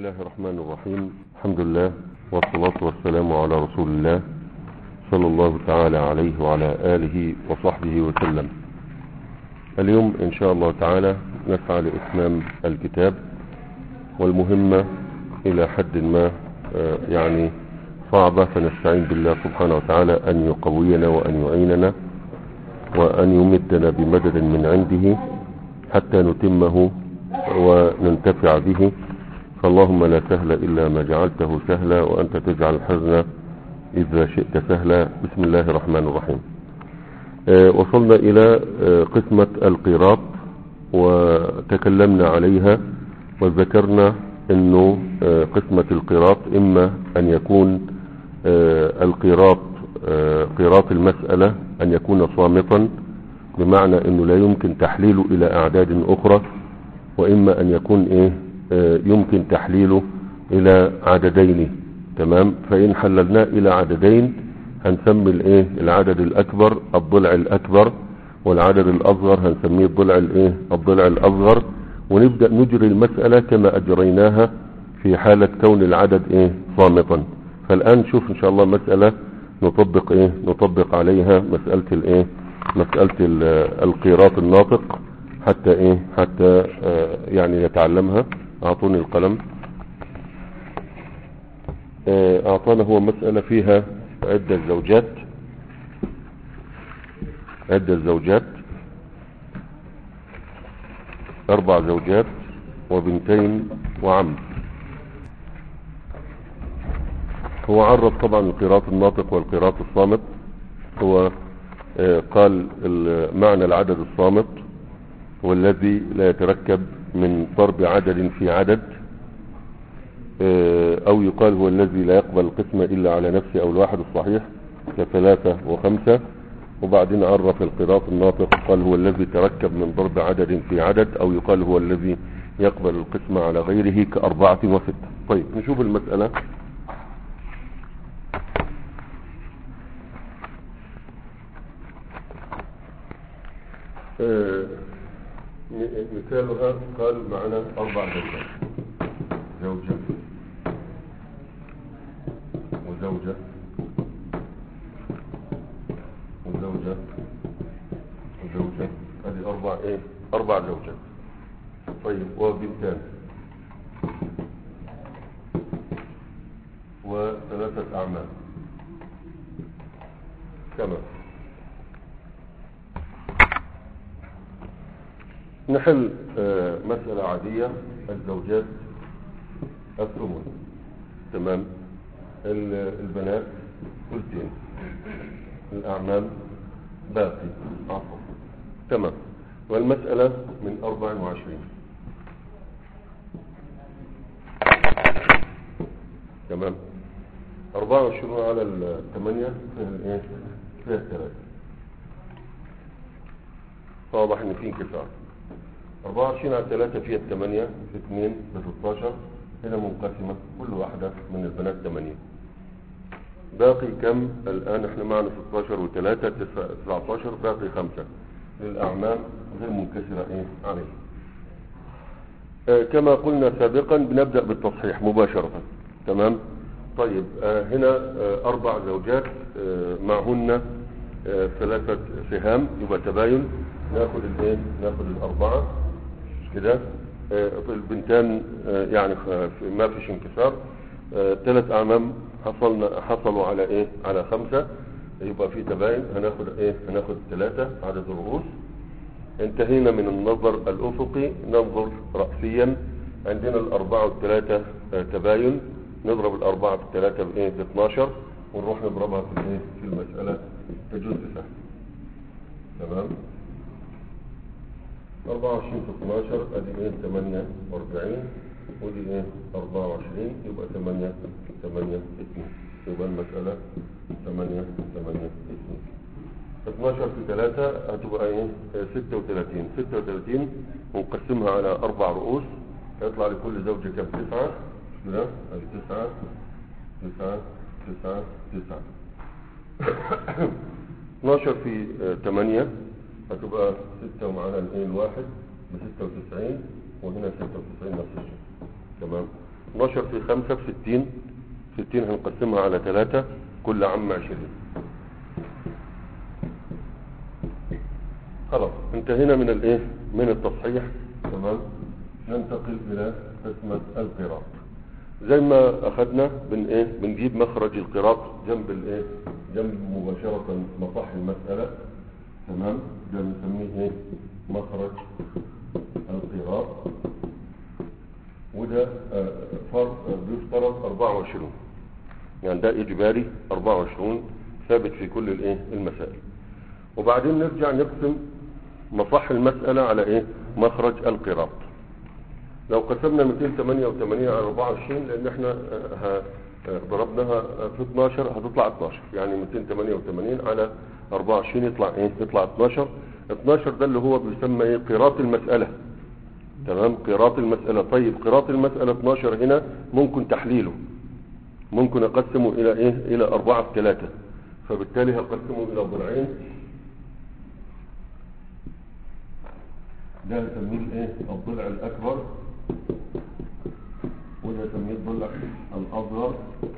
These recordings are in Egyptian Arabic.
الله الرحمن الرحيم الحمد لله والصلاة والسلام على رسول الله صلى الله تعالى عليه وعلى آله وصحبه وسلم اليوم إن شاء الله تعالى نسعى لإتمام الكتاب والمهمة إلى حد ما آه، يعني صعبة فنستعين بالله سبحانه وتعالى أن يقوينا وأن يعيننا وأن يمدنا بمدد من عنده حتى نتمه وننتفع به فاللهم لا سهل إلا ما جعلته سهلا وأنت تجعل الحزن إذا شئت سهلا بسم الله الرحمن الرحيم آه، وصلنا إلى آه، قسمة القيراط وتكلمنا عليها وذكرنا أنه آه، قسمة القيراط إما أن يكون آه، القيراط آه، قيراط المسألة أن يكون صامتا بمعنى أنه لا يمكن تحليله إلى أعداد أخرى وإما أن يكون إيه آه، يمكن تحليله إلى عددين تمام فإن حللناه إلى عددين هنسمي الإيه العدد الأكبر الضلع الأكبر والعدد الأصغر هنسميه الضلع الإيه الضلع الأصغر ونبدأ نجري المسألة كما أجريناها في حالة كون العدد إيه صامتا فالآن نشوف إن شاء الله مسألة نطبق إيه نطبق عليها مسألة الإيه مسألة ال- القيراط الناطق حتى إيه حتى آه يعني يتعلمها أعطوني القلم آه، أعطانا هو مسألة فيها عدة زوجات عدة زوجات أربع زوجات وبنتين وعم هو عرض طبعا القراط الناطق والقراط الصامت هو آه، قال ال- معنى العدد الصامت هو الذي لا يتركب من ضرب عدد في عدد آه، او يقال هو الذي لا يقبل القسمة الا على نفسه او الواحد الصحيح كثلاثة وخمسة وبعدين عرف القراط الناطق قال هو الذي تركب من ضرب عدد في عدد او يقال هو الذي يقبل القسمة على غيره كأربعة وستة طيب نشوف المسألة آه، م- مثالها قال معنا أربع زوجات زوجة وزوجة وزوجة وزوجة هذه أربع إيه أربع زوجات طيب وبنتان وثلاثة أعمال كما نحل آه، مسألة عادية الزوجات الثمن تمام ال- البنات ثلثين الأعمال باقي عفوا تمام والمسألة من 24 تمام 24 على الثمانية فيها الايه فيها الثلاثة واضح ان في انكسار 24 على 3 فيها الثمانية في 2 ب 16 هنا منقسمة كل واحدة من البنات 8 باقي كم الآن احنا معنا 16 و3 19 باقي 5 للأعمال غير منكسرة ايه عليه آه كما قلنا سابقا بنبدأ بالتصحيح مباشرة تمام طيب آه هنا آه أربع زوجات آه معهن آه ثلاثة سهام يبقى تباين ناخد الايه ناخد الأربعة مش كده آه البنتان آه يعني خ- ما فيش انكسار آه ثلاث أعمام حصلنا حصلوا على ايه على خمسة يبقى في تباين هناخد ايه هناخد ثلاثة عدد الرؤوس انتهينا من النظر الأفقي ننظر رأسيا عندنا الأربعة والثلاثة آه، تباين نضرب الأربعة في الثلاثة بإيه ب 12 ونروح نضربها في الإيه في المسألة تجوز سهل تمام 24 في 12 ادي ايه 48 ودي ايه 24 يبقى 8 8 2 يبقى المسألة 8 8 2 12 في 3 هتبقى ايه آه، 36 36 ونقسمها على اربع رؤوس هيطلع لكل زوجة كم تسعة مش كده ادي تسعة تسعة تسعة تسعة 12 في 8 هتبقى 6 ومعانا الايه الواحد ب 96 وهنا 96 نفس الشيء تمام 12 في 5 في 60 60 هنقسمها على 3 كل عام 20 خلاص انتهينا من الايه من التصحيح تمام ننتقل الى قسمة القراط زي ما اخدنا بن ايه بنجيب مخرج القراط جنب الايه جنب مباشرة مصح المسألة تمام ده بنسميه ايه مخرج القراط وده آه، فرض آه، بيفترض 24 يعني ده اجباري 24 ثابت في كل الايه المسائل وبعدين نرجع نقسم مصح المسألة على ايه مخرج القراط لو قسمنا 288 على 24 لان احنا آه، ها- آه، ضربناها في 12 هتطلع 12 يعني 288 على 24 يطلع ايه يطلع 12 12 ده اللي هو بيسمى ايه قراط المسألة تمام قراط المسألة طيب قراط المسألة 12 هنا ممكن تحليله ممكن اقسمه الى ايه الى 4 في 3 فبالتالي هقسمه الى ضلعين ده نسميه الايه الضلع الاكبر وده نسميه الضلع الاصغر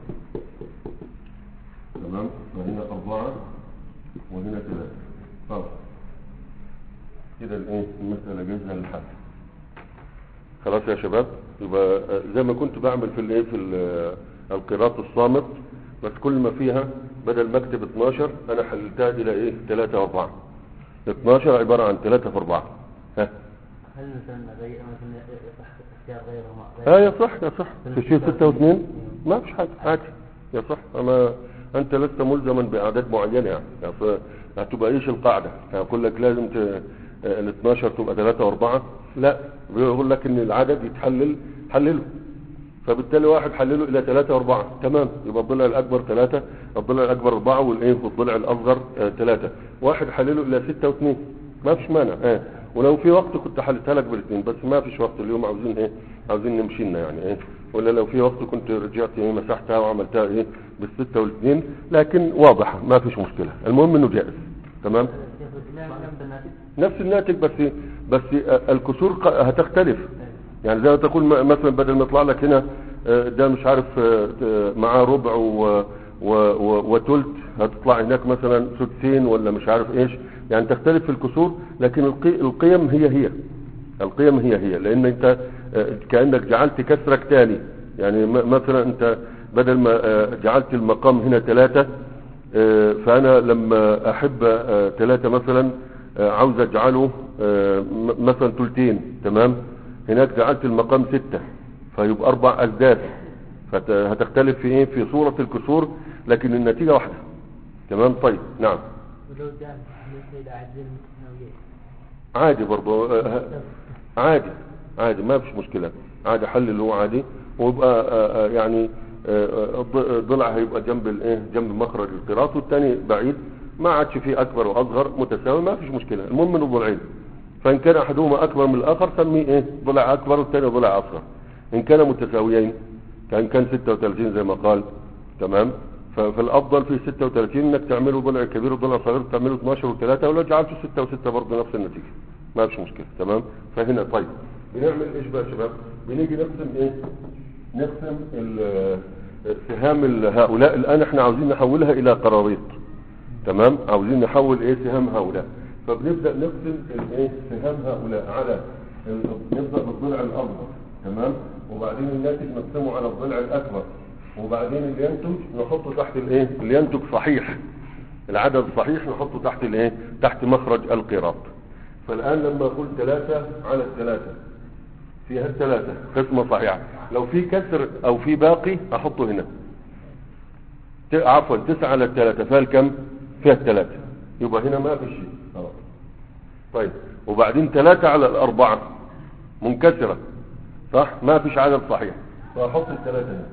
تمام وهنا اربعة وهنا ثلاثة خلاص كده الايه المسألة جاهزة للحل خلاص يا شباب يبقى آه، زي ما كنت بعمل في الايه في ال- القراط الصامت بس كل ما فيها بدل ما اكتب 12 انا حللتها الى ايه 3 و4 12 عبارة عن 3 في 4 ها هل مثلا غير مثلا يصح اختيار غير ما اه يا صح يا صح في شيء 6 و2 ما فيش حاجة عادي يا صح اما انت لست ملزما باعداد معينة يعني يعني ف- هتبقى ايش القاعدة هقول لك لازم ت... آه، ال 12 تبقى 3 و4 لا بيقول لك ان العدد يتحلل حلله فبالتالي واحد حلله الى 3 و4 تمام يبقى الضلع الاكبر 3 الضلع الاكبر 4 والايه والضلع الاصغر 3 واحد حلله الى 6 و2 ما فيش مانع اه ولو في وقت كنت حلتها لك بالاثنين بس ما فيش وقت اليوم عاوزين ايه عاوزين نمشي لنا يعني ايه ولا لو في وقت كنت رجعت ايه مسحتها وعملتها ايه بالستة والاثنين لكن واضحة ما فيش مشكلة المهم انه جائز تمام لا نعم بالناس نفس الناتج بس بس الكسور ق- هتختلف يعني زي ما تقول م- مثلا بدل ما يطلع لك هنا آه، ده مش عارف آه، آه، معاه ربع و- و- و- وتلت هتطلع هناك مثلا سدسين ولا مش عارف ايش يعني تختلف في الكسور لكن القي- القيم هي هي القيم هي هي لان انت آه، كانك جعلت كسرك تاني يعني م- مثلا انت بدل ما آه، جعلت المقام هنا ثلاثة آه، فانا لما احب آه، ثلاثة مثلا آه، عاوز اجعله آه، م- مثلا تلتين تمام هناك جعلت المقام ستة فيبقى اربع ازداد فهتختلف في ايه في صورة الكسور لكن النتيجة واحدة تمام طيب نعم ولو جاء بالنسبة إلى عدد المتساويين عادي برضه آه، آه، عادي عادي ما فيش مشكلة عادي حل اللي هو عادي ويبقى آه، آه، يعني آه، آه، الض- ضلع هيبقى جنب الايه جنب مخرج القراط والتاني بعيد ما عادش فيه اكبر واصغر متساوي ما فيش مشكلة المهم انه ضلعين فان كان احدهما اكبر من الاخر سميه ايه ضلع اكبر والتاني ضلع اصغر ان كان متساويين كان كان 36 زي ما قال تمام ف- فالافضل في 36 انك تعمله ضلع كبير وضلع صغير تعمله 12 و3 ولو جعلته 6 و6 برضه نفس النتيجه ما فيش مشكله تمام فهنا طيب بنعمل ايش بقى يا شباب بنيجي نقسم ايه نقسم ال- سهام ال- هؤلاء الان احنا عاوزين نحولها الى قراريط تمام عاوزين نحول ايه سهام هؤلاء فبنبدا نقسم الايه سهام هؤلاء على ال- نبدا بالضلع الاصغر تمام وبعدين الناتج نقسمه على الضلع الاكبر وبعدين اللي ينتج نحطه تحت الايه اللي ينتج صحيح العدد الصحيح نحطه تحت الايه تحت مخرج القراط فالان لما اقول ثلاثة على الثلاثة فيها الثلاثة قسمة صحيحة لو في كسر او في باقي احطه هنا ت- عفوا تسعة على الثلاثة فيها الكم فيها الثلاثة يبقى هنا ما في شيء خلاص طيب وبعدين ثلاثة على الأربعة منكسرة صح ما فيش عدد صحيح فأحط الثلاثة هنا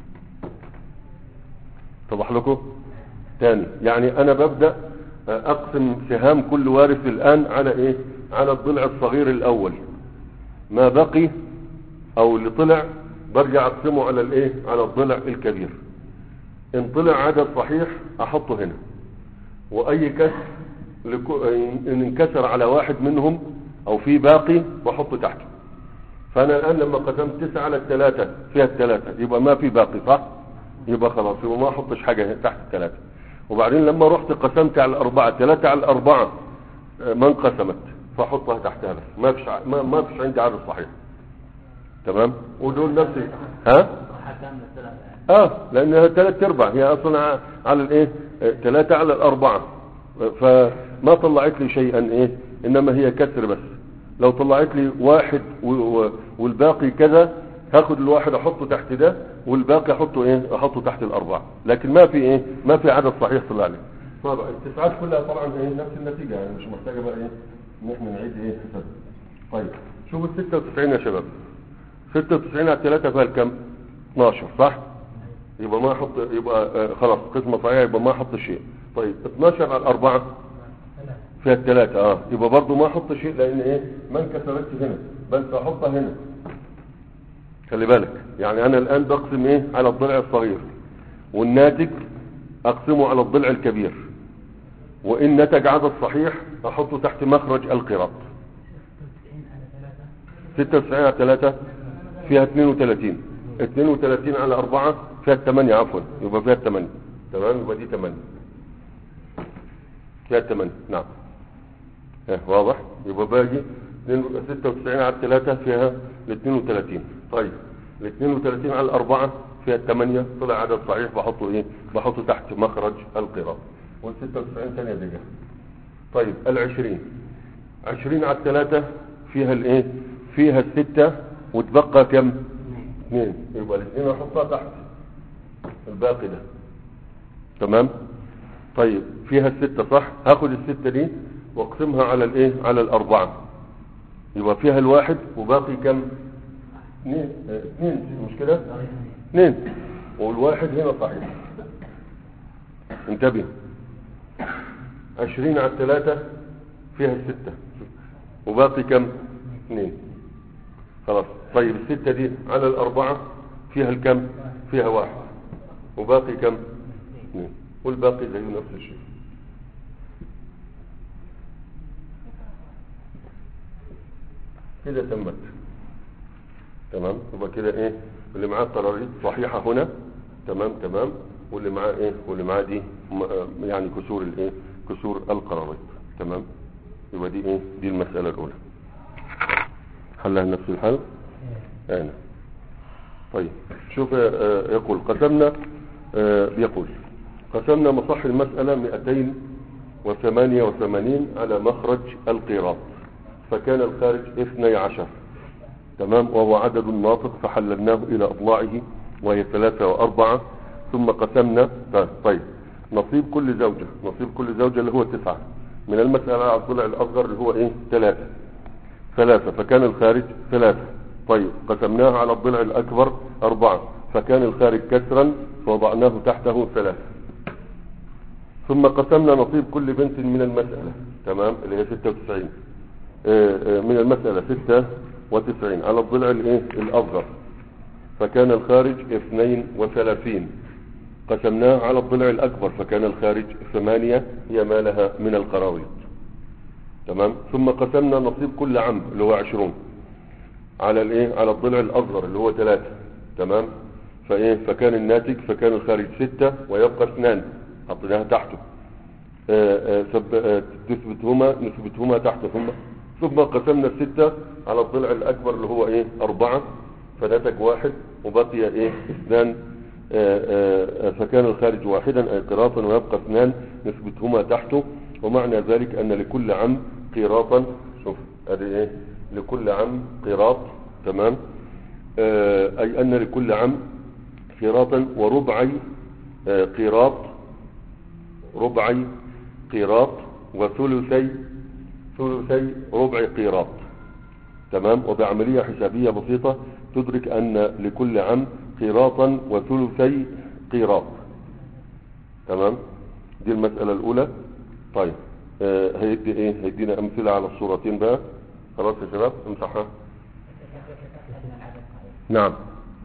اتضح لكم تاني يعني أنا ببدأ أقسم سهام كل وارث الآن على إيه على الضلع الصغير الأول ما بقي أو اللي طلع برجع أقسمه على الإيه على الضلع الكبير ان طلع عدد صحيح احطه هنا واي كسر لكو- ان انكسر على واحد منهم او في باقي بحطه تحته فانا الان لما قسمت تسعة على الثلاثة فيها الثلاثة يبقى ما في باقي صح يبقى خلاص يبقى ما احطش حاجة تحت الثلاثة وبعدين لما رحت قسمت على الاربعة ثلاثة على الاربعة آه، ما انقسمت فاحطها تحتها بس ما فيش ع- ما, ما فيش عندي عدد صحيح تمام ودول نفسي ها صحة كاملة الثلاثة يعني اه لانها ثلاث ارباع هي اصلا ع- على الايه ثلاثة على الاربعة فما طلعت لي شيئا ايه انما هي كسر بس لو طلعت لي واحد و- و- والباقي كذا هاخد الواحد احطه تحت ده والباقي احطه ايه احطه تحت الاربعة لكن ما في ايه ما في عدد صحيح طلع لي طبعا التسعات كلها طبعا ايه نفس النتيجة يعني مش محتاجة بقى ايه ان احنا نعيد ايه حساب طيب شوفوا ال 96 يا شباب 96 على 3 فيها الكم 12 صح يبقى ما احط يبقى آه، خلاص قسمة صحيحة يبقى ما احط شيء طيب 12 على 4 فيها الثلاثة اه يبقى برضو ما احط شيء لان ايه ما انكسرتش هنا بس احطها هنا خلي بالك يعني انا الان بقسم ايه على الضلع الصغير والناتج اقسمه على الضلع الكبير وان نتج عدد صحيح احطه تحت مخرج القراط 96 على 3 فيها 32 32 على 4 فيها 8 عفوا يبقى فيها 8 تمام يبقى دي 8 فيها 8 نعم اه واضح يبقى باقي 96 على 3 فيها ال 32 طيب ال 32 على 4 فيها 8 طلع عدد صحيح بحطه ايه بحطه تحت مخرج القراء وال 96 ثانيه دقيقه طيب ال 20 20 على 3 فيها الايه فيها الستة وتبقى كم اثنين يبقى الاثنين احطها تحت الباقي ده تمام طيب فيها الستة صح هاخد الستة دي واقسمها على الايه على الاربعة يبقى فيها الواحد وباقي كم اثنين اه، اثنين مش كده اثنين والواحد هنا صحيح انتبه عشرين على الثلاثة فيها الستة وباقي كم اثنين خلاص طيب الستة دي على الأربعة فيها الكم فيها واحد وباقي كم اثنين والباقي زي نفس الشيء كده تمت تمام يبقى كده ايه اللي معاه قراريط صحيحة هنا تمام تمام واللي معاه ايه واللي معاه دي م- آه يعني كسور الايه كسور القراريط تمام يبقى دي ايه دي المسألة الاولى حلها نفس الحل انا طيب شوف آه، يقول قسمنا آه، يقول قسمنا مصح المسألة 288 على مخرج القيراط فكان الخارج 12 تمام وهو عدد ناطق فحللناه إلى أضلاعه وهي ثلاثة وأربعة ثم قسمنا طيب, طيب نصيب كل زوجة نصيب كل زوجة اللي هو تسعة من المسألة على الضلع الأصغر اللي هو إيه ثلاثة ثلاثة فكان الخارج ثلاثة طيب قسمناها على الضلع الأكبر أربعة فكان الخارج كسرا فوضعناه تحته ثلاثة ثم قسمنا نصيب كل بنت من المسألة تمام اللي هي 96 آه، آه، من المسألة 96 على الضلع الايه الأصغر فكان الخارج 32 قسمناه على الضلع الأكبر فكان الخارج ثمانية هي ما لها من القراويط تمام ثم قسمنا نصيب كل عم اللي هو 20 على الايه على الضلع الأصغر اللي هو ثلاثة تمام فايه فكان الناتج فكان الخارج ستة ويبقى اثنان حطيناها تحته آه، آه، سب- آه، تثبتهما نثبتهما تحت ثم ثم قسمنا الستة على الضلع الأكبر اللي هو إيه أربعة فنتج واحد وبقي إيه اثنان آه، آه، آه، فكان الخارج واحدا أي قراطا ويبقى اثنان نثبتهما تحته ومعنى ذلك أن لكل عم قراطا شوف هذه إيه لكل عم قراط تمام آه، أي أن لكل عم قراطا وربعي آه، قراط ربعي قيراط وثلثي ثلثي ربع قيراط تمام وبعملية حسابية بسيطة تدرك أن لكل عام قيراطا وثلثي قيراط تمام دي المسألة الأولى طيب آه هيدي ايه هيدينا أمثلة على الصورتين بقى خلاص يا شباب امسحها نعم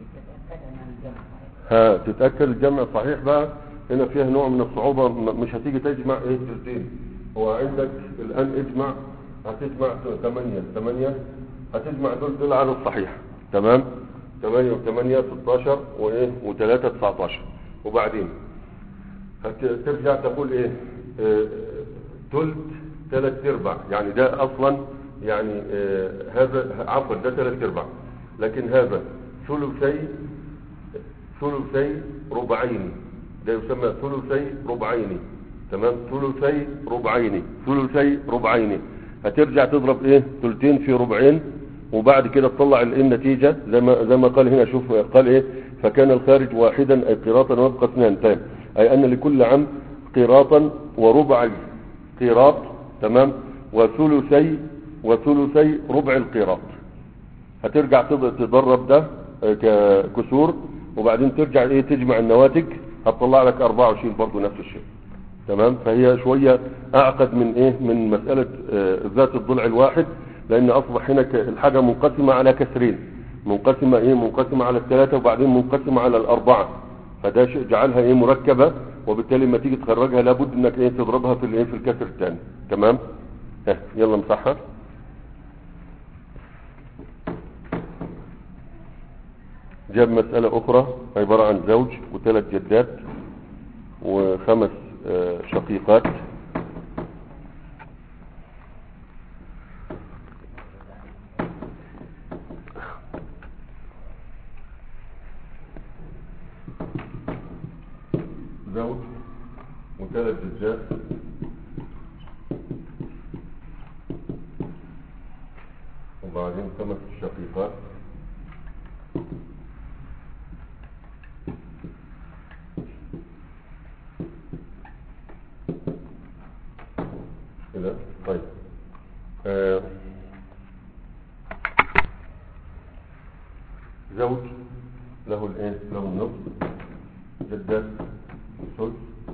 ها تتأكد الجمع صحيح بقى هنا فيها نوع من الصعوبة م- مش هتيجي تجمع ايه تلتين هو عندك الآن اجمع هتجمع ثمانية ثمانية هتجمع دول دول على الصحيح تمام 8 و8 16 وايه و3 19 وبعدين هترجع تقول ايه آه، تلت ثلاث ارباع يعني ده اصلا يعني آه، هذا عفوا ده ثلاث ارباع لكن هذا ثلثي ثلثي ربعين ده يسمى ثلثي ربعين تمام ثلثي ربعين ثلثي ربعين هترجع تضرب ايه ثلثين في ربعين وبعد كده تطلع الايه النتيجة زي ما زي ما قال هنا شوف قال ايه فكان الخارج واحدا اي قيراطا ويبقى اثنان طيب اي ان لكل عام قيراطا وربع قيراط تمام وثلثي وثلثي ربع القيراط هترجع تض- تدرب ده آه، ككسور وبعدين ترجع ايه تجمع النواتج هتطلع لك 24 برضه نفس الشيء تمام فهي شوية اعقد من ايه من مسألة آه، ذات الضلع الواحد لان اصبح هنا ك- الحاجة منقسمة على كسرين منقسمة ايه منقسمة على الثلاثة وبعدين منقسمة على الاربعة فده شيء جعلها ايه مركبة وبالتالي لما تيجي تخرجها لابد انك ايه تضربها في الايه في الكسر الثاني تمام ها يلا امسحها جاب مسألة أخرى عبارة عن زوج وثلاث جدات وخمس آه، شقيقات زوج وثلاث جدات وبعدين خمس شقيقات كده طيب آه. زوج له الايه له النصف جدات الثلث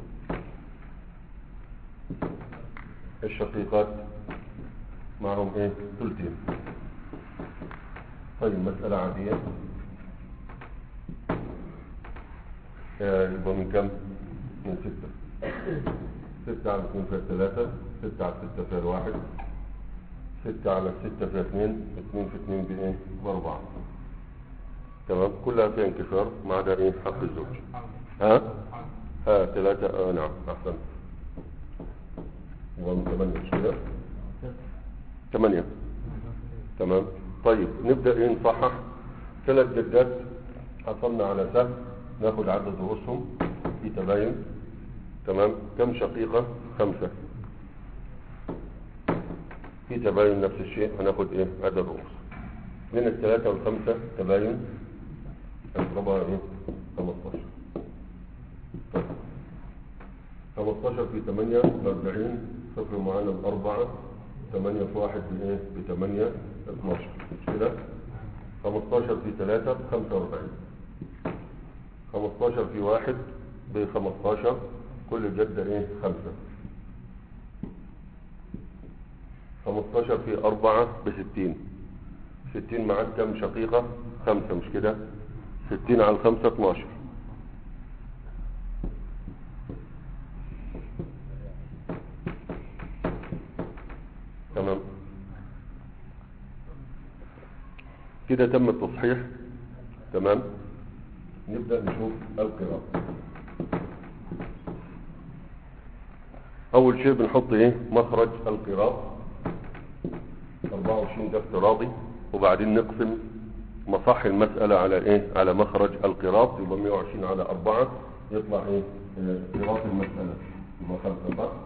الشقيقات معهم ايه ثلثين طيب مسألة عادية آه، يبقى من كم من ستة ستة على اثنين فيها ثلاثة ستة على ستة فيها واحد ستة على ستة فيها اثنين اثنين في اثنين بايه بأربعة تمام كلها فيها انكسار ما عدا ايه حق الزوج ها ها ثلاثة آه نعم احسن يبقى من ثمانية مش كده ثمانية تمام طيب نبدأ ايه نصحح ثلاث جدات حصلنا على سهم ناخد عدد رؤوسهم في تباين تمام كم شقيقة خمسة في تباين نفس الشيء هناخد ايه عدد رؤوس من الثلاثة والخمسة تباين هنضربها ايه 15 طيب 15 في 8 ب 40 صفر معانا الأربعة 8 في 1 بإيه؟ ب 8 12 مش كده؟ 15 في 3 ب 45 15 في 1 ب 15 كل جدة إيه؟ 5 15 في 4 ب 60 60 معاك كم شقيقة؟ 5 مش كده؟ 60 على 5 12 تمام كده تم التصحيح تمام نبدأ نشوف القراءة أول شيء بنحط إيه مخرج القراءة 24 ده افتراضي وبعدين نقسم مصح المسألة على إيه على مخرج القراءة يبقى 120 على 4 يطلع إيه آه، قراءة المسألة يبقى 5 صح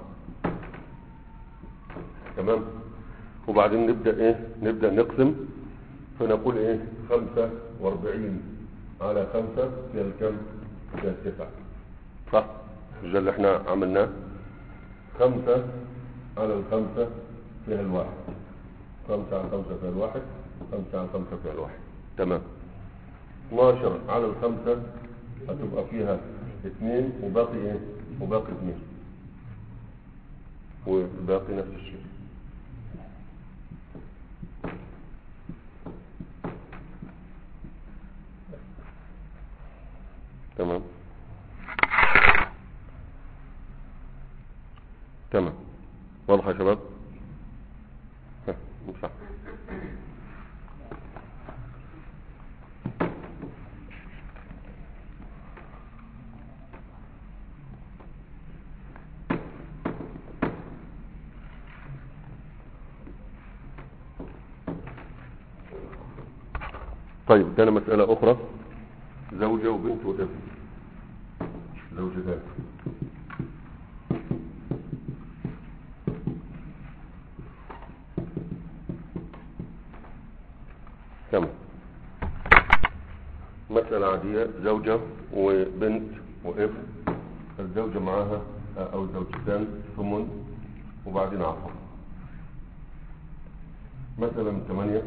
تمام وبعدين نبدأ ايه نبدأ نقسم فنقول ايه خمسة واربعين على خمسة فيها الكم فيها التسعة صح مش ده اللي احنا عملناه خمسة على الخمسة فيها الواحد خمسة على خمسة فيها الواحد خمسة على خمسة فيها الواحد تمام 12 على الخمسة هتبقى فيها اثنين وباقي ايه وباقي اثنين والباقي نفس الشيء تمام تمام واضح يا شباب ها، امسح طيب ده مسألة أخرى زوجة وبنت وابن زوجتان كم مسألة عادية زوجة وبنت وابن الزوجة معاها أو الزوجتان ثمن وبعدين عصر مثلا من ثمانية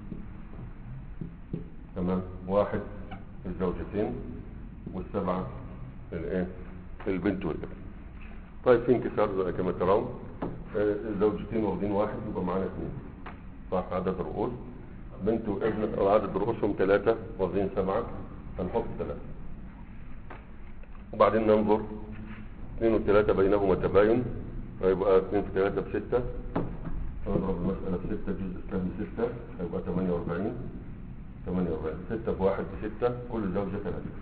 تمام واحد الزوجتين والسبعة الايه البنت والابن طيب في انكسار زي كما ترون آه، الزوجتين واخدين واحد يبقى معانا اثنين صح عدد رؤوس بنت وابن او عدد رؤوسهم ثلاثة واخدين سبعة هنحط ثلاثة وبعدين ننظر اثنين وثلاثة بينهما تباين هيبقى اثنين في ثلاثة بستة نضرب المسألة بستة جزء السهم ستة هيبقى 48 48 ستة في واحد بستة كل زوجة ثلاثة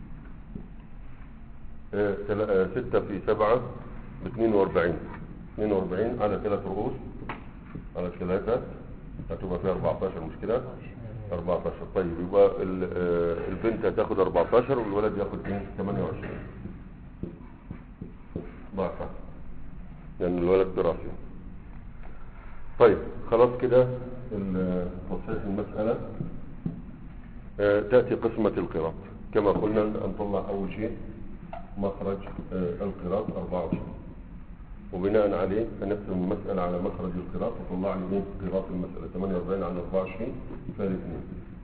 آه، تلا- آه، ستة في سبعة ب 42 42 على ثلاث رؤوس على ثلاثة هتبقى فيها 14 مش كده 14 طيب يبقى ال- آه، البنت هتاخد 14 والولد ياخد ايه 28 ضعفة لأن الولد دراسي طيب خلاص كده ال- تصحيح المسألة آه، تأتي قسمة القراط كما قلنا نطلع أول شيء مخرج آه، القراط 24 وبناء عليه هنقسم المسألة على مخرج القراط وطلع لي ايه قراط المسألة 48 على 24 فالاثنين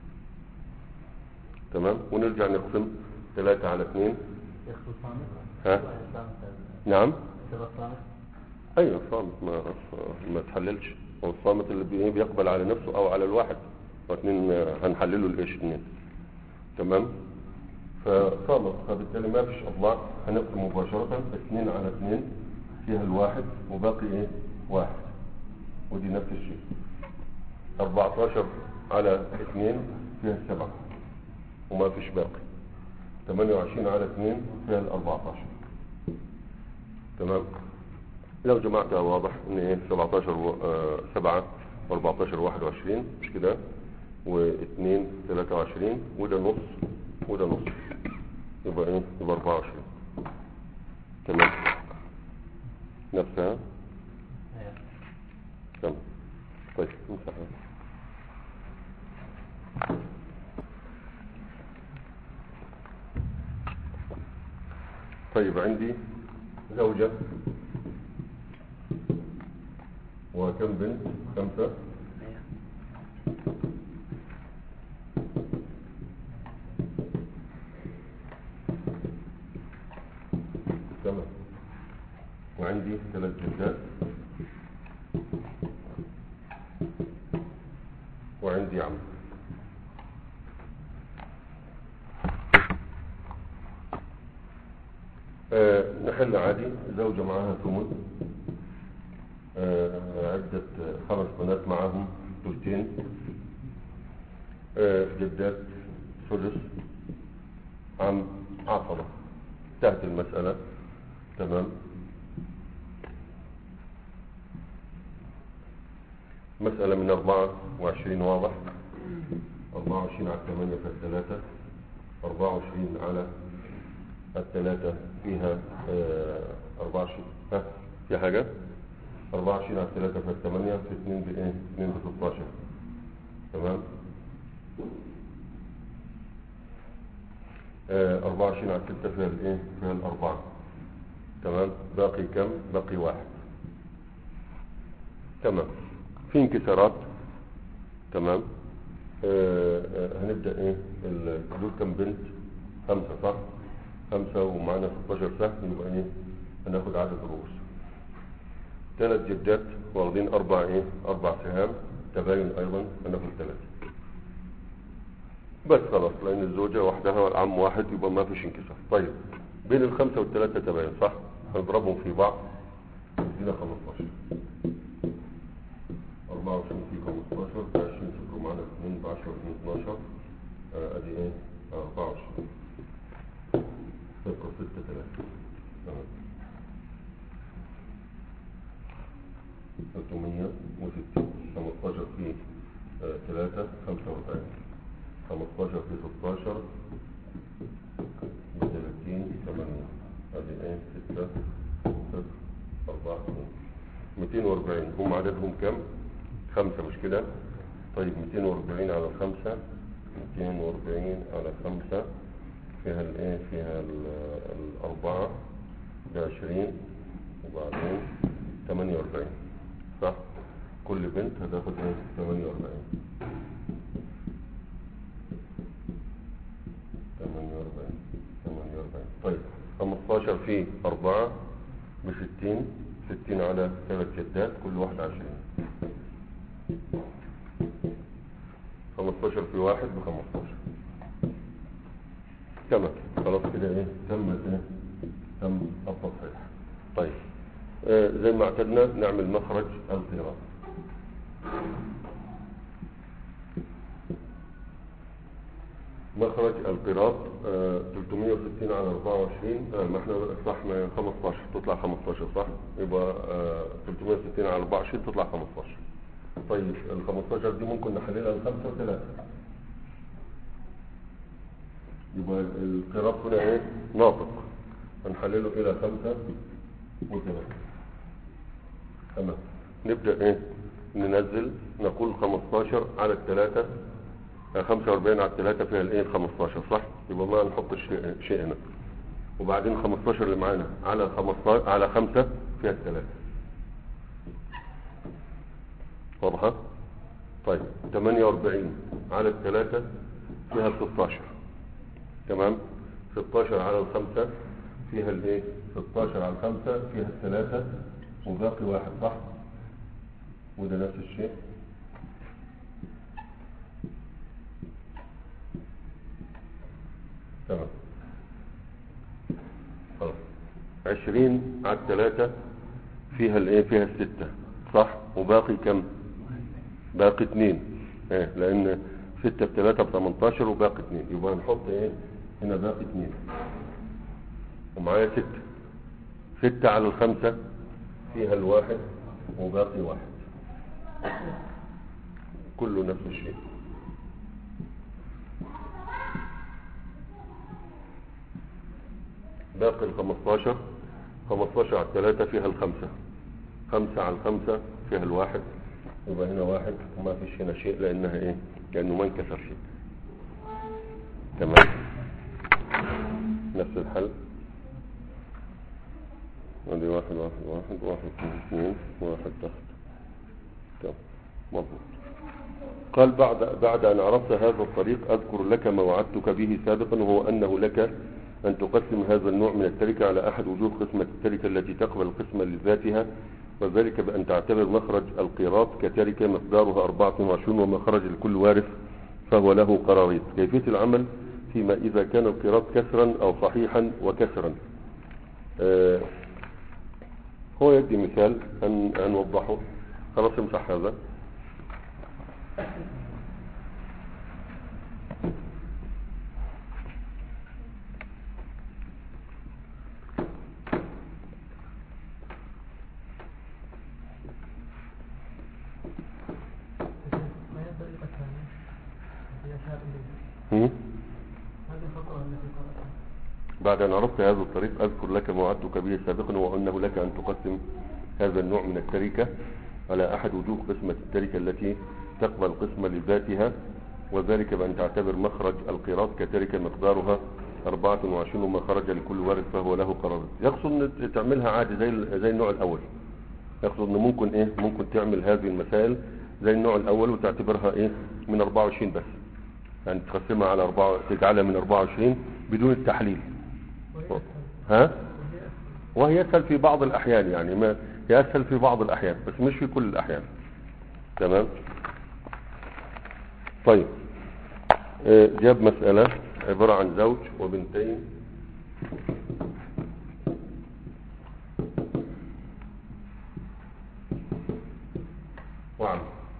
تمام ونرجع نقسم 3 على 2 يخطو صامت ها؟ صامت نعم السبب صامت ايوه صامت ما ما تحللش هو الصامت اللي بي- بيقبل على نفسه او على الواحد واثنين آه، هنحلله الايش اثنين تمام فصامت فبالتالي ما فيش اضلاع هنقسم مباشرة اثنين على اثنين فيها الواحد وباقي ايه واحد ودي نفس الشيء 14 على اثنين فيها السبعة وما فيش باقي 28 على اثنين فيها ال 14 تمام لو جمعتها واضح ان ايه 17 و... آه 7 و14 21 مش كده و2 23 وده نص وده نص يبقى ايه يبقى 24 تمام نفسها ايوه تمام طيب مسحها طيب عندي زوجة وكم بنت خمسة ايوه تمام وعندي ثلاث جدات وعندي عم آه نحل عادي زوجة معاها ثمن آه عدة آه، خمس بنات معاهم ثلثين آه جدات ثلث عم عصبة انتهت المسألة تمام مسألة من 24 واضح 24 على 8 في الثلاثة 24 على الثلاثة فيها آه، 24 ها في حاجة 24 على 3 في 8 في 2 بإيه 2 ب 16 تمام آه، 24 على 6 فيها الايه فيها الأربعة تمام باقي كم باقي واحد تمام في انكسارات تمام آه آه هنبدأ ايه ال- دول كم بنت خمسة صح خمسة ومعانا 16 سهم يبقى ايه هناخد عدد رؤوس ثلاث جدات واخدين اربع ايه اربع سهام تباين ايضا هناخد ثلاثة بس خلاص لان الزوجة وحدها والعم واحد يبقى ما فيش انكسار طيب بين الخمسة والثلاثة تباين صح هنضربهم في بعض يدينا 15 24 في 15 في 20 صفر معانا 2 ب 10 في 12 آه، ادي ايه آه، 24 صفر 6 3 تمام 360 15 في 3 45 15 في 16 ب 30 8 ادي ايه 6 0 4 240 هم عددهم كم؟ خمسة مش كده؟ طيب 240 على خمسة 240 على خمسة فيها الايه؟ فيها ال- الأربعة ب 20 وبعدين 48 صح؟ كل بنت هتاخد ايه؟ 48 48 48 طيب 15 في 4 ب 60 60 على ثلاث جدات كل واحد 20 15 في واحد ب 15 تمام خلاص كده ايه تم ايه تم التصحيح طيب آه زي ما اعتدنا نعمل مخرج القراءة مخرج القراط آه، 360 على 24 آه، ما احنا صح ما 15 تطلع 15 صح يبقى آه، 360 على 24 تطلع 15 طيب ال 15 دي ممكن نحللها لخمسة وثلاثة يبقى القراط هنا ايه ناطق هنحلله الى خمسة وثلاثة تمام نبدأ ايه ننزل نقول 15 على الثلاثة 45 على الثلاثة فيها الايه 15 صح يبقى ما نحط الشيء شيء هنا وبعدين 15 اللي معانا على 15 على 5 فيها الثلاثة واضحة طيب 48 على الثلاثة فيها ال 16 تمام 16 على الخمسة فيها الايه 16 على الخمسة فيها الثلاثة وباقي واحد صح وده نفس الشيء تمام خلاص عشرين على الثلاثة فيها الايه فيها الستة صح وباقي كم باقي اتنين ايه لان ستة بثلاثة بثمنتاشر وباقي اتنين يبقى هنحط ايه هنا باقي اتنين ومعايا ستة ستة على الخمسة فيها الواحد وباقي واحد كله نفس الشيء باقي ال 15 15 على الثلاثة فيها الخمسة خمسة على الخمسة فيها الواحد يبقى هنا واحد وما فيش هنا شيء لأنها إيه؟ لأنه ما انكسر شيء تمام نفس الحل ادي واحد واحد واحد واحد اثنين اثنين واحد تحت تمام مضبوط قال بعد بعد أن عرفت هذا الطريق أذكر لك ما وعدتك به سابقا وهو أنه لك أن تقسم هذا النوع من التركة على أحد وجوه قسمة التركة التي تقبل القسمة لذاتها وذلك بأن تعتبر مخرج القيراط كتركة مقدارها 24 ومخرج لكل وارث فهو له قراريط كيفية العمل فيما إذا كان القيراط كسرا أو صحيحا وكسرا آه هو يدي مثال أن أن نوضحه خلاص امسح هذا ما هي الطريقة الثانية؟ التي أشار إليها هم؟ هذه الخطوة التي قرأتها بعد أن عرفت هذا الطريق أذكر لك ما وعدتك به سابقا وأنه لك أن تقسم هذا النوع من التركة على أحد وجوه قسمة التركة التي تقبل قسمة لذاتها وذلك بأن تعتبر مخرج القيراط كتركة مقدارها 24 وما خرج لكل وارث فهو له قرار يقصد أن تعملها عادي زي ال- زي النوع الأول يقصد أنه ممكن إيه ممكن تعمل هذه المسائل زي النوع الأول وتعتبرها إيه من 24 بس يعني تقسمها على 4 تجعلها من 24 بدون التحليل وهي أسهل ها وهي أسهل وهي اسهل في بعض الاحيان يعني ما هي اسهل في بعض الاحيان بس مش في كل الاحيان تمام طيب آه، جاب مسألة عبارة عن زوج وبنتين وعم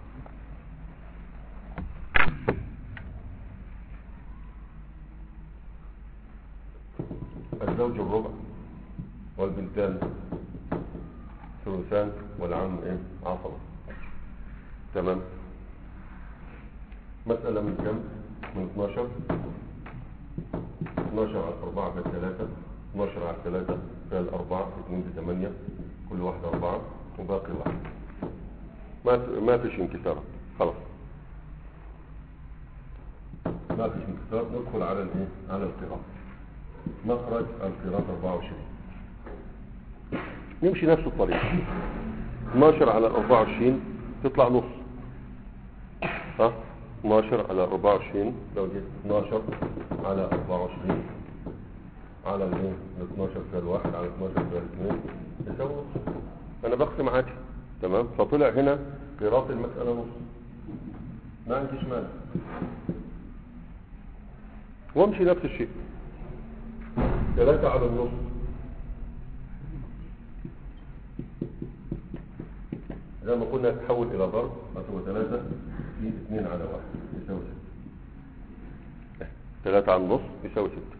الزوج الربع والبنتان ثلثان والعم ايه عصبة تمام مسألة من كم من 12 12 على 4 في 3 12 على 3 في 4 2 في 8 كل واحدة 4 وباقي واحد ما في ما فيش انكسار خلاص ما فيش انكسار ندخل على الايه على القراءة مخرج القراءة 24 نمشي نفس الطريقة 12 على 24 تطلع نص ها 12 على 24 لو جيت 12 على 24 على الايه ال 12 في الواحد على 12 في الاثنين يساوي نص انا بقسم عادي تمام فطلع هنا قراءة المسألة نص ما عنديش مانع وامشي نفس الشيء ثلاثة على النص زي ما قلنا تحول إلى ضرب هتبقى ثلاثة في اثنين على واحد يساوي ستة ثلاثة على النص يساوي ستة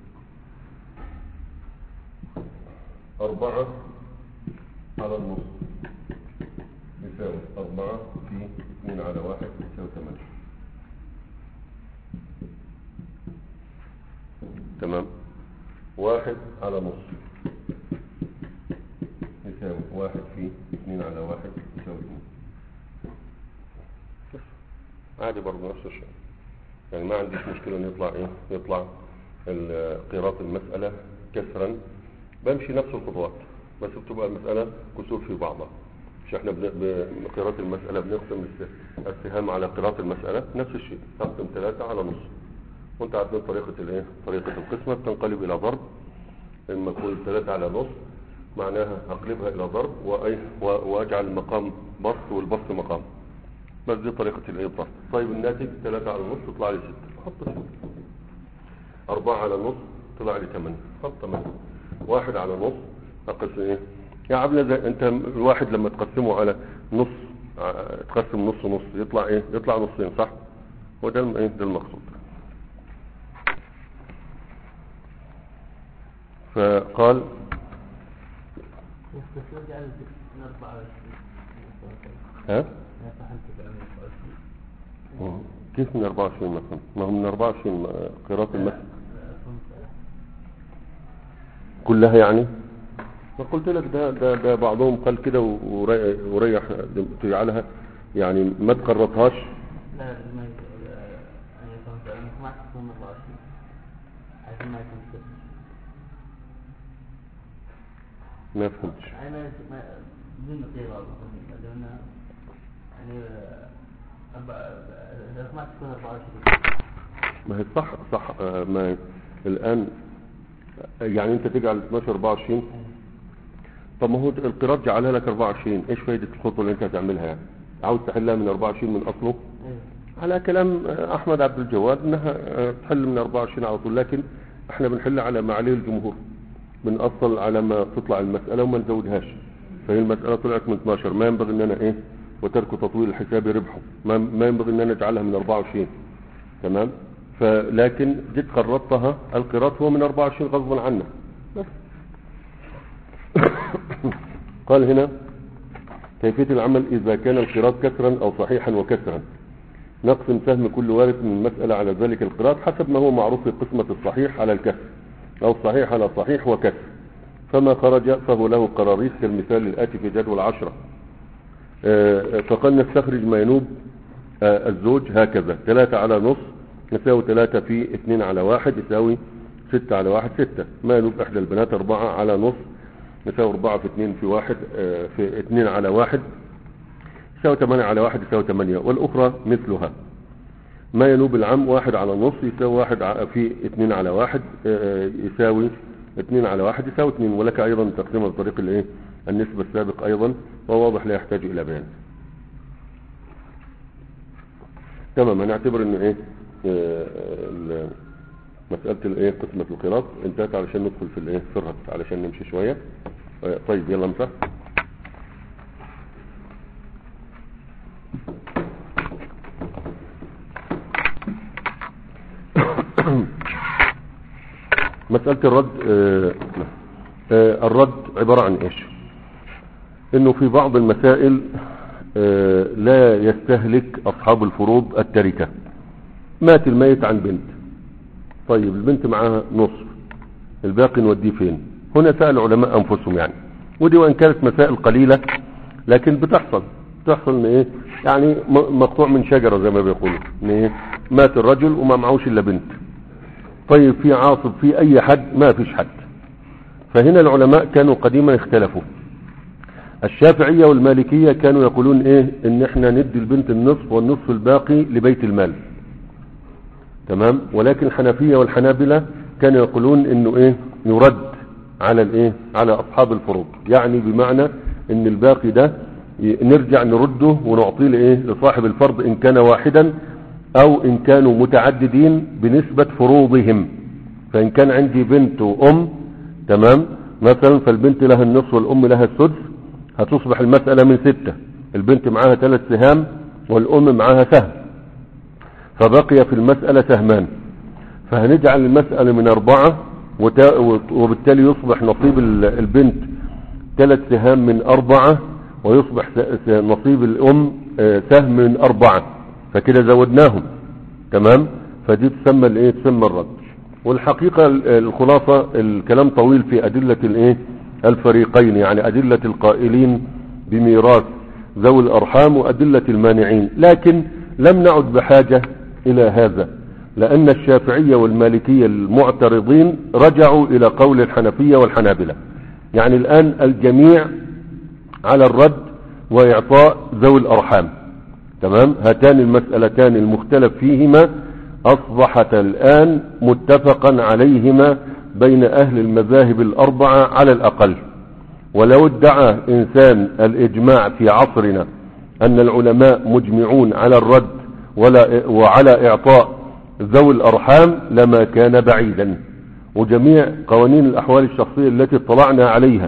أربعة على النص يساوي أربعة في اثنين على واحد يساوي ثمانية تمام واحد على نص يساوي واحد في اثنين على واحد يساوي اثنين عادي برضه نفس الشيء يعني ما عنديش مشكلة ان يطلع ايه يطلع ال- قراءة المسألة كسرا بمشي نفس الخطوات بس بتبقى المسألة كسور في بعضها مش احنا بن- بقراءة المسألة بنقسم الس- السهام على قراءة المسألة نفس الشيء تقسم ثلاثة على نص وانت عارفين طريقة الايه طريقة القسمة بتنقلب الى ضرب لما يكون ثلاثة على نص معناها اقلبها الى ضرب وأي- و- واجعل المقام بسط والبسط مقام بس دي طريقة الايه الضرب طيب الناتج ثلاثة على نص تطلع لي ستة حط ستة أربعة على نص طلع لي ثمانية حط ثمانية واحد على نص أقسم إيه يا عبد زي أنت الواحد لما تقسمه على نص ع- تقسم نص نص يطلع إيه يطلع نصين صح وده الم- إيه ده المقصود فقال يختصر جعل من 24 ها يا صاحب تبقى من 24 كيف من 24 مثلا ما هو من 24 قراءة المسجد كلها يعني ما قلت لك ده ده, ده بعضهم قال كده وري- وريح تجعلها يعني ما تقرطهاش لا ما أن يكون فعلا ما تكون 24 عشان ما يكون صفر ما فهمتش يعني ما ما بدون قيراط لأن يعني أربعة- ما تكون 24 ما هي صح صح آه، ما الان يعني انت تجعل 12 24 طب ما هو القراط جعلها لك 24 ايش فايدة الخطوة اللي انت هتعملها يعني عاوز تحلها من 24 من اصله ايوه على كلام آه، احمد عبد الجواد انها آه، تحل من 24 على طول لكن احنا بنحل على ما عليه الجمهور بنأصل على ما تطلع المسألة وما نزودهاش فهي المسألة طلعت من 12 ما ينبغي ان انا ايه وترك تطويل الحساب ربحه ما, ما ينبغي ان انا اجعلها من 24 تمام فلكن جيت قررتها القراط هو من 24 غصبا عنك بس قال هنا كيفية العمل إذا كان القراط كسرا أو صحيحا وكسرا نقسم سهم كل وارث من المسألة على ذلك القراط حسب ما هو معروف في قسمة الصحيح على الكسر أو الصحيح على صحيح وكسر فما خرج فهو له قراريس كالمثال الآتي في جدول عشرة آه، فقد نستخرج ما ينوب آه، الزوج هكذا ثلاثة على نص يساوي ثلاثة في اثنين على واحد يساوي ستة على واحد ستة ما ينوب إحدى البنات أربعة على نص يساوي أربعة في اثنين في واحد آه، في اثنين على واحد يساوي ثمانية على واحد يساوي ثمانية والأخرى مثلها ما ينوب العم واحد على نص يساوي واحد ع- في اثنين على واحد آه، يساوي اثنين على واحد يساوي اثنين ولك أيضا تقسيمها بطريق الايه النسبة السابق أيضا وهو واضح لا يحتاج إلى بيان تمام هنعتبر انه ايه آه، ال- مسألة الايه قسمة القراط انتهت علشان ندخل في الايه في الرد علشان نمشي شوية آه، طيب يلا امسح مسألة الرد آه، آه، الرد عبارة عن ايش انه في بعض المسائل آه، لا يستهلك اصحاب الفروض التركة مات الميت عن بنت طيب البنت معاها نصف الباقي نوديه فين هنا سأل علماء أنفسهم يعني ودي وإن كانت مسائل قليلة لكن بتحصل بتحصل ان ايه يعني م- مقطوع من شجرة زي ما بيقولوا ان ايه مات الرجل وما معهوش الا بنت طيب في عاصب في اي حد ما فيش حد فهنا العلماء كانوا قديما اختلفوا الشافعية والمالكية كانوا يقولون ايه ان احنا ندي البنت النصف والنصف الباقي لبيت المال تمام ولكن الحنفية والحنابلة كانوا يقولون انه ايه يرد على الايه على اصحاب الفروض يعني بمعنى ان الباقي ده ي- نرجع نرده ونعطيه لايه لصاحب الفرض ان كان واحدا او ان كانوا متعددين بنسبة فروضهم فان كان عندي بنت وام تمام مثلا فالبنت لها النصف والام لها السدس هتصبح المسألة من ستة البنت معاها ثلاث سهام والام معاها سهم فبقي في المسألة سهمان فهنجعل المسألة من أربعة وتا- وبالتالي يصبح نصيب ال- البنت ثلاث سهام من أربعة ويصبح س- س- نصيب الأم آه، سهم من أربعة فكده زودناهم تمام فدي تسمى الايه تسمى الرد والحقيقة ال- الخلاصة الكلام طويل في أدلة الايه الفريقين يعني أدلة القائلين بميراث ذوي الأرحام وأدلة المانعين لكن لم نعد بحاجة إلى هذا لأن الشافعية والمالكية المعترضين رجعوا إلى قول الحنفية والحنابلة يعني الآن الجميع على الرد وإعطاء ذوي الأرحام تمام هاتان المسألتان المختلف فيهما أصبحتا الآن متفقا عليهما بين أهل المذاهب الأربعة على الأقل ولو ادعى إنسان الإجماع في عصرنا أن العلماء مجمعون على الرد ولا وعلى إعطاء ذوي الأرحام لما كان بعيدا وجميع قوانين الأحوال الشخصية التي اطلعنا عليها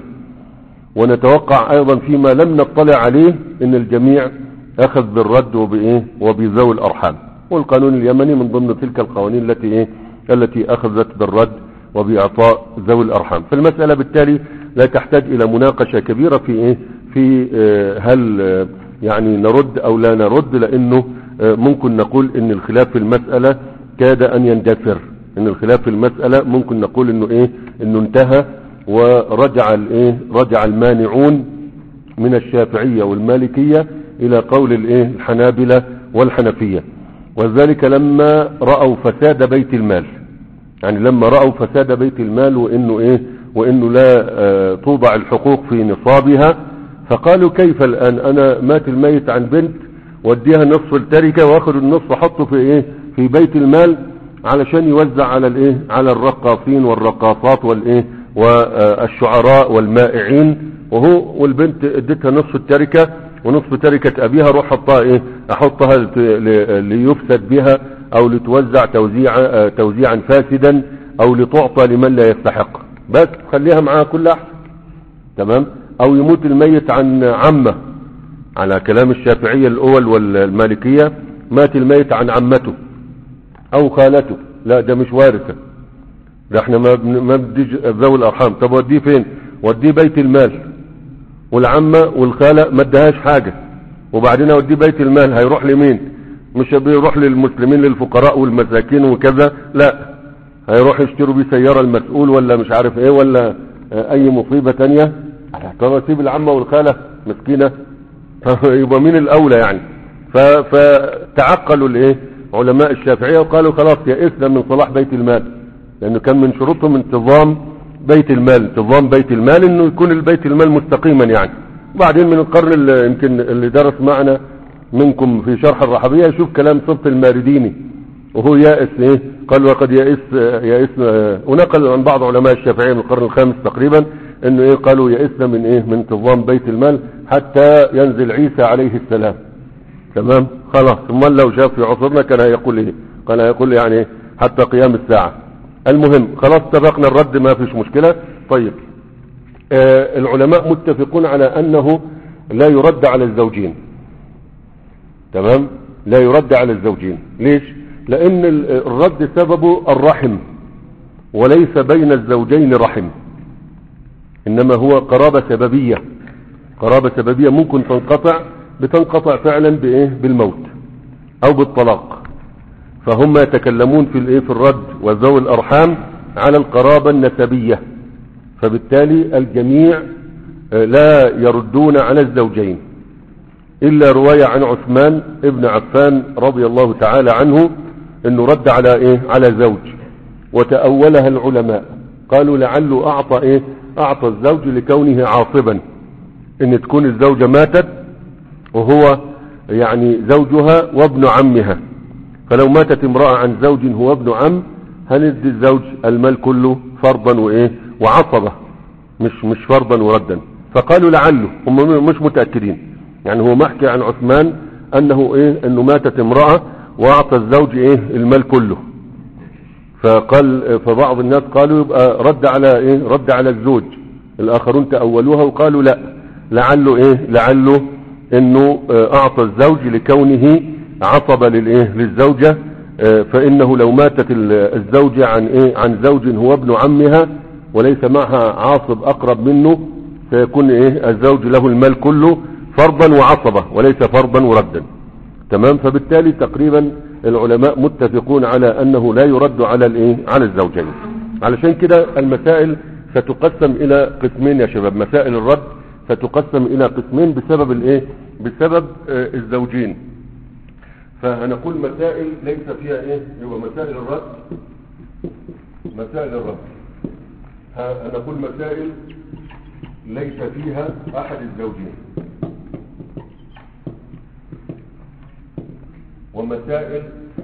ونتوقع أيضا فيما لم نطلع عليه أن الجميع أخذ بالرد وبإيه وبذوي الأرحام والقانون اليمني من ضمن تلك القوانين التي إيه التي أخذت بالرد وبإعطاء ذوي الأرحام فالمسألة بالتالي لا تحتاج إلى مناقشة كبيرة في إيه في آه، هل آه، يعني نرد أو لا نرد لأنه آه، ممكن نقول أن الخلاف في المسألة كاد أن يندثر أن الخلاف في المسألة ممكن نقول أنه إيه أنه انتهى ورجع الإيه رجع المانعون من الشافعية والمالكية إلى قول الإيه الحنابلة والحنفية وذلك لما رأوا فساد بيت المال يعني لما رأوا فساد بيت المال وإنه إيه وإنه لا آه، توضع الحقوق في نصابها فقالوا كيف الآن أنا مات الميت عن بنت وديها نصف التركة واخد النصف احطه في إيه في بيت المال علشان يوزع على الإيه على الرقاصين والرقاصات والإيه والشعراء والمائعين وهو والبنت اديتها نصف التركة ونصف تركة ابيها روح حطها ايه احطها لت- ل- ليفسد بها او لتوزع توزيعا آه، توزيعا فاسدا او لتعطى لمن لا يستحق بس خليها معاها كل احسن تمام او يموت الميت عن عمه على كلام الشافعية الاول والمالكية مات الميت عن عمته او خالته لا ده مش وارثة ده احنا ما بن- ما بديش ذوي الارحام طب وديه فين وديه بيت المال والعمة والخالة ما ادهاش حاجة وبعدين اوديه بيت المال هيروح لمين مش بيروح للمسلمين للفقراء والمساكين وكذا لا هيروح يشتروا بيه سيارة المسؤول ولا مش عارف ايه ولا اه، اي مصيبة تانية طب اسيب العمة والخالة مسكينة يبقى مين الاولى يعني ف- فتعقلوا الايه علماء الشافعية وقالوا خلاص يئسنا من صلاح بيت المال لانه كان من شروطهم انتظام بيت المال انتظام بيت المال انه يكون البيت المال مستقيما يعني وبعدين من القرن اللي يمكن اللي درس معنا منكم في شرح الرحبية يشوف كلام صبت المارديني وهو يائس ايه قال وقد يائس يائس ونقل عن بعض علماء الشافعية من القرن الخامس تقريبا انه ايه قالوا يئسنا من ايه من انتظام بيت المال حتى ينزل عيسى عليه السلام تمام خلاص ثم لو شاف في عصرنا كان هيقول ايه كان هيقول يعني حتى قيام الساعة المهم خلاص سبقنا الرد ما فيش مشكلة طيب آه العلماء متفقون على انه لا يرد على الزوجين تمام لا يرد على الزوجين ليش لان ال- الرد سببه الرحم وليس بين الزوجين رحم انما هو قرابة سببية قرابة سببية ممكن تنقطع بتنقطع فعلا بايه بالموت او بالطلاق فهم يتكلمون في الايه في الرد وذوي الارحام على القرابة النسبية فبالتالي الجميع آه، لا يردون على الزوجين الا رواية عن عثمان ابن عفان رضي الله تعالى عنه انه رد على ايه على زوج وتأولها العلماء قالوا لعله اعطى ايه اعطى الزوج لكونه عاصبا ان تكون الزوجة ماتت وهو يعني زوجها وابن عمها فلو ماتت امرأة عن زوج هو ابن عم هندي الزوج المال كله فرضا وايه وعصبة مش مش فرضا وردا فقالوا لعله هم مش متأكدين يعني هو محكي عن عثمان انه ايه انه ماتت امرأة واعطى الزوج ايه المال كله فقال فبعض الناس قالوا يبقى رد على ايه رد على الزوج الاخرون تأولوها وقالوا لا لعله ايه لعله انه آه، اعطى الزوج لكونه عصب للايه للزوجة آه، فانه لو ماتت ال- الزوجة عن ايه عن زوج هو ابن عمها وليس معها عاصب اقرب منه سيكون ايه الزوج له المال كله فرضا وعصبة وليس فرضا وردا تمام فبالتالي تقريبا العلماء متفقون على انه لا يرد على الايه على الزوجين علشان كده المسائل ستقسم الى قسمين يا شباب مسائل الرد ستقسم الى قسمين بسبب الايه بسبب آه، الزوجين فهنقول مسائل ليس فيها ايه يبقى مسائل الرد مسائل الرد ها- هنقول مسائل ليس فيها احد الزوجين ومسائل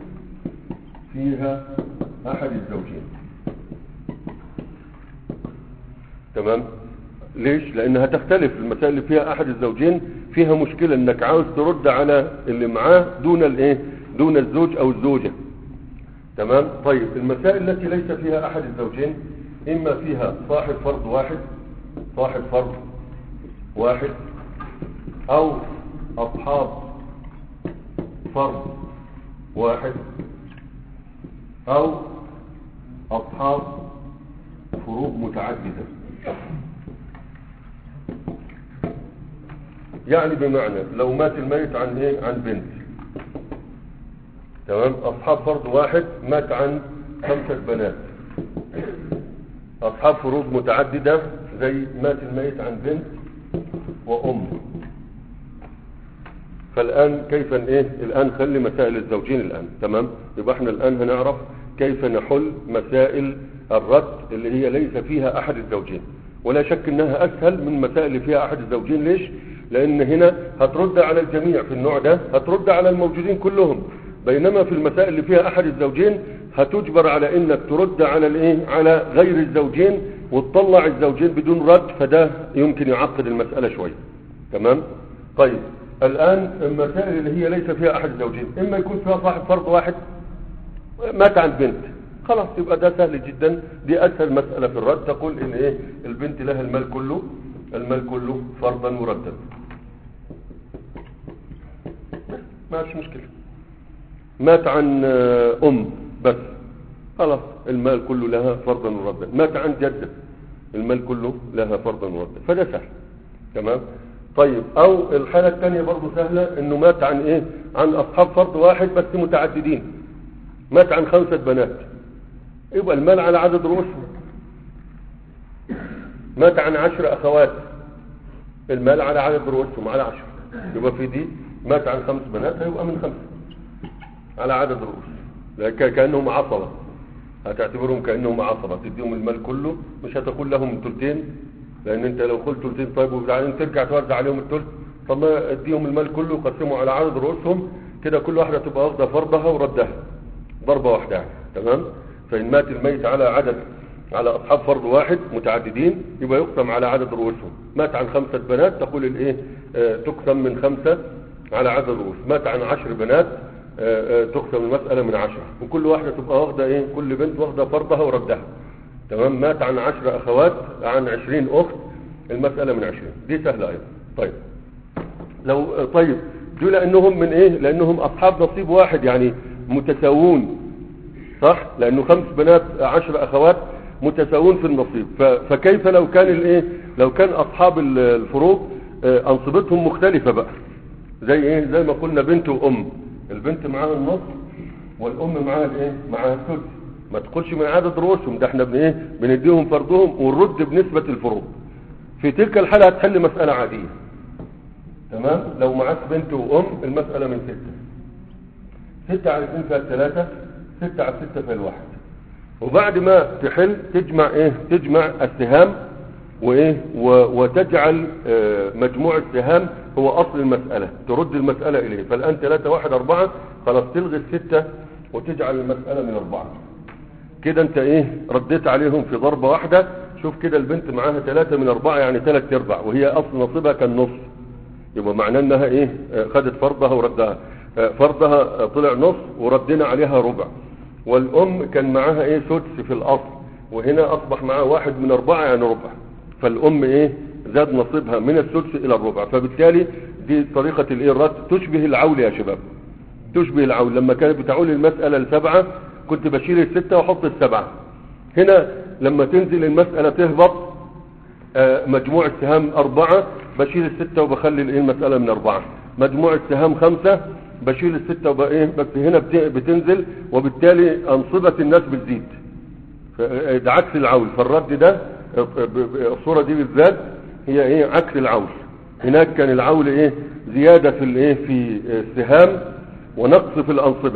فيها احد الزوجين تمام ليش لانها تختلف المسائل اللي فيها احد الزوجين فيها مشكلة انك عاوز ترد على اللي معاه دون الايه دون الزوج او الزوجة تمام طيب المسائل التي ليس فيها احد الزوجين اما فيها صاحب فرض واحد صاحب فرض واحد او اصحاب فرض واحد او اصحاب فروض متعددة يعني بمعنى لو مات الميت عن ايه عن بنت تمام اصحاب فرض واحد مات عن خمسة بنات اصحاب فروض متعددة زي مات الميت عن بنت وام فالان كيف ن- ايه الان خلي مسائل الزوجين الان تمام يبقى احنا الان هنعرف كيف نحل مسائل الرد اللي هي ليس فيها احد الزوجين ولا شك انها اسهل من مسائل اللي فيها احد الزوجين ليش لان هنا هترد على الجميع في النوع ده هترد على الموجودين كلهم بينما في المسائل اللي فيها احد الزوجين هتجبر على انك ترد على الايه على غير الزوجين وتطلع الزوجين بدون رد فده يمكن يعقد المسألة شوية تمام طيب الآن المسائل اللي هي ليس فيها أحد الزوجين إما يكون فيها صاحب فرض واحد مات عن بنت خلاص يبقى ده سهل جدا دي أسهل مسألة في الرد تقول إن إيه البنت لها المال كله المال كله فرضا مردا ماشي مشكلة مات عن آه، أم بس خلاص المال كله لها فرضا مردا مات عن جدة المال كله لها فرضا مردا فده سهل تمام طيب او الحالة الثانية برضو سهلة انه مات عن ايه عن اصحاب فرض واحد بس متعددين مات عن خمسة بنات يبقى المال على عدد رؤوسهم مات عن عشر اخوات المال على عدد رؤوسهم على عشر يبقى في دي مات عن خمس بنات هيبقى من خمسة على عدد رؤوس لك- كأنهم عصبة هتعتبرهم كأنهم عصبة تديهم المال كله مش هتقول لهم تلتين لأن أنت لو قلت تلتين طيب وبعدين ترجع توزع عليهم التلت طب ما اديهم المال كله وقسموا على عدد رؤوسهم كده كل واحدة تبقى واخدة فرضها وردها ضربة واحدة يعني. تمام فإن مات الميت على عدد على أصحاب فرض واحد متعددين يبقى يقسم على عدد رؤوسهم مات عن خمسة بنات تقول الإيه آه تقسم من خمسة على عدد رؤوس مات عن عشر بنات آه، آه، تقسم المسألة من عشرة وكل واحدة تبقى واخدة ايه كل بنت واخدة فرضها وردها تمام مات عن عشر اخوات عن عشرين اخت المسألة من عشرين دي سهلة ايضا طيب لو آه، طيب دول لانهم من ايه لانهم اصحاب نصيب واحد يعني متساوون صح لانه خمس بنات عشر اخوات متساوون في النصيب ف- فكيف لو كان الايه لو كان اصحاب ال- الفروض آه، انصبتهم مختلفة بقى زي ايه زي ما قلنا بنت وام البنت معاها النص والام معاها الايه معاها الثلث ما تقولش من عدد رؤوسهم ده احنا بن ايه بنديهم فرضهم ونرد بنسبة الفروض في تلك الحالة هتحل مسألة عادية تمام لو معاك بنت وام المسألة من ستة ستة على اثنين فيها الثلاثة ستة على ستة فيها الواحد وبعد ما تحل تجمع ايه تجمع السهام وايه و- وتجعل آه، مجموع السهام هو اصل المسألة ترد المسألة اليه فالان ثلاثة واحد اربعة خلاص تلغي الستة وتجعل المسألة من اربعة كده انت ايه رديت عليهم في ضربة واحدة شوف كده البنت معاها ثلاثة من اربعة يعني ثلاث ارباع وهي اصل نصيبها كان نص يبقى معناه انها ايه آه، خدت فرضها وردها آه، فرضها آه، طلع نص وردنا عليها ربع والام كان معاها ايه سدس في الاصل وهنا اصبح معاها واحد من اربعة يعني ربع فالام ايه زاد نصيبها من السدس الى الربع فبالتالي دي طريقة الايه الرد تشبه العول يا شباب تشبه العول لما كانت بتعول المسألة لسبعة كنت بشيل الستة واحط السبعة هنا لما تنزل المسألة تهبط آه، مجموع السهام أربعة بشيل الستة وبخلي الإيه المسألة من أربعة مجموع السهام خمسة بشيل الستة وبقى إيه بس هنا بت- بتنزل وبالتالي أنصبة الناس بتزيد ف- آه، ده عكس العول فالرد ده آه، ب- ب- الصورة دي بالذات هي إيه عكس العول هناك كان العول إيه زيادة في الإيه في آه، السهام ونقص في الأنصبة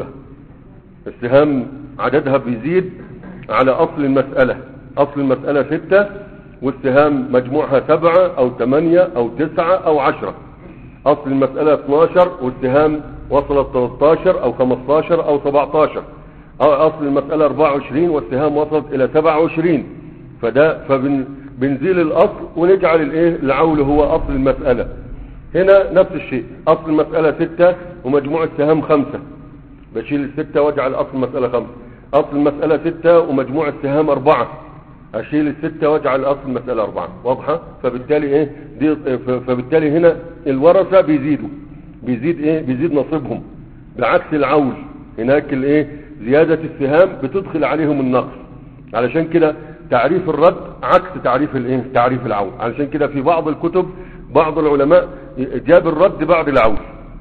السهام عددها بيزيد على أصل المسألة أصل المسألة ستة والسهام مجموعها سبعة أو ثمانية أو تسعة أو عشرة أصل المسألة 12 والسهام وصلت 13 أو 15 أو 17 أو أصل المسألة 24 والسهام وصلت إلى 27 فده فبنزيل الأصل ونجعل الإيه العول هو أصل المسألة هنا نفس الشيء أصل المسألة 6 ومجموع السهام 5 بشيل الستة واجعل أصل المسألة خمسة أصل المسألة ستة ومجموع السهام أربعة أشيل الستة واجعل أصل المسألة أربعة واضحة فبالتالي إيه دي ف- فبالتالي هنا الورثة بيزيدوا بيزيد إيه بيزيد نصيبهم بعكس العول هناك الإيه زيادة السهام بتدخل عليهم النقص علشان كده تعريف الرد عكس تعريف الايه تعريف العول علشان كده في بعض الكتب بعض العلماء جاب الرد بعد العول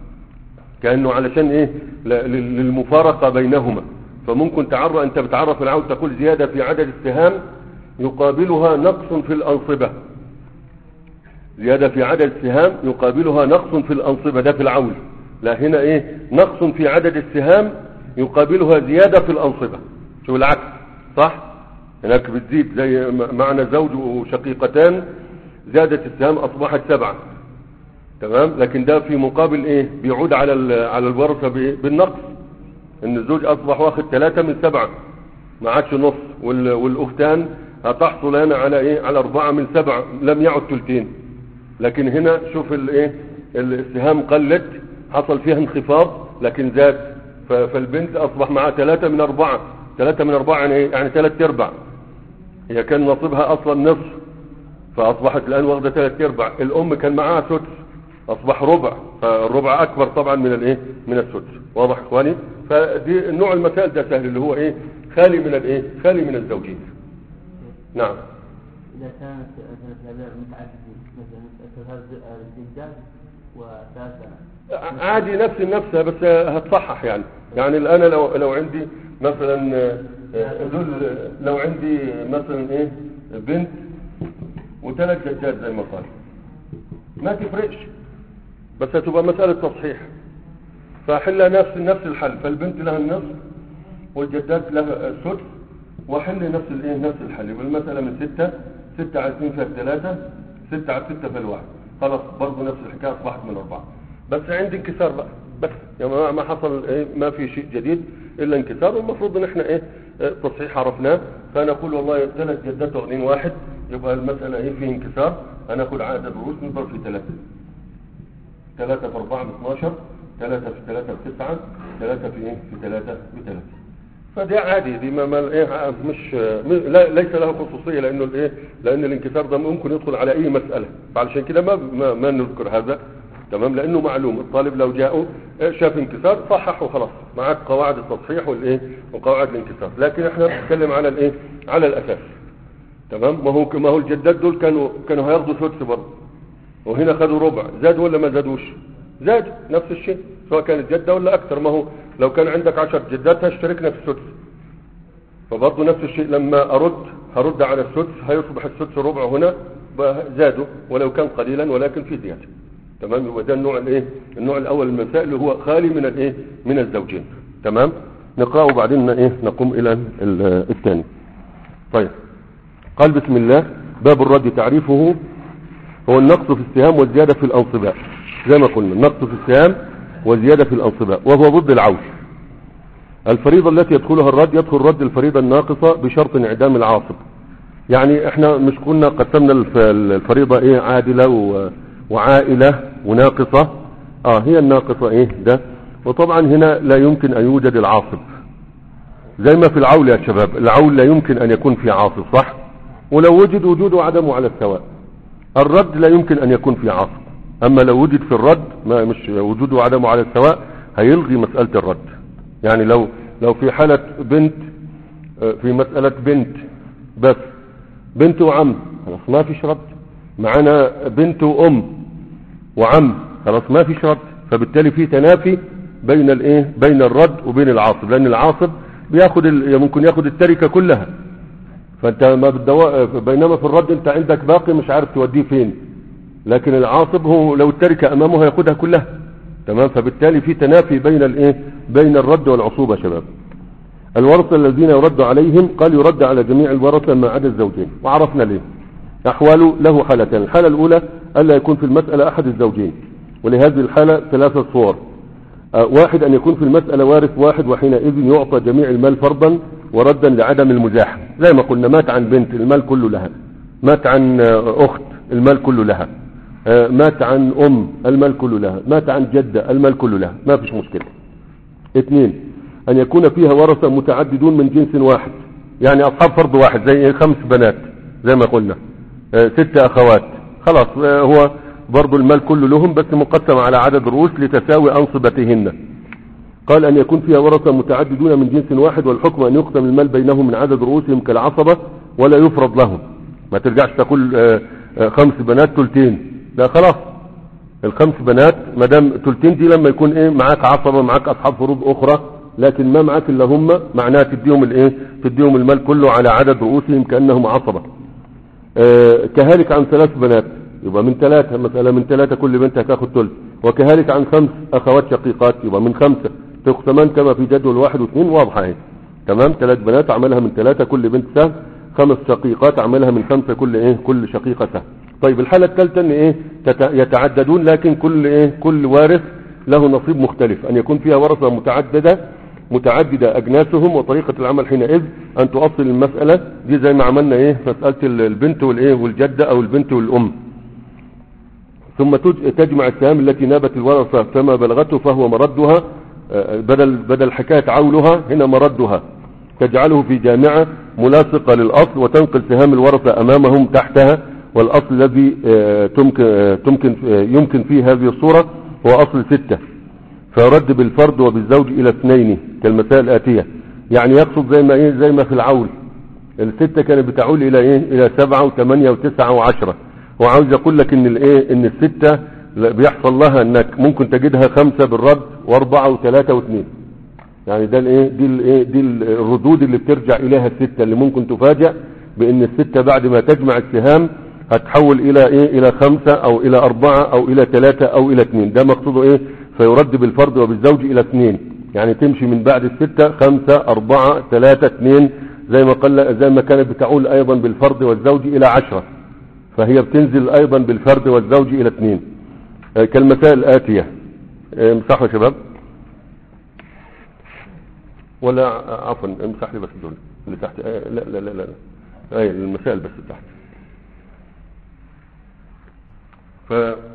كأنه علشان ايه ل- لل- للمفارقة بينهما فممكن تعرف انت بتعرف العود تقول زيادة في عدد السهام يقابلها نقص في الأنصبة زيادة في عدد السهام يقابلها نقص في الأنصبة ده في العول لا هنا ايه نقص في عدد السهام يقابلها زيادة في الأنصبة شو العكس صح هناك بتزيد زي م- معنى زوج وشقيقتان زادت السهام أصبحت سبعة تمام لكن ده في مقابل ايه بيعود على ال- على الورثه بإيه؟ بالنقص ان الزوج اصبح واخد ثلاثة من سبعة ما عادش نص وال- والاختان هتحصل هنا على ايه على اربعة من سبعة لم يعد ثلثين لكن هنا شوف الايه السهام قلت حصل فيها انخفاض لكن زاد ف- فالبنت اصبح معها ثلاثة من اربعة ثلاثة من اربعة يعني ايه يعني ثلاث ارباع هي كان نصيبها اصلا نصف فاصبحت الان واخده ثلاث ارباع الام كان معاها سدس اصبح ربع فالربع اكبر طبعا من الايه من السدس واضح اخواني فدي نوع المسائل ده سهل اللي هو ايه خالي من الايه خالي من الزوجين نعم إذا كانت مثلا الأبناء متعددين مثلا ثلاث الزوجات وثلاثة عادي نفس نفسها بس هتصحح يعني يعني الان لو لو عندي مثلا آه، دول لو عندي مثلا ايه بنت وثلاث جدات زي ما قال ما تفرقش بس هتبقى مسألة تصحيح فحلها نفس نفس الحل فالبنت لها النصف والجدات لها السدس وحل نفس الايه نفس الحل يبقى المسألة من ستة ستة على اثنين فيها الثلاثة ستة على ستة فيها الواحد خلاص برضه نفس الحكاية أصبحت من أربعة بس عندي انكسار بقى بس يعني ما- ما حصل إيه ما في شيء جديد إلا انكسار والمفروض إن إحنا إيه إيه، تصحيح عرفناه فنقول والله ثلاث جدات واخدين واحد يبقى المسألة إيه فيه انكسار هناخد عدد الرؤوس نضرب في ثلاثة ثلاثة في أربعة ب 12 ثلاثة في ثلاثة بتسعة ثلاثة في إيه في ثلاثة بثلاثة فدي عادي دي ما ما إيه مش م- لا ليس له خصوصية لأنه الإيه لأن الانكسار ده ممكن يدخل على أي مسألة فعلشان كده ما ما, ما نذكر هذا تمام لأنه معلوم الطالب لو جاءوا إيه، شاف انكسار صحح وخلاص معك قواعد التصحيح والإيه وقواعد الانكسار لكن احنا بنتكلم على الإيه على الأساس تمام ما هو ما هو الجدات دول كانوا كانوا هياخدوا سدس برضه وهنا خدوا ربع زاد ولا ما زادوش زاد نفس الشيء سواء كانت جدة ولا أكثر ما هو لو كان عندك عشر جدات هشتركنا في السدس فبرضه نفس الشيء لما ارد هرد على السدس هيصبح السدس ربع هنا زادوا ولو كان قليلا ولكن في زياده تمام يبقى ده النوع الايه النوع الاول من المسائل اللي هو خالي من الايه من الزوجين تمام نقراه وبعدين ايه نقوم الى ال- الثاني طيب قال بسم الله باب الرد تعريفه هو النقص في السهام والزيادة في الأنصباء زي ما قلنا النقص في السهام والزيادة في الأنصباء وهو ضد العوش الفريضة التي يدخلها الرد يدخل رد الفريضة الناقصة بشرط انعدام العاصب يعني احنا مش كنا قسمنا الف- الفريضة ايه عادلة و- وعائلة وناقصة اه هي الناقصة ايه ده وطبعا هنا لا يمكن ان يوجد العاصب زي ما في العول يا شباب العول لا يمكن ان يكون في عاصب صح ولو وجد وجوده وعدمه على السواء الرد لا يمكن ان يكون في عاصب اما لو وجد في الرد ما مش وجوده وعدمه على السواء هيلغي مسألة الرد يعني لو لو في حالة بنت آه، في مسألة بنت بس بنت وعم خلاص ما فيش رد معانا بنت وام وعم خلاص ما فيش رد فبالتالي في تنافي بين الايه بين الرد وبين العاصب لان العاصب بياخد ال... ممكن ياخد التركه كلها فانت ما بتدو... بينما في الرد انت عندك باقي مش عارف توديه فين لكن العاصب هو لو التركه امامه هياخدها كلها تمام فبالتالي في تنافي بين الايه بين الرد والعصوبه يا شباب الورثه الذين يرد عليهم قال يرد على جميع الورثه ما عدا الزوجين وعرفنا ليه أحواله له حالتين الحالة الأولى ألا يكون في المسألة أحد الزوجين ولهذه الحالة ثلاثة صور آه، واحد أن يكون في المسألة وارث واحد وحينئذ يعطى جميع المال فرضا وردا لعدم المزاحة زي ما قلنا مات عن بنت المال كله لها مات عن آه، أخت المال كله لها آه، مات عن أم المال كله لها مات عن جدة المال كله لها ما فيش مشكلة اثنين أن يكون فيها ورثة متعددون من جنس واحد يعني أصحاب فرض واحد زي خمس بنات زي ما قلنا آه، ست أخوات خلاص آه، هو برضو المال كله لهم بس مقسم على عدد رؤوس لتساوي أنصبتهن قال أن يكون فيها ورثة متعددون من جنس واحد والحكم أن يقسم المال بينهم من عدد رؤوسهم كالعصبة ولا يفرض لهم ما ترجعش تقول آه، آه، خمس بنات تلتين لا خلاص الخمس بنات ما دام تلتين دي لما يكون ايه معاك عصبة معاك اصحاب فروض اخرى لكن ما معاك الا هم معناها تديهم الايه تديهم المال كله على عدد رؤوسهم كانهم عصبة آه، كهالك عن ثلاث بنات يبقى من ثلاثة مسألة من ثلاثة كل بنت هتاخد ثلث وكهالك عن خمس أخوات شقيقات يبقى من خمسة تقسمان كما في جدول واحد واثنين واضحة اهي تمام ثلاث بنات عملها من ثلاثة كل بنت سهم خمس شقيقات عملها من خمسة كل ايه كل شقيقة سهم طيب الحالة الثالثة ان ايه تت- يتعددون لكن كل ايه كل وارث له نصيب مختلف ان يكون فيها ورثة متعددة متعددة أجناسهم وطريقة العمل حينئذ أن تؤصل المسألة دي زي ما عملنا إيه مسألة ال- البنت والإيه والجدة أو البنت والأم ثم تج- تجمع السهام التي نابت الورثة فما بلغته فهو مردها آه، بدل بدل حكاية عولها هنا مردها تجعله في جامعة ملاصقة للأصل وتنقل سهام الورثة أمامهم تحتها والأصل الذي آه، تمكن آه، تمكن آه، يمكن فيه هذه الصورة هو أصل ستة فيرد بالفرد وبالزوج الى اثنين كالمسائل الاتيه يعني يقصد زي ما ايه زي ما في العول الستة كانت بتعول الى ايه الى سبعة وثمانية وتسعة وعشرة وعاوز يقول لك ان الايه ان الستة لا- بيحصل لها انك ممكن تجدها خمسة بالرد واربعة وثلاثة واثنين يعني ده الايه دي الايه دي الردود اللي بترجع اليها الستة اللي ممكن تفاجأ بان الستة بعد ما تجمع السهام هتحول الى ايه الى خمسة او الى اربعة او الى ثلاثة او الى اثنين ده مقصوده ايه فيرد بالفرد وبالزوج الى اثنين يعني تمشي من بعد الستة خمسة اربعة ثلاثة اثنين زي ما قال زي ما كانت بتعول ايضا بالفرد والزوج الى عشرة فهي بتنزل ايضا بالفرد والزوج الى اثنين آه، كالمسائل الاتية آه، امسحوا يا شباب ولا آه، عفوا امسح لي بس دول اللي تحت آه، لا لا لا لا اي المسائل بس اللي تحت ف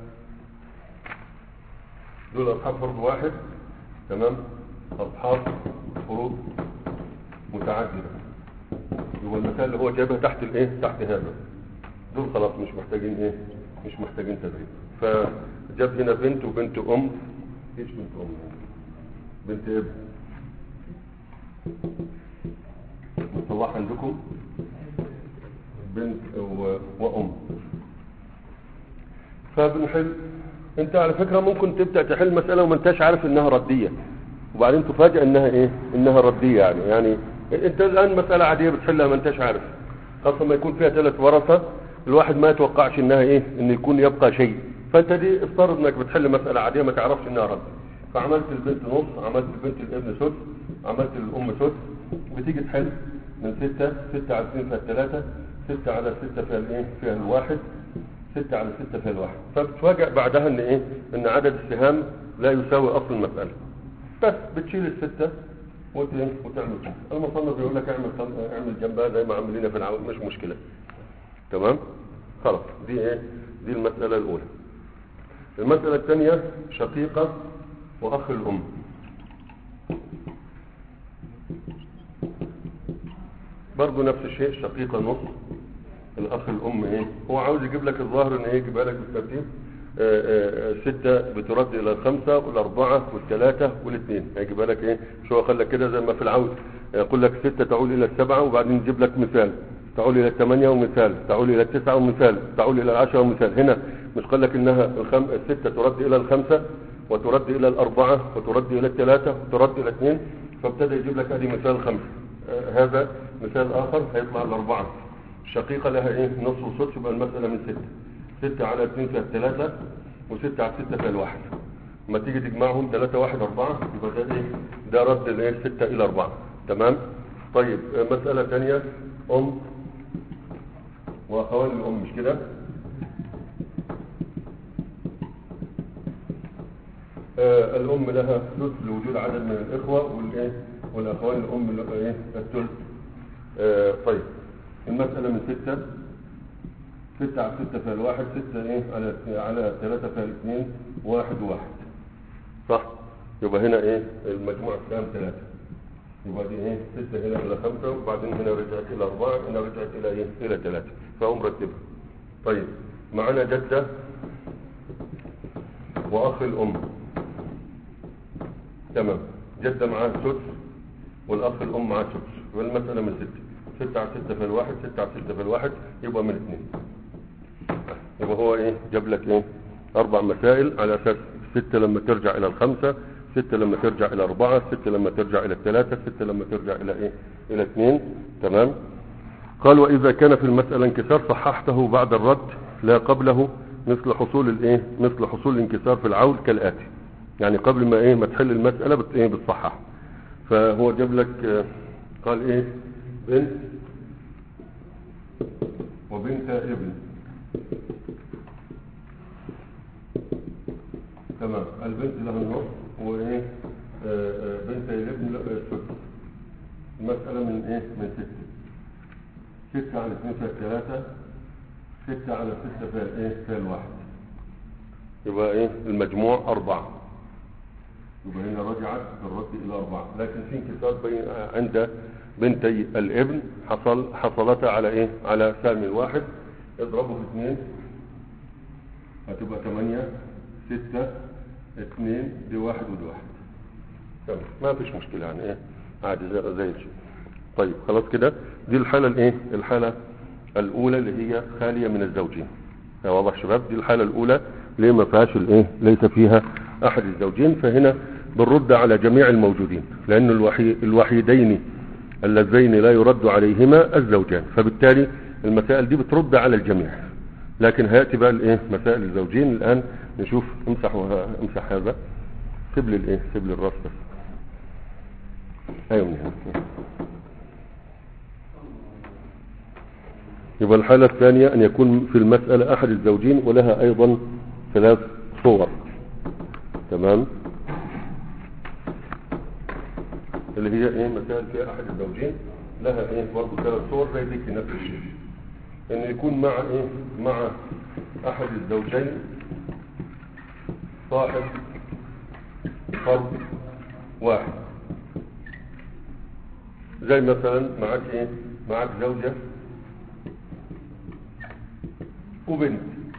دول اصحاب فرض واحد تمام اصحاب فروض متعدده هو المثال اللي هو جايبها تحت الايه تحت هذا دول خلاص مش محتاجين ايه مش محتاجين تدريب فجاب هنا بنت وبنت ام ايش بنت ام بنت ابن مطلعها عندكم بنت و... وام فبنحل انت على فكرة ممكن تبدأ تحل مسألة وما انتش عارف انها ردية وبعدين تفاجئ انها ايه انها رديه يعني يعني انت الان مساله عاديه بتحلها ما انتش عارف خاصه ما يكون فيها ثلاث ورثه الواحد ما يتوقعش انها ايه ان يكون يبقى شيء فانت دي افترض انك بتحل مساله عاديه ما تعرفش انها رد فعملت البنت نص عملت البنت الابن سدس عملت الام سدس بتيجي تحل من ستة ستة على اثنين فيها الثلاثة ستة على ستة فيها الايه فيها الواحد ستة على ستة فيها الواحد فبتفاجئ بعدها ان ايه ان عدد السهام لا يساوي اصل المسألة بس بتشيل الستة وت- وتعمل خمسة المصنف بيقول لك اعمل خم- اعمل جنبها زي ما عاملين في العون مش مشكلة تمام خلاص دي ايه دي المسألة الاولى المسألة الثانية شقيقة واخ الام برضه نفس الشيء شقيقة نص الاخ الام ايه هو عاوز يجيب لك الظاهر ان ايه يجيبها لك بالترتيب آه، آه، آه، ستة بترد الى الخمسة والاربعة والثلاثة والاثنين هيجيبها لك ايه شو هو خلك كده زي ما في العود يقول لك ستة تعود الى السبعة وبعدين يجيب لك مثال تعود الى الثمانية ومثال تعود الى التسعة ومثال تعود الى العشرة ومثال هنا مش قال لك انها الخم... الستة ترد الى الخمسة وترد الى الاربعة وترد الى الثلاثة وترد الى الاثنين فابتدى يجيب لك ادي مثال خمسة آه، هذا مثال اخر هيطلع الاربعة الشقيقة لها ايه نص وسدس يبقى المسألة من ستة ستة على اثنين فيها الثلاثة وستة على ستة فيها الواحد لما تيجي تجمعهم ثلاثة واحد أربعة يبقى ده ايه ده رد الايه ستة إلى أربعة تمام طيب آه، مسألة ثانية أم وأخوان الأم مش كده آه، الأم لها ثلث لوجود عدد من الإخوة والإيه والأخوان الأم له- إيه الثلث آه، طيب المسألة من ستة ستة على ستة فيها الواحد ستة إيه على على ثلاثة فيها الاثنين واحد وواحد صح يبقى هنا إيه المجموع السهم ثلاثة يبقى دي إيه ستة هنا إلى خمسة وبعدين هنا رجعت إلى أربعة هنا رجعت إلى إيه إلى ثلاثة فهو مرتبها طيب معنا جدة وأخ الأم تمام جدة معاه سدس والأخ الأم معاه سدس والمسألة من ستة ستة على ستة في الواحد ستة على ستة في الواحد يبقى من اثنين يبقى هو ايه جاب لك ايه أربع مسائل على أساس ستة لما ترجع إلى الخمسة ستة لما ترجع إلى أربعة ستة لما ترجع إلى الثلاثة ستة لما ترجع إلى ايه إلى اثنين تمام قال وإذا كان في المسألة انكسار صححته بعد الرد لا قبله مثل حصول الايه مثل حصول الانكسار في العول كالآتي يعني قبل ما ايه ما تحل المسألة بت ايه بتصحح فهو جاب لك آه، قال ايه بنت وبنت ابن تمام البنت لها النص وايه آه، آه، بنت الابن لها السدس المسألة من ايه من ستة ستة على اثنين فيها الثلاثة ستة على ستة فيها الايه فيها الواحد يبقى ايه المجموع أربعة يبقى هنا رجعت الرد إلى أربعة لكن في انكسار بين عند بنتي الابن حصل حصلتا على ايه على سهم الواحد اضربه في اثنين هتبقى ثمانية ستة اثنين دي واحد ودي واحد تمام ما فيش مشكلة يعني ايه عادي زي زي الشيء طيب خلاص كده دي الحالة الايه الحالة الاولى اللي هي خالية من الزوجين يا واضح شباب دي الحالة الاولى اللي ما فيهاش الايه ليس فيها احد الزوجين فهنا بنرد على جميع الموجودين لان الوحي الوحيدين اللذين لا يرد عليهما الزوجان فبالتالي المسائل دي بترد على الجميع لكن هياتي بقى الايه مسائل الزوجين الان نشوف امسح وه- امسح هذا سيب لي الايه سيب لي الراس بس ايوه من هنا يبقى الحالة الثانية أن يكون في المسألة أحد الزوجين ولها أيضا ثلاث صور تمام اللي هي إيه مسائل فيها أحد الزوجين لها إيه برضه ثلاث صور زي ذيك نفس الشيء أن يكون مع إيه مع أحد الزوجين صاحب فرد واحد زي مثلا معاك إيه معاك زوجة وبنت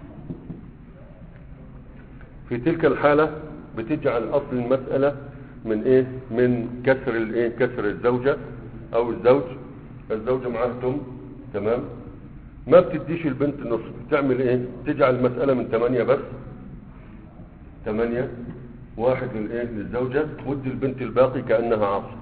في تلك الحالة بتجعل أصل المسألة من إيه من كسر الإيه كسر الزوجة أو الزوج الزوجة معاها تم تمام ما بتديش البنت نصف بتعمل إيه تجعل المسألة من ثمانية بس ثمانية واحد للايه للزوجة ودي البنت الباقي كأنها عاصب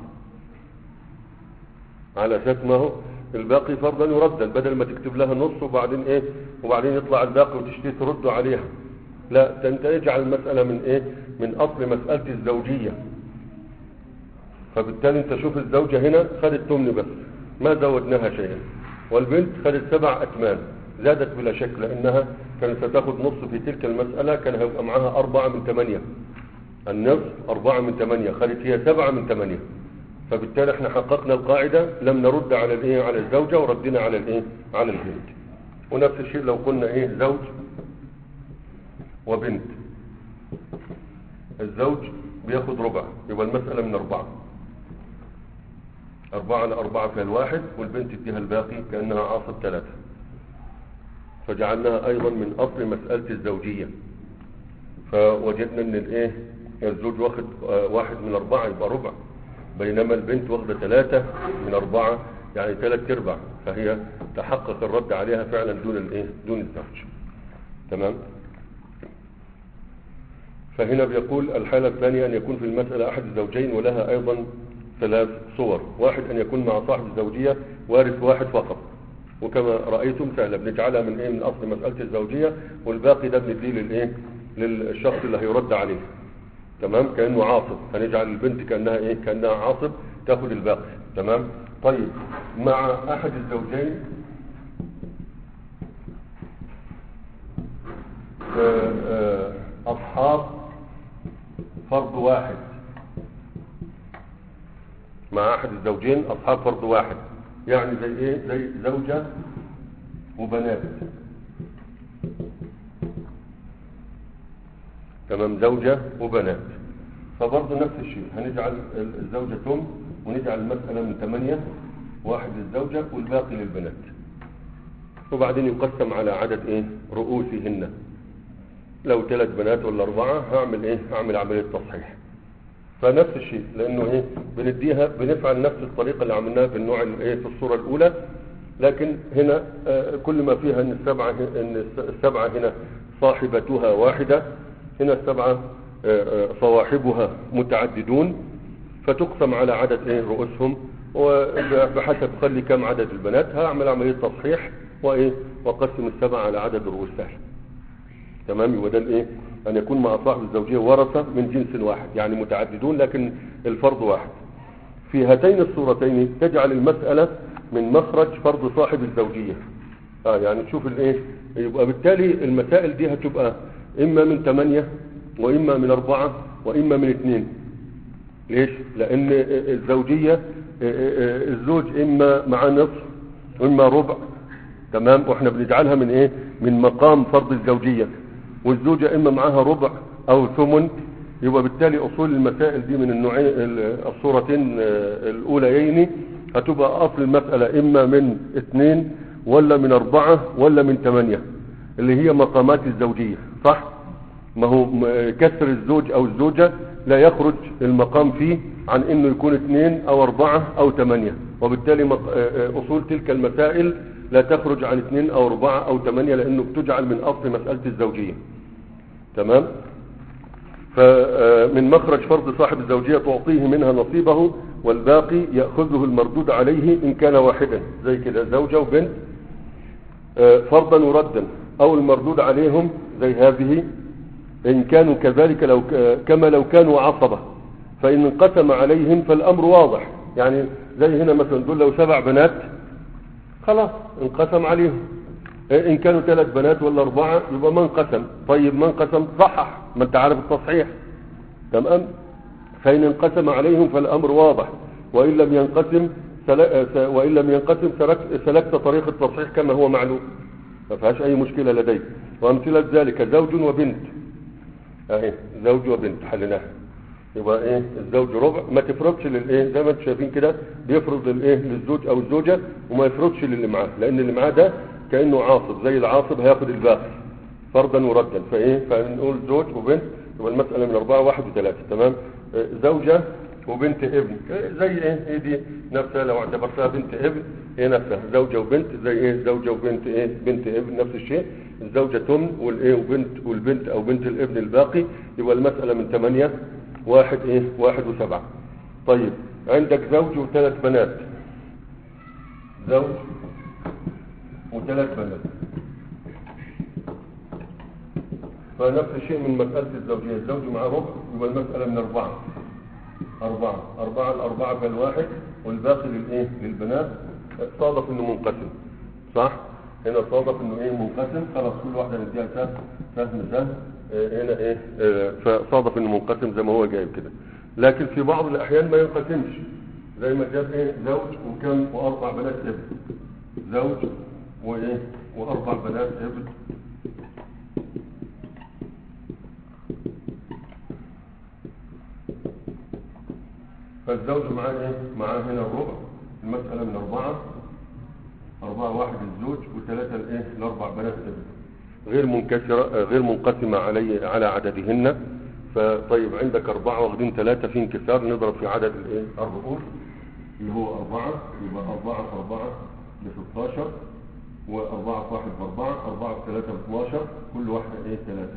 على اساس ما هو الباقي فرضا يردد بدل ما تكتب لها نص وبعدين ايه وبعدين يطلع الباقي وتشتري ترد عليها لا ده انت اجعل المسألة من ايه من اصل مسألة الزوجية فبالتالي انت شوف الزوجة هنا خدت تمن بس ما زودناها شيئا والبنت خدت سبع اتمان زادت بلا شك لانها كانت ستاخد نص في تلك المسألة كان هيبقى معاها اربعة من ثمانية النصف اربعة من ثمانية خدت هي سبعة من ثمانية فبالتالي احنا حققنا القاعدة لم نرد على الايه على الزوجة وردنا على الايه على البنت ونفس الشيء لو قلنا ايه زوج وبنت الزوج بياخد ربع يبقى المسألة من أربعة أربعة على أربعة فيها الواحد والبنت اديها الباقي كأنها عاصب ثلاثة فجعلناها أيضا من أصل مسألة الزوجية فوجدنا أن الإيه الزوج واخد آه، واحد من أربعة يبقى ربع بينما البنت واخدة ثلاثة من أربعة يعني ثلاث أرباع فهي تحقق الرد عليها فعلا دون الإيه دون الزوج تمام فهنا بيقول الحالة الثانية أن يكون في المسألة أحد الزوجين ولها أيضا ثلاث صور واحد أن يكون مع صاحب الزوجية وارث واحد فقط وكما رأيتم سهلة بنجعلها من إيه من أصل مسألة الزوجية والباقي ده بنديه للإيه للشخص اللي هيرد عليه تمام كأنه عاصب هنجعل البنت كأنها إيه كأنها عاصب تاخد الباقي تمام طيب مع أحد الزوجين آه، آه، أصحاب فرض واحد مع أحد الزوجين أصحاب فرض واحد يعني زي إيه زي زوجة وبنات تمام زوجة وبنات فبرضه نفس الشيء هنجعل الزوجة تم ونجعل المسألة من ثمانية واحد للزوجة والباقي للبنات وبعدين يقسم على عدد ايه رؤوسهن لو ثلاث بنات ولا اربعة هعمل ايه هعمل عملية تصحيح فنفس الشيء لانه ايه بنديها بنفعل نفس الطريقة اللي عملناها في النوع الايه في الصورة الاولى لكن هنا آه، كل ما فيها ان السبعة ان السبعة هنا صاحبتها واحدة هنا السبعة آه، آه، صواحبها متعددون فتقسم على عدد ايه رؤوسهم وبحسب خلي كم عدد البنات هعمل عملية تصحيح وايه واقسم السبعة على عدد الرؤوس سهل تمام يبقى ده الايه ان يكون مع صاحب الزوجية ورثة من جنس واحد يعني متعددون لكن الفرض واحد في هاتين الصورتين تجعل المسألة من مخرج فرض صاحب الزوجية اه يعني تشوف الايه يبقى بالتالي المسائل دي هتبقى اما من ثمانية واما من اربعة واما من اثنين ليش لان الزوجية الزوج اما مع نصف واما ربع تمام واحنا بنجعلها من ايه من مقام فرض الزوجية والزوجة اما معاها ربع او ثمن يبقى بالتالي اصول المسائل دي من النوعين الصورتين الاوليين هتبقى اصل المسألة اما من اثنين ولا من اربعة ولا من ثمانية اللي هي مقامات الزوجية صح ما هو م- كسر الزوج او الزوجة لا يخرج المقام فيه عن انه يكون اثنين او اربعة او ثمانية وبالتالي مق- آه، آه، اصول تلك المسائل لا تخرج عن اثنين او اربعة او ثمانية لانه بتجعل من اصل مسألة الزوجية تمام فمن مخرج فرض صاحب الزوجية تعطيه منها نصيبه والباقي يأخذه المردود عليه إن كان واحدا زي كده زوجة وبنت آه، فرضا وردا أو المردود عليهم زي هذه إن كانوا كذلك لو ك- كما لو كانوا عصبة فإن انقسم عليهم فالأمر واضح يعني زي هنا مثلا دول لو سبع بنات خلاص انقسم عليهم إن كانوا ثلاث بنات ولا أربعة يبقى ما انقسم طيب ما انقسم صحح ما انت عارف التصحيح تمام فإن انقسم عليهم فالأمر واضح وإن لم ينقسم سل- س- وإن لم ينقسم سلك- سلكت طريق التصحيح كما هو معلوم ما فيهاش أي مشكلة لديك وأمثلة ذلك زوج وبنت أهي زوج وبنت حلناها يبقى ايه الزوج ربع ما تفرضش للايه زي ما انتم شايفين كده بيفرض الايه للزوج او الزوجه وما يفرضش للي معاه لان اللي معاه ده كانه عاصب زي العاصب هياخد الباقي فرضا وردا فايه فنقول زوج وبنت يبقى المساله من اربعه واحد وثلاثه تمام آه، زوجه وبنت ابن إيه زي ايه هي دي نفسها لو اعتبرتها بنت ابن هي نفسها زوجة وبنت زي ايه زوجة وبنت ايه بنت ابن نفس الشيء الزوجة تمن والايه وبنت والبنت او بنت الابن الباقي يبقى المسألة من ثمانية واحد ايه واحد وسبعة طيب عندك زوج وثلاث بنات زوج وثلاث بنات فنفس الشيء من مسألة الزوجية الزوج مع ربع يبقى المسألة من أربعة أربعة أربعة الأربعة فالواحد والباقي للإيه للبنات صادف إنه منقسم صح هنا صادف إنه إيه منقسم خلاص كل واحدة نديها سهم سهم سهم آه، هنا إيه آه، فصادف إنه منقسم زي ما هو جايب كده لكن في بعض الأحيان ما ينقسمش زي ما جاب إيه زوج وكم وأربع بنات ابن زوج وإيه وأربع بنات ابن فالزوج معاه ايه معاه هنا الربع المسألة من أربعة أربعة واحد الزوج وثلاثة الايه الأربع بنات ابن غير منكسرة آه، غير منقسمة علي على عددهن فطيب عندك أربعة واخدين ثلاثة في انكسار نضرب في عدد الايه الرؤوس اللي هو أربعة يبقى أربعة في أربعة ب 16 وأربعة في واحد بأربعة أربعة في ثلاثة ب 12 كل واحدة ايه ثلاثة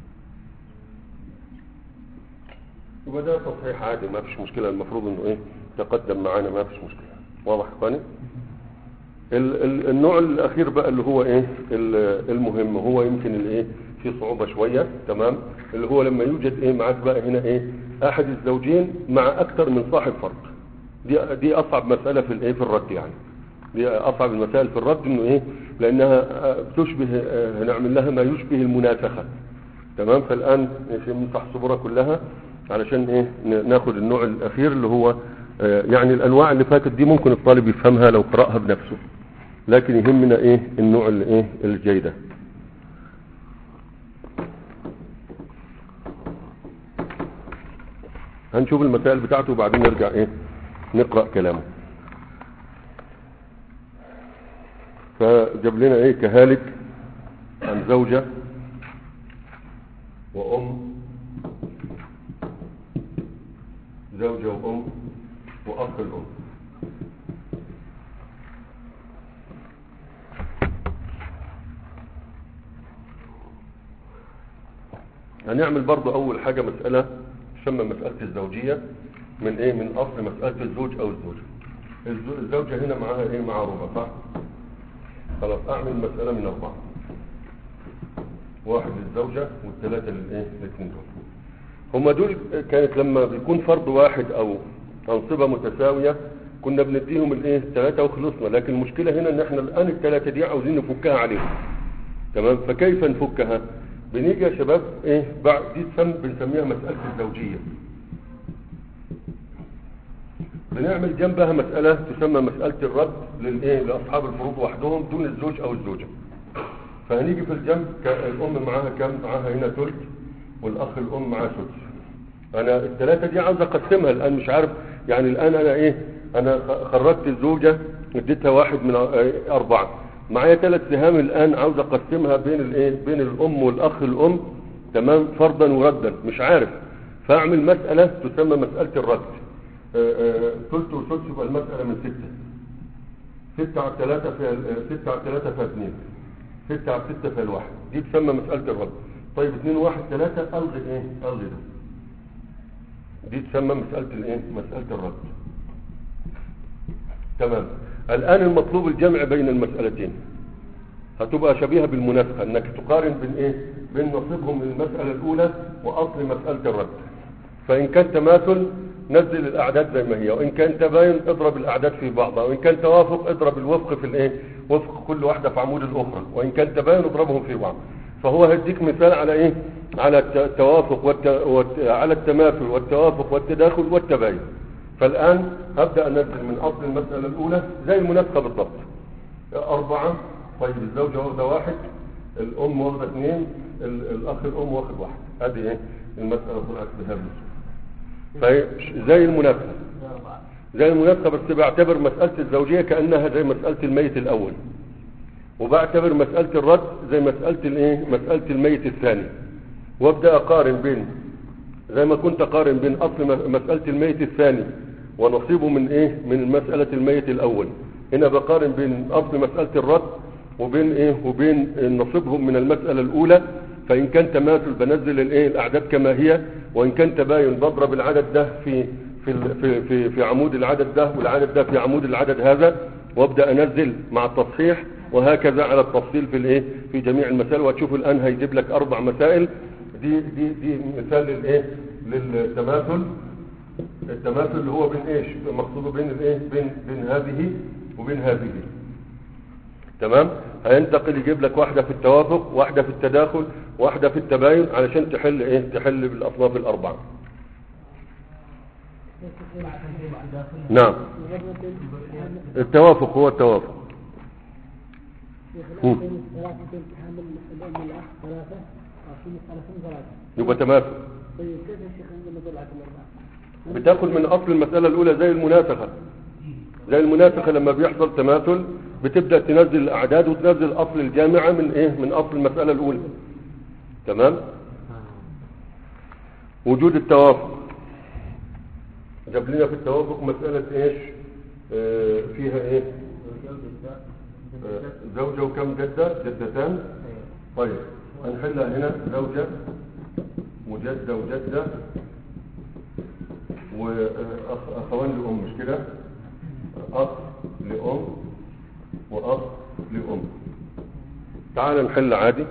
يبقى ده تصحيح عادي ما فيش مشكلة المفروض انه ايه تقدم معانا ما فيش مشكلة واضح يا اخواني ال- ال- النوع الاخير بقى اللي هو ايه ال- المهم هو يمكن الايه في صعوبة شوية تمام اللي هو لما يوجد ايه معاك بقى هنا ايه احد الزوجين مع اكثر من صاحب فرد دي دي اصعب مسألة في الايه في الرد يعني دي اصعب المسائل في الرد انه ايه لانها آه، بتشبه آه، هنعمل لها ما يشبه المناسخة تمام فالان نمسح صبورها كلها علشان ايه ن- ناخد النوع الاخير اللي هو آه، يعني الانواع اللي فاتت دي ممكن الطالب يفهمها لو قرأها بنفسه لكن يهمنا ايه النوع اللي ايه الجاي ده هنشوف المسائل بتاعته وبعدين نرجع ايه نقرأ كلامه فجاب لنا ايه كهالك عن زوجة وأم زوجة وأم وأخ الأم هنعمل برضو أول حاجة مسألة تسمى مسألة الزوجية من إيه من أصل مسألة الزوج أو الزوجة الزو- الزوجة هنا معاها إيه معاها ربع صح خلاص أعمل مسألة من أربعة واحد للزوجة والثلاثة للإيه الاثنين دول هما دول كانت لما بيكون فرد واحد او انصبة متساوية كنا بنديهم الايه ثلاثة وخلصنا لكن المشكلة هنا ان احنا الان الثلاثة دي عاوزين نفكها عليهم تمام فكيف نفكها بنيجي يا شباب ايه بعد دي تسم بنسميها مسألة الزوجية بنعمل جنبها مسألة تسمى مسألة الرد للايه لاصحاب الفروض وحدهم دون الزوج او الزوجة فهنيجي في الجنب ك- الام معاها كم معاها هنا ثلث والاخ الام معاه سدس انا الثلاثه دي عاوز اقسمها الان مش عارف يعني الان انا ايه انا خ- خرجت الزوجه اديتها واحد من أ- اربعه معايا ثلاث سهام الان عاوز اقسمها بين الايه بين الام والاخ الام تمام فرضا وردا مش عارف فاعمل مساله تسمى مساله الرد آه، آه، ثلث وسدس يبقى المساله من سته ستة على ثلاثة في ال- ستة على ثلاثة في اثنين ستة على ستة في الواحد دي تسمى مسألة الرد طيب اثنين واحد ثلاثة ألغي ايه ألغي ده دي تسمى مسألة الايه مسألة الرد تمام الآن المطلوب الجمع بين المسألتين هتبقى شبيهة بالمنافقة انك تقارن بين ايه بين نصيبهم من المسألة الاولى واصل مسألة الرد فان كان تماثل نزل الاعداد زي ما هي وان كان تباين اضرب الاعداد في بعضها وان كان توافق اضرب الوفق في الايه وفق كل واحدة في عمود الاخرى وان كان تباين اضربهم في بعض فهو هيديك مثال على ايه على الت- التوافق والت... والت... على التماثل والتوافق والتداخل والتباين فالان هبدأ انزل من اصل المسألة الاولى زي المنافقة بالضبط أربعة طيب الزوجة واخدة واحد الأم واخدة اثنين ال- الأخ الأم واخد واحد هذه إيه المسألة طلعت بهذا الصورة فهي زي المنافقة زي المنافقة بس بعتبر مسألة الزوجية كأنها زي مسألة الميت الأول وبعتبر مسألة الرد زي مسألة الايه مسألة الميت الثاني وابدأ أقارن بين زي ما كنت قارن بين اصل م- مسألة الميت الثاني ونصيبه من ايه من مسألة الميت الاول هنا بقارن بين اصل مسألة الرد وبين ايه وبين نصيبهم من المسألة الاولى فان كان تماثل بنزل الايه الاعداد كما هي وان كان تباين بضرب العدد ده في في ال- في في, في عمود العدد ده والعدد ده في عمود العدد هذا وابدا انزل مع التصحيح وهكذا على التفصيل في الايه في جميع المسائل وتشوف الان هيجيب لك اربع مسائل دي دي دي مثال للايه للتماثل التماثل اللي هو بين ايش مقصوده بين الايه بين بين هذه وبين هذه تمام هينتقل يجيب لك واحده في التوافق واحده في التداخل واحده في التباين علشان تحل ايه تحل بالاصناف الاربعه نعم التوافق هو التوافق في خلاف بين الثلاثة بين تحامل الأم والأخ ثلاثة أو في مسألة ثلاثة يبقى تماثل طيب كيف يا شيخ عندما طلعت الأربعة؟ بتاخد من اصل المسألة الاولى زي المناسخة زي المناسخة لما بيحصل تماثل بتبدأ تنزل الاعداد وتنزل اصل الجامعة من ايه من اصل المسألة الاولى تمام وجود التوافق جاب لنا في التوافق مسألة ايش آه فيها ايه آه زوجة وكم جدة جدتان طيب هنحلها هنا زوجة وجدة وجدة وأخوان لأم مش كده أخ لأم وأخ لأم تعال نحل عادي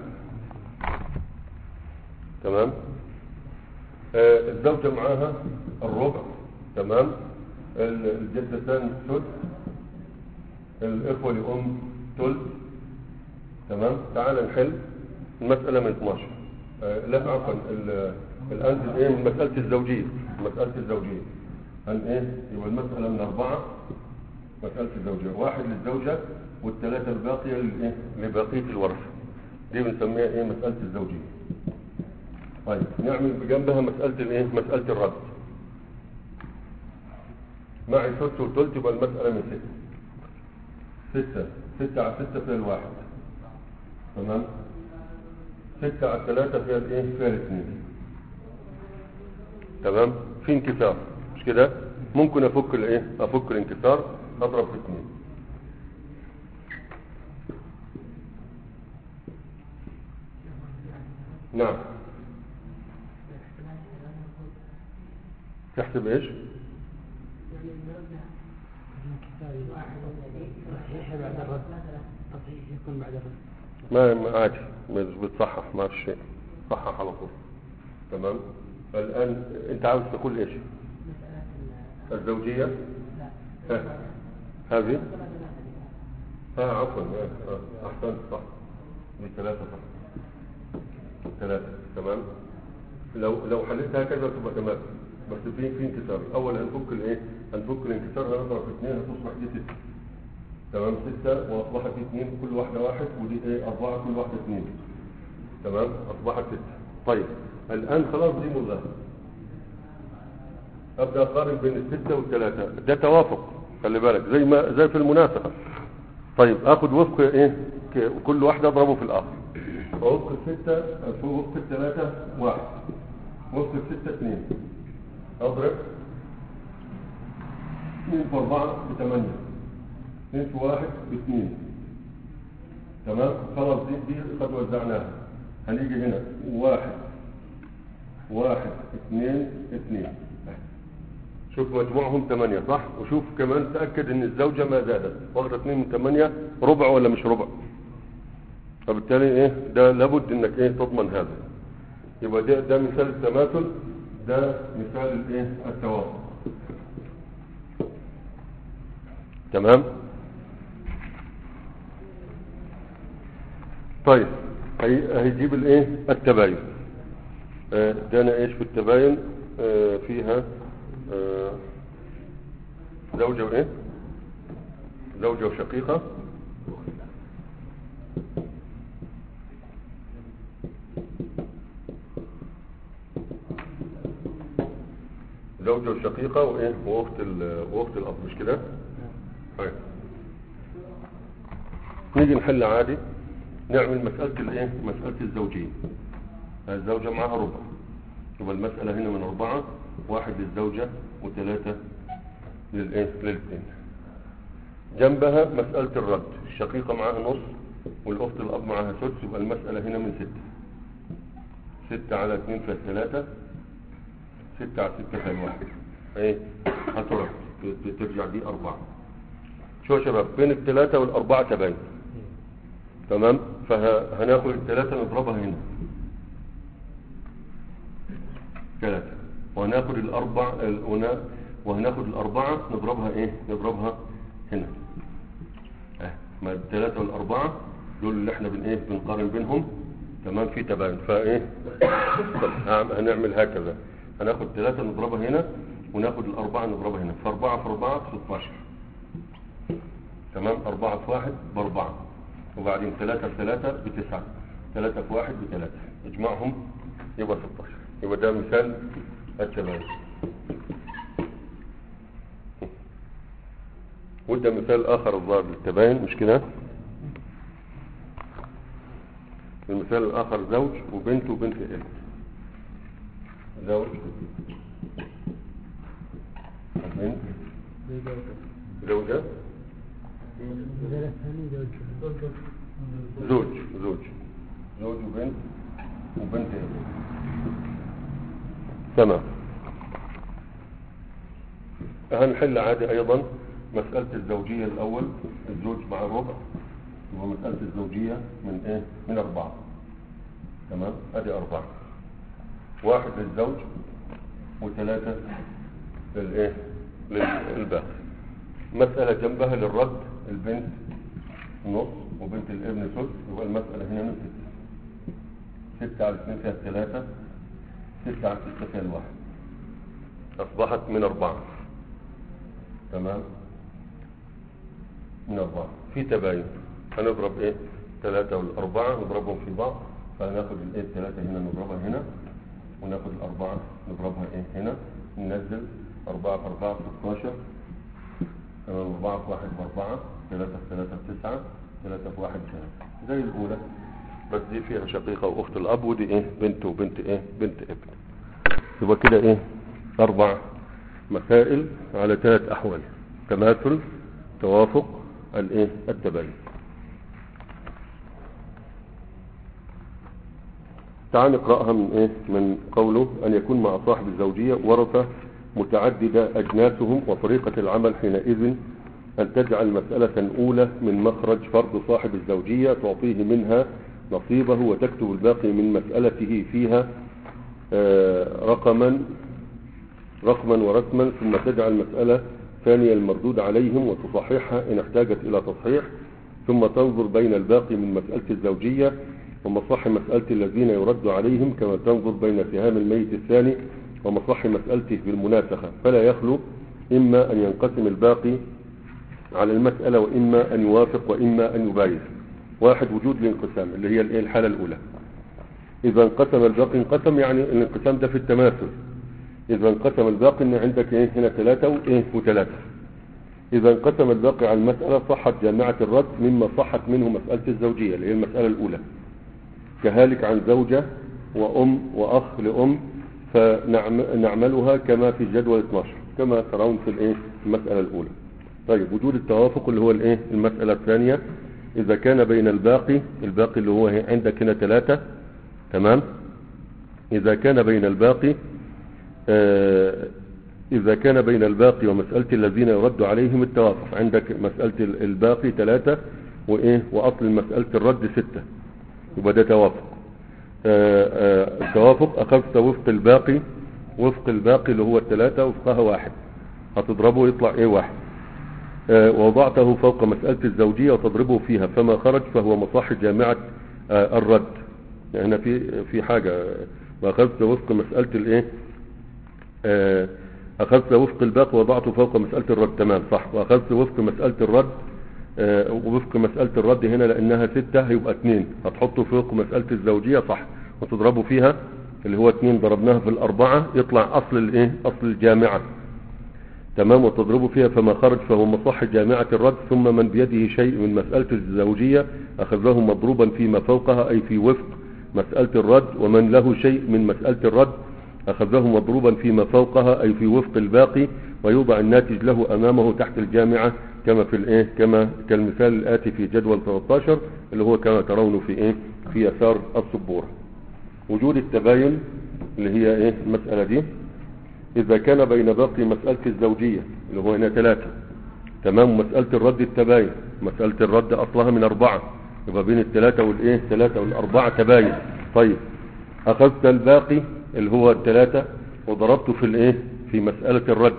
تمام آه الزوجة معاها الربع تمام ال- الجدتان ثلث الإخوة لأم ثلث تمام تعال نحل المسألة من 12 آه لا عفوا ال- الآن في ايه من مسألة الزوجية مسألة الزوجية هن ايه يبقى المسألة من أربعة مسألة الزوجية واحد للزوجة والثلاثة الباقية للايه لبقية الورثة دي بنسميها ايه مسألة الزوجية طيب نعمل بجنبها مسألة الايه مسألة الرد معي ثلث وثلث يبقى المسألة من ستة ستة ستة على ستة فيها الواحد تمام ستة على ثلاثة فيها الايه فيها الاثنين تمام في انكسار مش كده ممكن افك الايه افك الانكسار اضرب في اثنين نعم تحسب ايش تصحيح بعد الرد تصحيح يكون بعد الرد ما ما عادي مش بتصحح ما في شيء صحح على طول تمام الان انت عاوز تقول ايش الزوجية ها. هذه ها عفوا آه، آه، احسنت صح دي ثلاثة صح ثلاثة تمام لو لو حلتها هكذا تبقى تمام بس في في انكسار اول هنفك الايه هنفك الانكسار هنضرب في اثنين هتصبح دي ستة تمام ستة واصبحت دي اثنين كل واحدة واحد ودي ايه اربعة كل واحدة اثنين تمام اصبحت ستة طيب الان خلاص دي ملغاة ابدا اقارن بين الستة والثلاثة ده توافق خلي بالك زي ما زي في المناسبة طيب اخد وفق ايه ك- كل واحدة اضربه في الاخر وفق الستة في وفق الثلاثة واحد وفق الستة اثنين اضرب اثنين في اربعة بثمانية اثنين في واحد باثنين تمام خلاص دي دي قد وزعناها هنيجي هنا واحد واحد اثنين اثنين شوف مجموعهم ثمانية صح وشوف كمان تأكد ان الزوجة ما زادت واخدة اثنين من ثمانية ربع ولا مش ربع فبالتالي ايه ده لابد انك ايه تضمن هذا يبقى ده, ده مثال التماثل ده مثال الايه التوافق تمام طيب هي- هيجيب الايه التباين آه، ادانا ايش في التباين آه، فيها آه، زوجة وايه زوجة وشقيقة زوجة وشقيقة وايه واخت ال- واخت الاب مش كده طيب نيجي نحل عادي نعمل مسألة الايه مسألة الزوجين الزوجة معها ربع يبقى المسألة هنا من أربعة واحد للزوجة وثلاثة للإيه للاثنين جنبها مسألة الرد الشقيقة معاها نص والأخت الأب معاها سدس يبقى المسألة هنا من ستة ستة على اثنين فيها ثلاثة ستة على ستة فيها الواحد ايه هترد ت- ت- ترجع دي أربعة شو يا شباب بين الثلاثة والأربعة تباين تمام فهناخد الثلاثة نضربها هنا ثلاثة وهناخد الأربع ال- ونا- وهناخد الأربعة نضربها إيه نضربها هنا اه ما الثلاثة والأربعة دول اللي احنا بن إيه بنقارن بينهم تمام في تباين فإيه طب هعم- هنعمل هكذا هناخد ثلاثة نضربها هنا وناخد الأربعة نضربها هنا فأربعة في أربعة في 16 تمام أربعة في واحد بأربعة وبعدين ثلاثة في ثلاثة بتسعة ثلاثة في واحد بثلاثة اجمعهم يبقى 16 يبقى ده مثال التباين وده مثال آخر الظاهر للتباين مش كده المثال الآخر زوج وبنت وبنت ابن زوج وبنت زوجة المثال الثاني زوج زوج زوج زوج وبنت وبنت ابن تمام هنحل عادي ايضا مسألة الزوجية الاول الزوج مع الربع ومسألة الزوجية من ايه من اربعة تمام ادي اربعة واحد للزوج وثلاثة للايه للباقي مسألة جنبها للرد البنت نص وبنت الابن ثلث يبقى المسألة هنا من ستة ستة على اثنين فيها ثلاثة ستة على ستة فيها الواحد أصبحت من أربعة تمام من أربعة في تباين هنضرب إيه ثلاثة والأربعة نضربهم في بعض فهناخد الإيه الثلاثة هنا نضربها هنا وناخد الأربعة نضربها إيه هنا ننزل أربعة في أربعة في 16 تمام أربعة في واحد بأربعة ثلاثة في ثلاثة بتسعة ثلاثة في واحد ثلاثة زي الأولى بس دي فيها شقيقة وأخت الأب ودي إيه بنت وبنت إيه بنت ابن يبقى كده إيه أربع مسائل على ثلاث أحوال تماثل توافق الإيه التباين تعال نقرأها من إيه من قوله أن يكون مع صاحب الزوجية ورثة متعددة أجناسهم وطريقة العمل حينئذ أن تجعل مسألة أولى من مخرج فرض صاحب الزوجية تعطيه منها نصيبه وتكتب الباقي من مسألته فيها آه، رقما رقما ورسما ثم تجعل مسألة ثانية المردود عليهم وتصححها إن احتاجت إلى تصحيح ثم تنظر بين الباقي من مسألة الزوجية ومصح مسألة الذين يرد عليهم كما تنظر بين سهام الميت الثاني ومصح مسألته بالمناسخة فلا يخلو إما أن ينقسم الباقي على المسألة وإما أن يوافق وإما أن يبايع واحد وجود الانقسام اللي هي الإيه الحالة الأولى إذا انقسم الباقي انقسم يعني الانقسام ده في التماثل إذا انقسم الباقي إن عندك إيه هنا ثلاثة وإيه وثلاثة إذا انقسم الباقي على المسألة صحت جامعة الرد مما صحت منه مسألة الزوجية اللي هي المسألة الأولى كهالك عن زوجة وأم وأخ لأم فنعملها كما في الجدول 12 كما ترون في الإيه المسألة الأولى طيب وجود التوافق اللي هو الإيه المسألة الثانية إذا كان بين الباقي الباقي اللي هو عندك هنا ثلاثة تمام إذا كان بين الباقي آه إذا كان بين الباقي ومسألة الذين يرد عليهم التوافق عندك مسألة الباقي ثلاثة وإيه وأصل مسألة الرد ستة يبقى ده توافق آه آه التوافق أخذت وفق الباقي وفق الباقي اللي هو الثلاثة وفقها واحد هتضربه يطلع إيه واحد آه وضعته فوق مسألة الزوجية وتضربه فيها فما خرج فهو مصح جامعة آه الرد يعني هنا في في حاجة وأخذت وفق مسألة الإيه آه أخذت وفق الباقي وضعته فوق مسألة الرد تمام صح وأخذت وفق مسألة الرد آه وفق مسألة الرد هنا لأنها ستة هيبقى اتنين هتحطه فوق مسألة الزوجية صح وتضربه فيها اللي هو اتنين ضربناها في الأربعة يطلع أصل الإيه أصل الجامعة تمام وتضربه فيها فما خرج فهو مصح جامعة الرد ثم من بيده شيء من مسألة الزوجية أخذه مضروبا فيما فوقها أي في وفق مسألة الرد ومن له شيء من مسألة الرد أخذه مضروبا فيما فوقها أي في وفق الباقي ويوضع الناتج له أمامه تحت الجامعة كما في الإيه كما كالمثال الآتي في جدول 13 اللي هو كما ترون في إيه في يسار السبورة وجود التباين اللي هي إيه المسألة دي إذا كان بين باقي مسألة الزوجية اللي هو هنا ثلاثة تمام مسألة الرد التباين مسألة الرد أصلها من أربعة يبقى بين الثلاثة والإيه الثلاثة والأربعة تباين طيب أخذت الباقي اللي هو الثلاثة وضربته في الإيه في مسألة الرد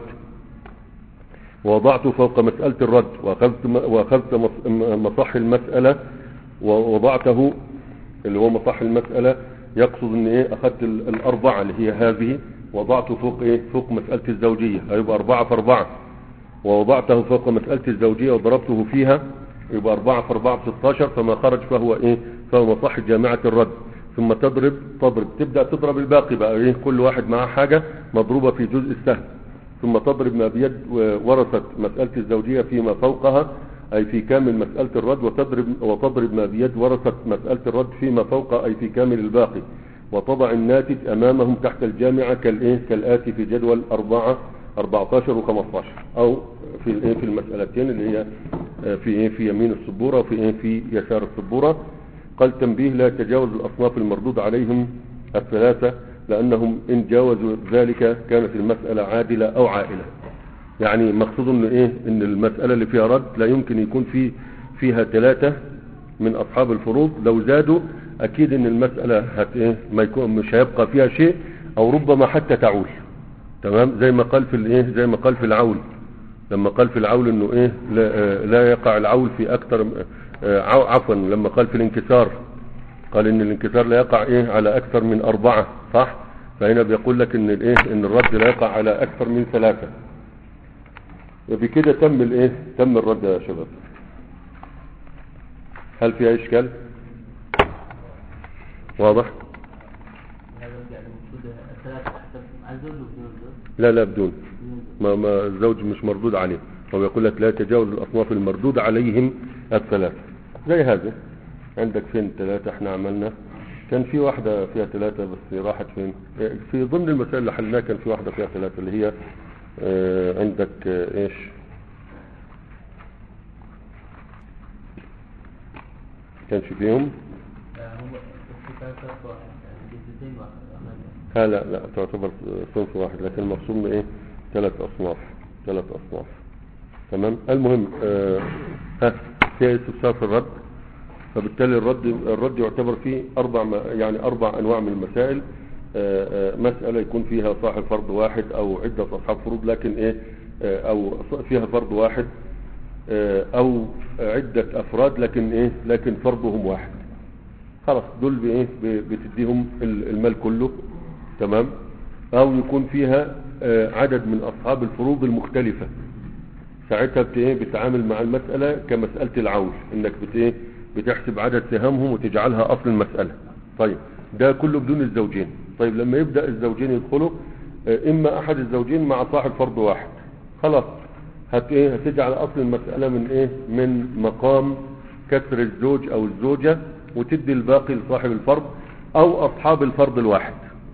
ووضعته فوق مسألة الرد وأخذت, وأخذت مص- مصح المسألة ووضعته اللي هو مصح المسألة يقصد ان ايه اخذت ال- الاربعة اللي هي هذه وضعته فوق ايه فوق مسألة الزوجية هيبقى اربعة في اربعة ووضعته فوق مسألة الزوجية وضربته فيها يبقى اربعة في اربعة في 16 فما خرج فهو ايه فهو مصح جامعة الرد ثم تضرب تضرب تبدأ تضرب الباقي بقى ايه كل واحد معاه حاجة مضروبة في جزء السهم ثم تضرب ما بيد ورثت مسألة الزوجية فيما فوقها أي في كامل مسألة الرد وتضرب, وتضرب ما بيد ورثت مسألة الرد فيما فوق أي في كامل الباقي وتضع الناتج أمامهم تحت الجامعة كالإيه كالآتي في جدول أربعة 14 و 15 أو في الإيه في المسألتين اللي هي آه، في إيه في يمين السبورة وفي إيه في يسار السبورة قال تنبيه لا يتجاوز الأصناف المردود عليهم الثلاثة لأنهم إن جاوزوا ذلك كانت المسألة عادلة أو عائلة يعني مقصود انه ايه ان المسألة اللي فيها رد لا يمكن يكون في فيها ثلاثة من اصحاب الفروض لو زادوا اكيد ان المسألة هت ايه ما يكون مش هيبقى فيها شيء او ربما حتى تعول تمام زي ما قال في الايه زي ما قال في العول لما قال في العول انه ايه لا, آه، لا يقع العول في اكثر آه، عو- عفوا لما قال في الانكسار قال ان الانكسار لا يقع ايه على اكثر من اربعة صح فهنا بيقول لك ان الايه ان الرد لا يقع على اكثر من ثلاثة بكده تم الايه تم الرد يا شباب هل فيها اشكال واضح هذا يعني المفروض الثلاثة حسب الزوج وبدون الزوج لا لا بدون بدون الزوج. ما, ما الزوج مش مردود عليه هو يقول لك لا تجاوز الاصناف المردود عليهم الثلاثة زي هذا عندك فين ثلاثة احنا عملنا كان في واحدة فيها ثلاثة بس راحت فين في ضمن المسائل اللي حلناها كان في واحدة فيها ثلاثة اللي هي آه، عندك آه، ايش كانش فيهم آه، هو الكتاب صف واحد يعني جزئين واحد أحمد. ها لا لا تعتبر صنف واحد لكن المقصود من ايه ثلاث اصناف ثلاث اصناف تمام المهم آه ها في استفسار في الرد فبالتالي الرد الرد يعتبر فيه اربع م- يعني اربع انواع من المسائل آه، آه، مسألة يكون فيها صاحب فرض واحد او عدة اصحاب فروض لكن ايه آه، او فيها فرض واحد آه، او عدة افراد لكن ايه لكن فرضهم واحد خلاص دول بايه ب- بتديهم ال- المال كله تمام او يكون فيها آه، عدد من اصحاب الفروض المختلفة ساعتها بت ايه بتعامل مع المسألة كمسألة العول انك بت ايه بتحسب عدد سهامهم وتجعلها اصل المسألة طيب ده كله بدون الزوجين طيب لما يبدأ الزوجين يدخلوا آه، اما احد الزوجين مع صاحب فرض واحد خلاص هت ايه هتجعل اصل المسألة من ايه من مقام كسر الزوج او الزوجة وتدي الباقي لصاحب الفرض او اصحاب الفرض الواحد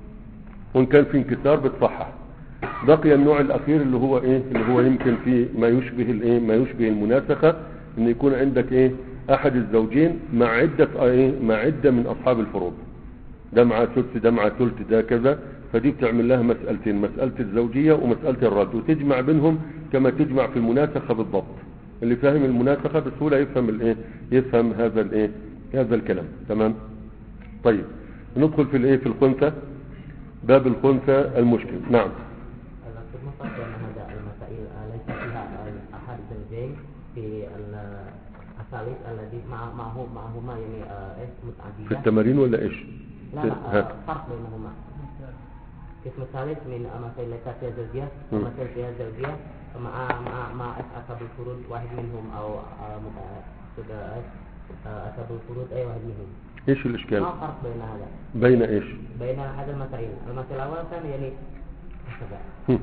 وان كان في انكسار بتصحح بقي النوع الاخير اللي هو ايه اللي هو يمكن في ما يشبه الايه ما يشبه المناسخة ان يكون عندك ايه احد الزوجين مع عدة ايه مع عدة من اصحاب الفروض ده مع ثلث ده مع ثلث ده كذا فدي بتعمل لها مسألتين مسألة الزوجية ومسألة الرد وتجمع بينهم كما تجمع في المناسخة بالضبط اللي فاهم المناسخة بسهولة يفهم الايه يفهم هذا الايه هذا الكلام تمام طيب ندخل في الايه في الخنثى باب الخنثى المشكل نعم المقصود مطلق أن هذا المسائل آه، ليس فيها آه، أحد الزوجين في ال- الثالث الذي مع معه معهما يعني آه، إيش في متعددة التمارين ولا ايش لا لا ها. آه، فرق بينهما القسم الثالث من آه، مسائل ليس فيها زوجية مم. ومسائل فيها زوجية مع مع مع أصحاب الفروض واحد منهم أو آه، متع- سد- إيش آه، أصحاب الفروض أي واحد منهم ايش الاشكال ما فرق بين هذا بين ايش بين هذا المسائل المسألة الأول كان يعني هكذا هم.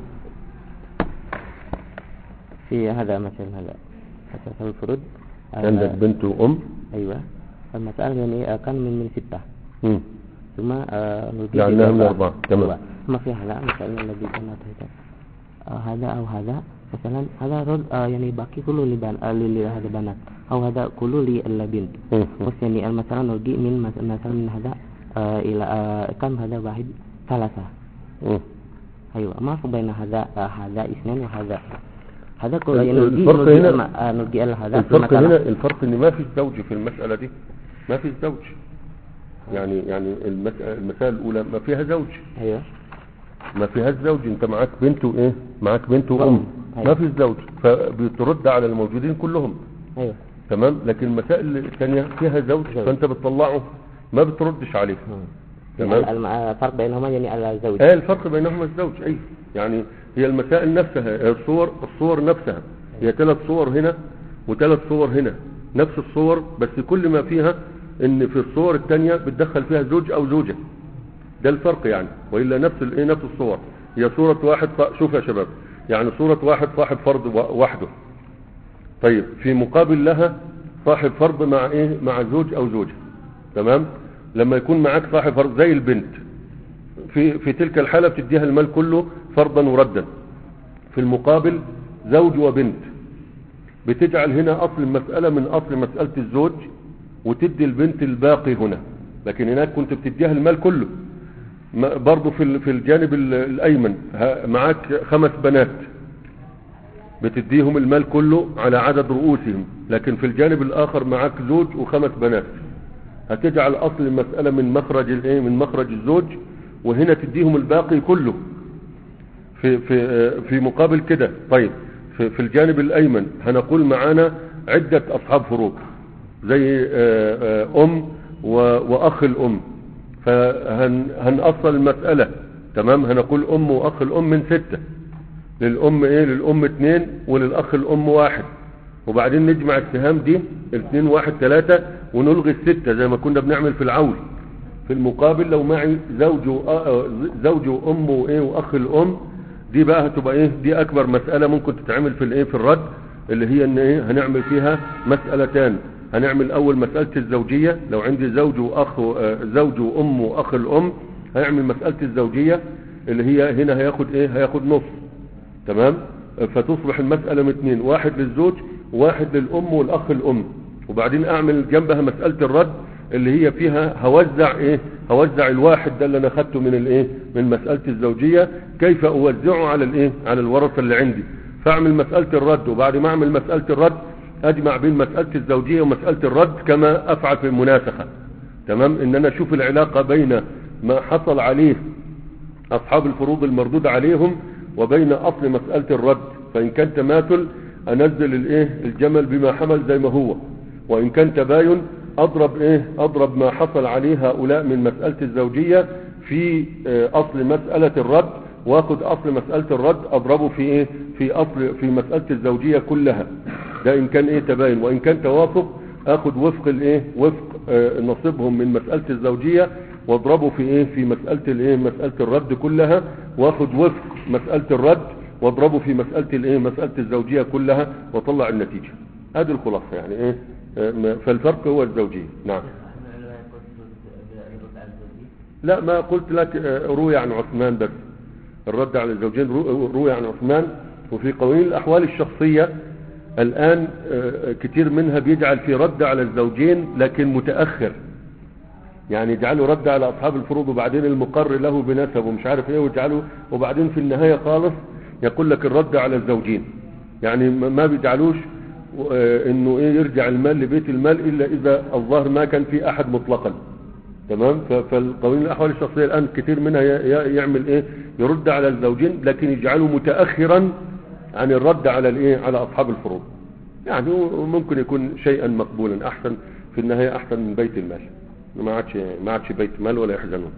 في هذا مثل هذا أساس الفروض عندك آه، بنت وام أيوة المسألة يعني آه، كان من من ستة هم. ثم آه نلقي جعلناها من بأربعة. أربعة تمام أيوة. ثم في هذا مثلا الذي كان هذا آه هذا أو هذا مثلا هذا رد آه يعني باقي كله لبن آه لهذا بنات أو هذا كله للبنت مم. بس يعني مثلا نلقي من مس- مثلا من هذا آه إلى آه كم هذا واحد ثلاثة مم. أيوة ما الفرق بين هذا آه هذا اثنين وهذا هذا كله ال- يعني نلقي الفرق نلقي هنا- الم- آه نلقي هذا في الفرق مثلا- هنا الفرق ان ما فيش زوج في المسألة دي ما فيش زوج يعني يعني المسألة, المسألة الأولى ما فيها زوج أيوة ما فيهاش زوج انت معاك بنت وايه معاك بنت وام وأم. ما أيوة. فيش زوج فبترد على الموجودين كلهم أيوة تمام لكن المسائل الثانية فيها زوج زوج. فانت بتطلعه ما بتردش عليه تمام الم- الفرق بينهما يعني على الزوج ايه الفرق بينهما الزوج اي يعني هي المسائل نفسها الصور الصور نفسها هي ثلاث صور هنا وثلاث صور هنا نفس الصور بس كل ما فيها ان في الصور الثانية بتدخل فيها زوج او زوجة ده الفرق يعني والا نفس الايه نفس الصور هي صورة واحد صا- شوف يا شباب يعني صورة واحد صاحب فرض وا- وحده طيب في مقابل لها صاحب فرض مع ايه مع زوج او زوجة تمام لما يكون معاك صاحب فرض زي البنت في في تلك الحالة بتديها المال كله فرضا وردا في المقابل زوج وبنت بتجعل هنا اصل المسألة من اصل مسألة الزوج وتدي البنت الباقي هنا لكن هناك كنت بتديها المال كله ما- برضو في ال- في الجانب ال- الايمن ها- معاك خمس بنات بتديهم المال كله على عدد رؤوسهم لكن في الجانب الاخر معاك زوج وخمس بنات هتجعل اصل المسألة من مخرج الايه من مخرج الزوج وهنا تديهم الباقي كله في في آه، في مقابل كده طيب في, في الجانب الايمن هنقول معانا عدة اصحاب فروض زي آه، آه، ام و- واخ الام فهنأصل المسألة تمام هنقول ام واخ الام من ستة للام ايه للام اتنين وللاخ الام واحد وبعدين نجمع السهام دي الاثنين واحد ثلاثة ونلغي الستة زي ما كنا بنعمل في العول في المقابل لو معي زوج و- آه، زوج وام وايه واخ الام دي بقى هتبقى ايه دي اكبر مسألة ممكن تتعمل في الايه في الرد اللي هي ان ايه هنعمل فيها مسألتان هنعمل اول مسألة الزوجية لو عندي زوج واخ و- آه، زوج وام واخ الام هنعمل مسألة الزوجية اللي هي هنا هياخد ايه هياخد نص تمام فتصبح المسألة من اثنين واحد للزوج وواحد للأم والأخ الأم وبعدين أعمل جنبها مسألة الرد اللي هي فيها هوزع إيه هوزع الواحد ده اللي أنا خدته من الإيه من مسألة الزوجية كيف أوزعه على الإيه على الورثة اللي عندي فأعمل مسألة الرد وبعد ما أعمل مسألة الرد أجمع بين مسألة الزوجية ومسألة الرد كما أفعل في المناسخة تمام إن أنا أشوف العلاقة بين ما حصل عليه أصحاب الفروض المردود عليهم وبين أصل مسألة الرد فإن كان تماثل أنزل الإيه الجمل بما حمل زي ما هو وإن كان تباين أضرب إيه أضرب ما حصل عليه هؤلاء من مسألة الزوجية في آه، أصل مسألة الرد واخد أصل مسألة الرد أضربه في إيه في أصل في مسألة الزوجية كلها ده إن كان إيه تباين وإن كان توافق اخد وفق الايه وفق آه، نصيبهم من مسألة الزوجية واضربه في ايه في مسألة الايه مسألة الرد كلها واخد وفق مسألة الرد واضربه في مسألة الايه مسألة الزوجية كلها واطلع النتيجة هذه الخلاصة يعني ايه آه، ما- فالفرق هو الزوجية نعم لا ما قلت لك آه، روي عن عثمان بس الرد على الزوجين رو- روي عن عثمان وفي قوانين الأحوال الشخصية الآن آه، كتير منها بيجعل في رد على الزوجين لكن متأخر يعني يجعلوا رد على أصحاب الفروض وبعدين المقر له بنسب ومش عارف ايه ويجعلوا وبعدين في النهاية خالص يقول لك الرد على الزوجين يعني ما ما بيجعلوش آه، انه ايه يرجع المال لبيت المال الا اذا الظاهر ما كان في احد مطلقا تمام ف- فالقوانين الاحوال الشخصيه الان كتير منها ي- ي- يعمل ايه يرد على الزوجين لكن يجعله متاخرا عن الرد على الايه على اصحاب الفروض يعني هو ممكن يكون شيئا مقبولا احسن في النهايه احسن من بيت المال ما عادش ما عادش بيت مال ولا يحزنون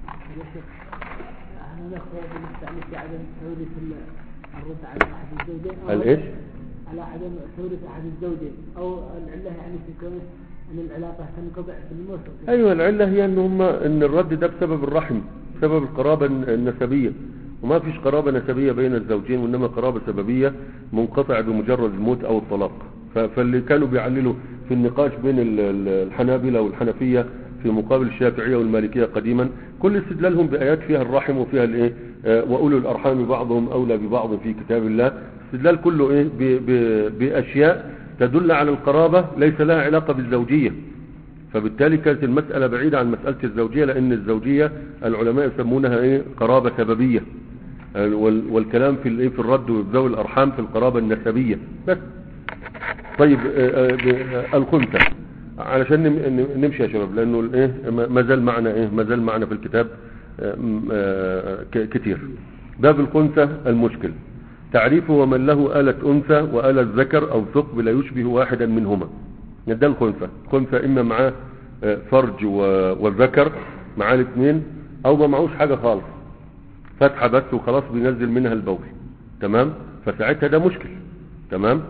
هل الأخوة بنستعمل في عدم تورث ال- الرد على أحد الزوجين أو الايش على عدم تورث أحد الزوجين أو العلة يعني في كونه أن العلاقة تنقطع بالموت ايوه العله هي ان هم ان الرد ده بسبب الرحم بسبب القرابه النسبيه وما فيش قرابه نسبيه بين الزوجين وانما قرابه سببيه منقطعه بمجرد الموت او الطلاق ف- فاللي كانوا بيعللوا في النقاش بين ال- ال- الحنابلة والحنفية في مقابل الشافعية والمالكية قديما كل استدلالهم بآيات فيها الرحم وفيها الايه آه، وأولو الأرحام بعضهم أولى ببعض في كتاب الله استدلال كله ايه ب- ب- بأشياء تدل على القرابة ليس لها علاقة بالزوجية فبالتالي كانت المسألة بعيدة عن مسألة الزوجية لأن الزوجية العلماء يسمونها ايه قرابة سببية آه، وال- والكلام في الايه في الرد وذوي الأرحام في القرابة النسبية بس طيب آه، آه، ب- آه، الخنثى علشان نم- نم- نمشي يا شباب لانه الايه ما ما زال معنا ايه ما زال معنا في الكتاب آه، م- آه، ك- كتير باب الخنثى المشكل تعريفه ومن له آلة أنثى وآلة ذكر أو ثقب لا يشبه واحدا منهما ده الخنثى الخنثى إما معاه آه، فرج و- والذكر معاه الاثنين أو ما معوش حاجة خالص فتحة بس وخلاص بينزل منها البول تمام فساعتها ده مشكل تمام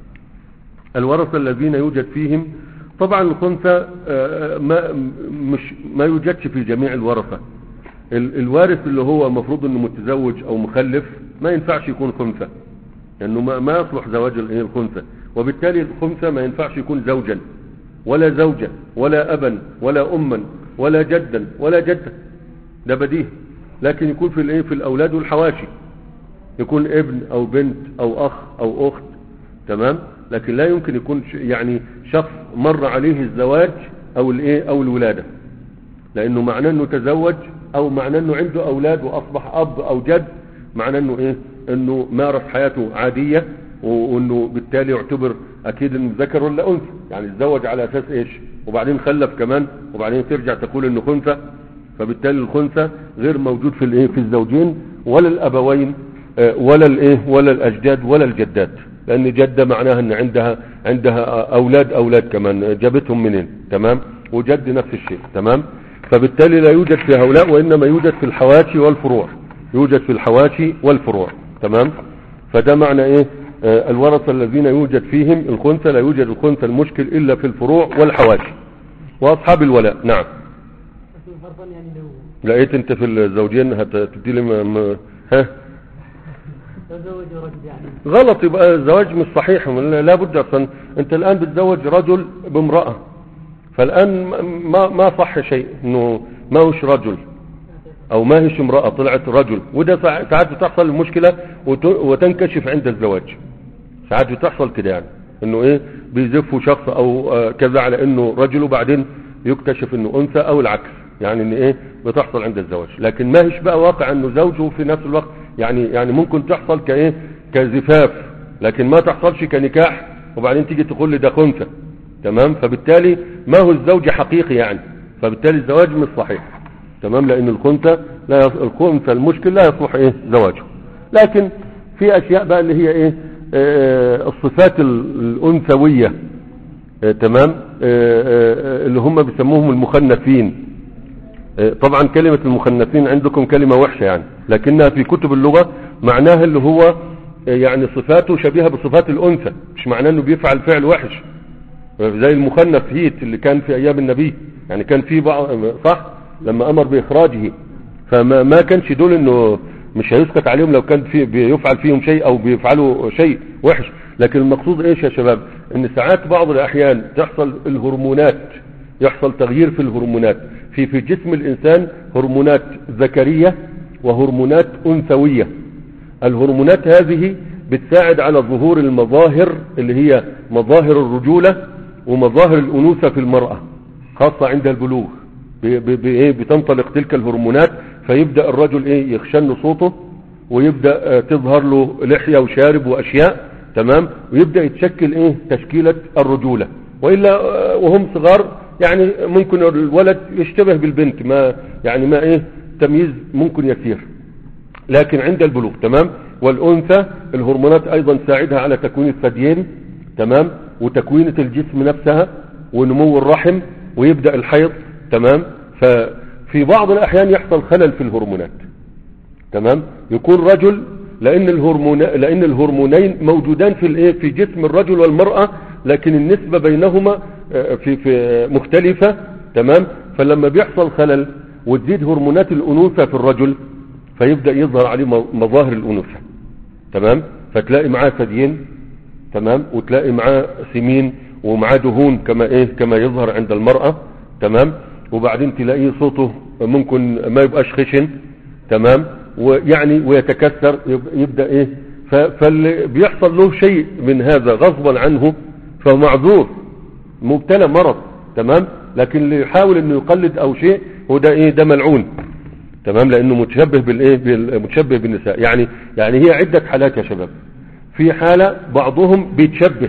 الورثة الذين يوجد فيهم طبعا الخنثى آه، ما مش ما يوجدش في جميع الورثة ال- الوارث اللي هو المفروض انه متزوج او مخلف ما ينفعش يكون خنثى لانه ما, ما يصلح زواج الايه الخنثى وبالتالي الخنثى ما ينفعش يكون زوجا ولا زوجة ولا ابا ولا اما ولا جدا ولا جدة ده بديهي لكن يكون في الايه في الاولاد والحواشي يكون ابن او بنت او اخ او اخت تمام لكن لا يمكن يكون ش- يعني شخص مر عليه الزواج او الايه او الولاده لانه معناه انه تزوج او معناه انه عنده اولاد واصبح اب او جد معناه انه ايه انه مارس حياته عاديه و- وانه بالتالي يعتبر اكيد انه ذكر ولا انثى يعني تزوج على اساس ايش وبعدين خلف كمان وبعدين ترجع تقول انه خنثى فبالتالي الخنثى غير موجود في الايه في الزوجين ولا الابوين آه، ولا الايه ولا الاجداد ولا الجدات لان جده معناها ان عندها عندها اولاد اولاد كمان جابتهم منين تمام وجد نفس الشيء تمام فبالتالي لا يوجد في هؤلاء وانما يوجد في الحواشي والفروع يوجد في الحواشي والفروع تمام فده معنى ايه آه، الورثة الذين يوجد فيهم الخنثى لا يوجد الخنثى المشكل الا في الفروع والحواشي واصحاب الولاء نعم فرضا يعني لو لقيت انت في الزوجين هتبتدي لي م- م- ها تزوج رجل يعني غلط يبقى الزواج مش صحيح لا بد اصلا انت الان بتزوج رجل بامرأة فالان ما ما صح شيء انه ما هوش رجل او ما هيش امرأة طلعت رجل وده ساع- ساعات بتحصل المشكلة وت- وتنكشف عند الزواج ساعات بتحصل كده يعني انه ايه بيزفوا شخص او آه، كذا على انه رجل وبعدين يكتشف انه انثى او العكس يعني ان ايه بتحصل عند الزواج لكن ما هيش بقى واقع انه زوج وفي نفس الوقت يعني يعني ممكن تحصل كايه كزفاف لكن ما تحصلش كنكاح وبعدين تيجي تقول لي ده خنثى تمام فبالتالي ما هو الزوج حقيقي يعني فبالتالي الزواج مش صحيح تمام لان الخنثى لا يص... الخنثى المشكل لا يصلح ايه زواجه لكن في اشياء بقى اللي هي ايه آه الصفات ال- الانثويه آه تمام آه آه اللي هم بيسموهم المخنثين آه طبعا كلمة المخنثين عندكم كلمة وحشة يعني لكنها في كتب اللغة معناها اللي هو آه يعني صفاته شبيهة بصفات الانثى مش معناه انه بيفعل فعل وحش زي المخنث هيت اللي كان في ايام النبي يعني كان في بعض صح لما امر باخراجه فما ما كانش دول انه مش هيسكت عليهم لو كان في بيفعل فيهم شيء او بيفعلوا شيء وحش لكن المقصود ايش يا شباب ان ساعات بعض الاحيان تحصل الهرمونات يحصل تغيير في الهرمونات في في جسم الانسان هرمونات ذكرية وهرمونات انثوية الهرمونات هذه بتساعد على ظهور المظاهر اللي هي مظاهر الرجولة ومظاهر الأنوثة في المرأة خاصة عند البلوغ ب- ب- ب- إيه بتنطلق تلك الهرمونات فيبدأ الرجل ايه يخشن صوته ويبدأ آه، تظهر له لحية وشارب وأشياء تمام ويبدأ يتشكل ايه تشكيلة الرجولة وإلا آه، وهم صغار يعني ممكن الولد يشتبه بالبنت ما يعني ما ايه تمييز ممكن يسير لكن عند البلوغ تمام والأنثى الهرمونات أيضا تساعدها على تكوين الثديين تمام وتكوينة الجسم نفسها ونمو الرحم ويبدأ الحيض تمام ففي بعض الأحيان يحصل خلل في الهرمونات تمام يكون رجل لأن الهرمون لأن الهرمونين موجودان في الايه في جسم الرجل والمرأة لكن النسبة بينهما آه، في في مختلفة تمام فلما بيحصل خلل وتزيد هرمونات الأنوثة في الرجل فيبدأ يظهر عليه مو- مظاهر الأنوثة تمام فتلاقي معاه ثديين تمام وتلاقي معاه سمين ومعاه دهون كما ايه كما يظهر عند المرأة تمام وبعدين تلاقيه صوته ممكن ما يبقاش خشن تمام ويعني ويتكسر يب- يبدا ايه ف- فاللي بيحصل له شيء من هذا غصبا عنه فهو معذور مبتلى مرض تمام لكن اللي يحاول انه يقلد او شيء هو ده ايه ده ملعون تمام لانه متشبه بالايه بال- متشبه بالنساء يعني يعني هي عده حالات يا شباب في حاله بعضهم بيتشبه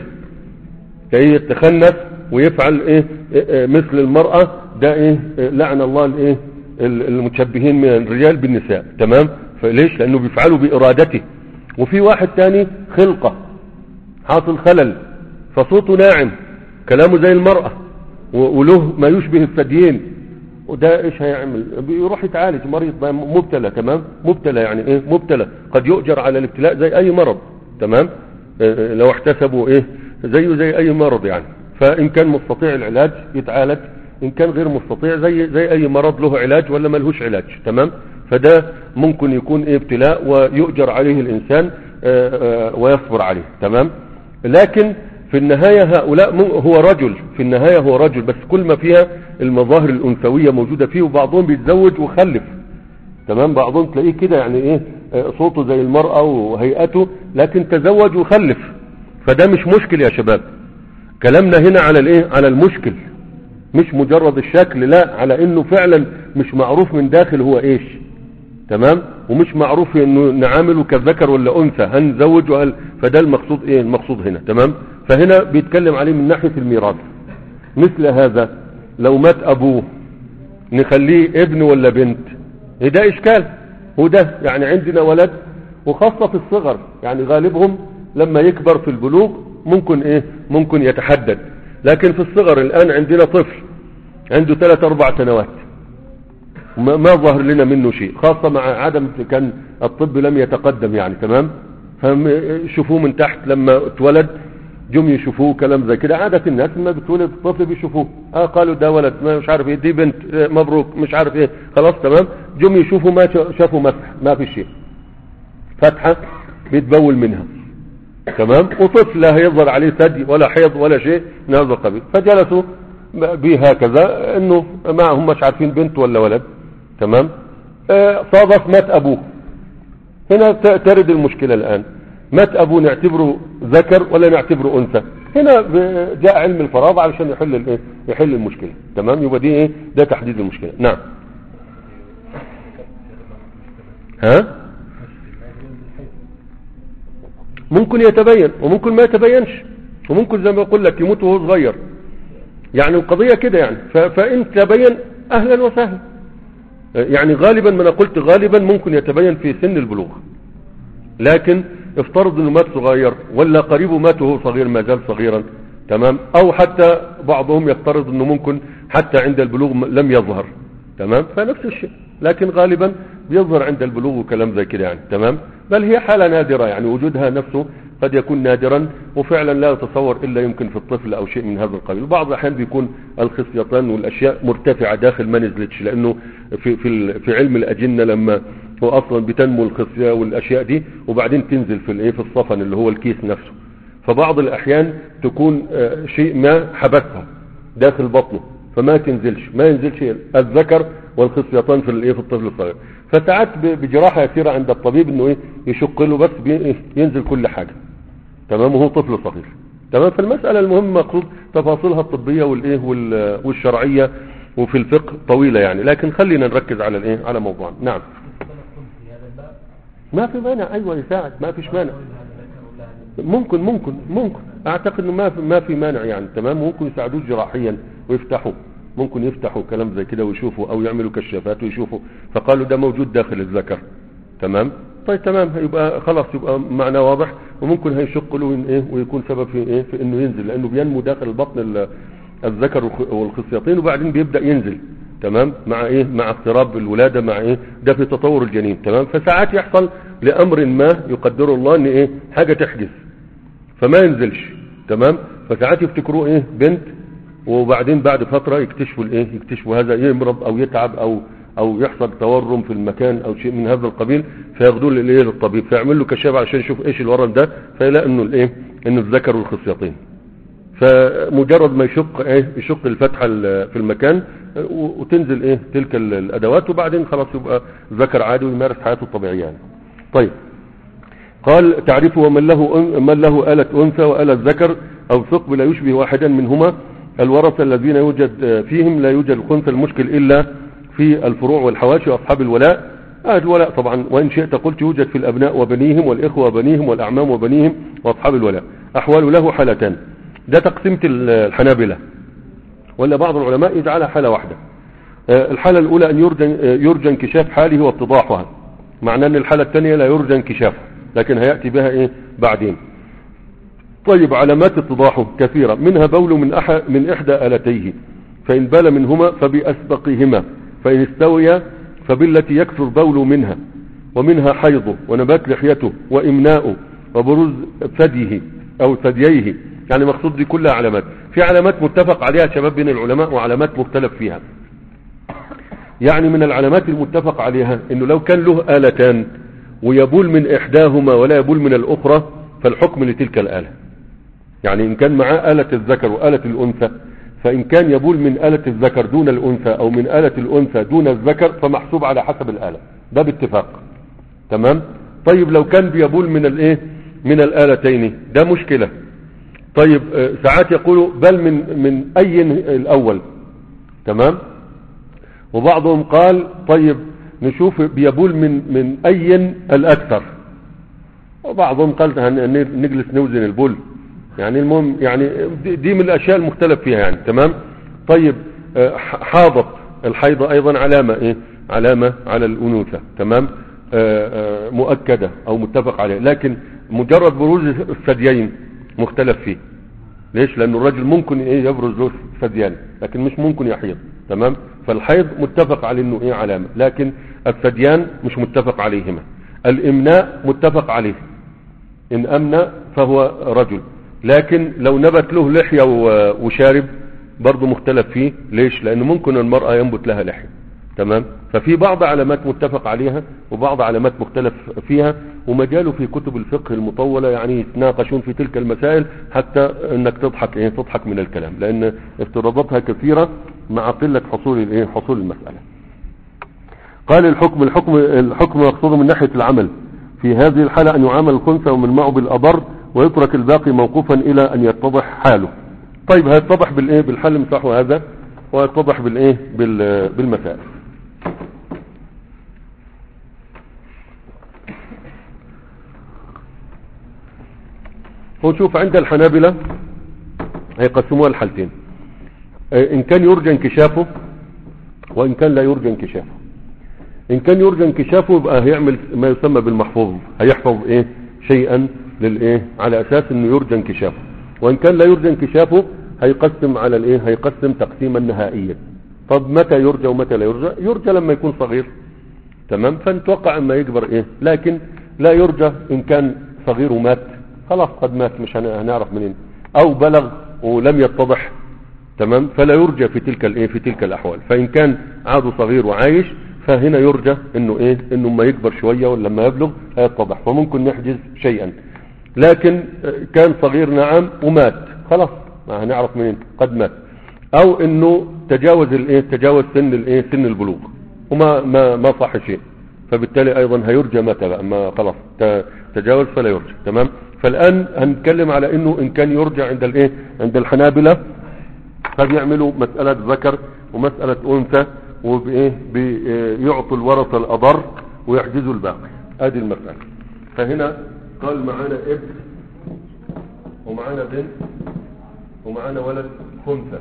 كي يتخنث ويفعل ايه إيه، إيه، مثل المرأة ده ايه إيه، لعن الله الايه ال- المتشبهين من الرجال بالنساء تمام فليش لانه بيفعلوا بارادته وفي واحد تاني خلقة حاصل خلل فصوته ناعم كلامه زي المرأة و- وله ما يشبه الثديين وده ايش هيعمل بيروح يتعالج مريض بقى مبتلى تمام مبتلى يعني ايه مبتلى قد يؤجر على الابتلاء زي اي مرض تمام آه، لو احتسبوا ايه زيه زي اي مرض يعني فان كان مستطيع العلاج يتعالج ان كان غير مستطيع زي زي اي مرض له علاج ولا ملهوش علاج تمام فده ممكن يكون ايه ابتلاء ويؤجر عليه الانسان آه، آه، ويصبر عليه تمام لكن في النهاية هؤلاء مو- هو رجل في النهاية هو رجل بس كل ما فيها المظاهر الأنثوية موجودة فيه وبعضهم بيتزوج وخلف تمام بعضهم تلاقيه كده يعني ايه آه، صوته زي المرأة وهيئته لكن تزوج وخلف فده مش مشكل يا شباب كلامنا هنا على الايه على المشكل مش مجرد الشكل لا على انه فعلا مش معروف من داخل هو ايش تمام ومش معروف انه نعامله كذكر ولا انثى هنزوج وهل فده المقصود ايه المقصود هنا تمام فهنا بيتكلم عليه من ناحية الميراث مثل هذا لو مات ابوه نخليه ابن ولا بنت إيه ده اشكال هو ده يعني عندنا ولد وخاصة في الصغر يعني غالبهم لما يكبر في البلوغ ممكن ايه ممكن يتحدد لكن في الصغر الان عندنا طفل عنده ثلاث اربع سنوات ما ما ظهر لنا منه شيء خاصة مع عدم كان الطب لم يتقدم يعني تمام فشوفوه من تحت لما اتولد جم يشوفوه كلام زي كده عادة الناس لما بتولد الطفل بيشوفوه اه قالوا ده ولد ما مش عارف ايه دي بنت آه، مبروك مش عارف ايه خلاص تمام جم يشوفوا ما شا- شافوا مسح ما في شيء فتحة بيتبول منها تمام وطفل لا يظهر عليه ثدي ولا حيض ولا شيء من هذا القبيل فجلسوا به هكذا انه ما هم مش عارفين بنت ولا ولد تمام آه، صادف مات ابوه هنا ت- ترد المشكلة الان مات ابوه نعتبره ذكر ولا نعتبره انثى هنا ب- جاء علم الفراغ علشان يحل الايه يحل المشكلة تمام يبقى دي ايه ده تحديد المشكلة نعم ها ممكن يتبين وممكن ما يتبينش وممكن زي ما بقول لك يموت وهو صغير يعني القضية كده يعني ف- فإن تبين أهلا وسهلا يعني غالبا ما انا قلت غالبا ممكن يتبين في سن البلوغ لكن افترض انه مات صغير ولا قريبه مات وهو صغير ما زال صغيرا تمام او حتى بعضهم يفترض انه ممكن حتى عند البلوغ م- لم يظهر تمام فنفس الشيء لكن غالبا بيظهر عند البلوغ وكلام زي كده يعني تمام بل هي حالة نادرة يعني وجودها نفسه قد يكون نادرا وفعلا لا يتصور الا يمكن في الطفل او شيء من هذا القبيل بعض الاحيان بيكون الخصيتان والاشياء مرتفعة داخل ما نزلتش لانه في في ال- في علم الاجنة لما هو اصلا بتنمو الخصية والاشياء دي وبعدين تنزل في الايه في الصفن اللي هو الكيس نفسه فبعض الاحيان تكون آه، شيء ما حبسها داخل بطنه فما تنزلش ما ينزلش الذكر والخصيتان في الايه في الطفل الصغير فساعات ب- بجراحه يسيره عند الطبيب انه ايه يشق له بس بي- إيه، ينزل كل حاجه تمام وهو طفل صغير تمام فالمساله المهم مقصود تفاصيلها الطبيه والايه وال- والشرعيه وفي الفقه طويله يعني لكن خلينا نركز على الايه على موضوعنا نعم ما في مانع ايوه يساعد ما فيش مانع ممكن ممكن ممكن اعتقد انه ما في ما في مانع يعني تمام ممكن يساعدوه جراحيا ويفتحوا ممكن يفتحوا كلام زي كده ويشوفوا او يعملوا كشافات ويشوفوا فقالوا ده موجود داخل الذكر تمام طيب تمام يبقى خلاص يبقى معنى واضح وممكن هيشق له إن ايه ويكون سبب في ايه في انه ينزل لانه بينمو داخل البطن ال- الذكر والخ- والخصيتين وبعدين بيبدا ينزل تمام مع ايه مع اضطراب الولاده مع ايه ده في تطور الجنين تمام فساعات يحصل لامر ما يقدره الله ان ايه حاجه تحدث فما ينزلش تمام فساعات يفتكروه ايه بنت وبعدين بعد فترة يكتشفوا الايه يكتشفوا هذا يمرض او يتعب او او يحصل تورم في المكان او شيء من هذا القبيل فياخدوه للايه للطبيب فيعمل له كشاف عشان يشوف ايش الورم ده فيلاقي انه الايه انه الذكر والخصيتين فمجرد ما يشق ايه يشق الفتحة ال- في المكان آه، و- وتنزل ايه تلك ال- الادوات وبعدين خلاص يبقى ذكر عادي ويمارس حياته الطبيعية يعني. طيب قال تعرفه ومن له أن- من له آلة أنثى وآلة ذكر أو ثقب لا يشبه واحدا منهما الورثة الذين يوجد آه، فيهم لا يوجد الخنثى المشكل إلا في الفروع والحواشي وأصحاب الولاء آه الولاء طبعا وإن شئت قلت يوجد في الأبناء وبنيهم والإخوة وبنيهم والأعمام وبنيهم وأصحاب الولاء أحوال له حالتان ده تقسيمة ال- الحنابلة ولا بعض العلماء يجعلها حالة واحدة آه، الحالة الأولى أن يرجى, آه، يرجى انكشاف حاله واتضاحها معناه أن الحالة الثانية لا يرجى انكشافها لكن هيأتي بها إيه بعدين طيب علامات اتضاحه كثيرة منها بول من, أح من إحدى آلتيه فإن بال منهما فبأسبقهما فإن استوي فبالتي يكثر بول منها ومنها حيضه ونبات لحيته وإمناؤه وبروز ثديه أو ثدييه يعني مقصود دي كلها علامات في علامات متفق عليها شباب بين العلماء وعلامات مختلف فيها يعني من العلامات المتفق عليها انه لو كان له آلتان ويبول من احداهما ولا يبول من الاخرى فالحكم لتلك الآلة يعني ان كان معاه آلة الذكر وآلة الانثى فان كان يبول من آلة الذكر دون الانثى او من آلة الانثى دون الذكر فمحسوب على حسب الآلة ده باتفاق تمام طيب لو كان بيبول من الايه من الآلتين ده مشكلة طيب آه، ساعات يقولوا بل من من اي الاول تمام وبعضهم قال طيب نشوف بيبول من من اي الاكثر وبعضهم قال هن- نجلس نوزن البول يعني المهم يعني دي- دي من الاشياء المختلف فيها يعني تمام طيب آه، ح- حاضت الحيضة ايضا علامة ايه علامة على الانوثة تمام آه، آه، مؤكدة او متفق عليه لكن مجرد بروز الثديين مختلف فيه ليش لان الرجل ممكن ايه يبرز له ثديان لكن مش ممكن يحيض تمام فالحيض متفق عليه انه ايه علامة لكن الثديان مش متفق عليهما الامناء متفق عليه ان امنى فهو رجل لكن لو نبت له لحية و- وشارب برضه مختلف فيه ليش لان ممكن المرأة ينبت لها لحية تمام ففي بعض علامات متفق عليها وبعض علامات مختلف فيها ومجاله في كتب الفقه المطولة يعني يتناقشون في تلك المسائل حتى انك تضحك ايه تضحك من الكلام لان افتراضاتها كثيرة مع قلة حصول الايه حصول المسألة قال الحكم الحكم الحكم مقصود من ناحية العمل في هذه الحالة أن يعامل الخنثى ومن معه بالأضر ويترك الباقي موقوفا إلى أن يتضح حاله طيب هيتضح بالإيه بالحل مساحه هذا ويتضح بالإيه بال- بالمسائل هو شوف عند الحنابلة هيقسموها لحالتين آه، إن كان يرجى انكشافه وإن كان لا يرجى انكشافه ان كان يرجى انكشافه يبقى هيعمل ما يسمى بالمحفوظ هيحفظ ايه شيئا للايه على اساس انه يرجى انكشافه وان كان لا يرجى انكشافه هيقسم على الايه هيقسم تقسيما نهائيا طب متى يرجى ومتى لا يرجى يرجى لما يكون صغير تمام فنتوقع اما يكبر ايه لكن لا يرجى ان كان صغير ومات خلاص قد مات مش هن- هنعرف منين او بلغ ولم يتضح تمام فلا يرجى في تلك الايه في تلك الاحوال فان كان عاده صغير وعايش فهنا يرجى انه ايه انه ما يكبر شوية ولا لما يبلغ هيتضح فممكن نحجز شيئا لكن آه، كان صغير نعم ومات خلاص ما هنعرف منين قد مات او انه تجاوز الايه تجاوز سن الايه سن البلوغ وما ما ما صح شيء فبالتالي ايضا هيرجى متى بقى ما خلاص ت- تجاوز فلا يرجى تمام فالان هنتكلم على انه ان كان يرجى عند الايه عند الحنابلة فبيعملوا مسألة ذكر ومسألة أنثى وبإيه بيعطوا الورثة الأضر ويحجزوا الباقي ادي المسألة فهنا قال معانا ابن ومعانا بنت ومعانا ولد خنثى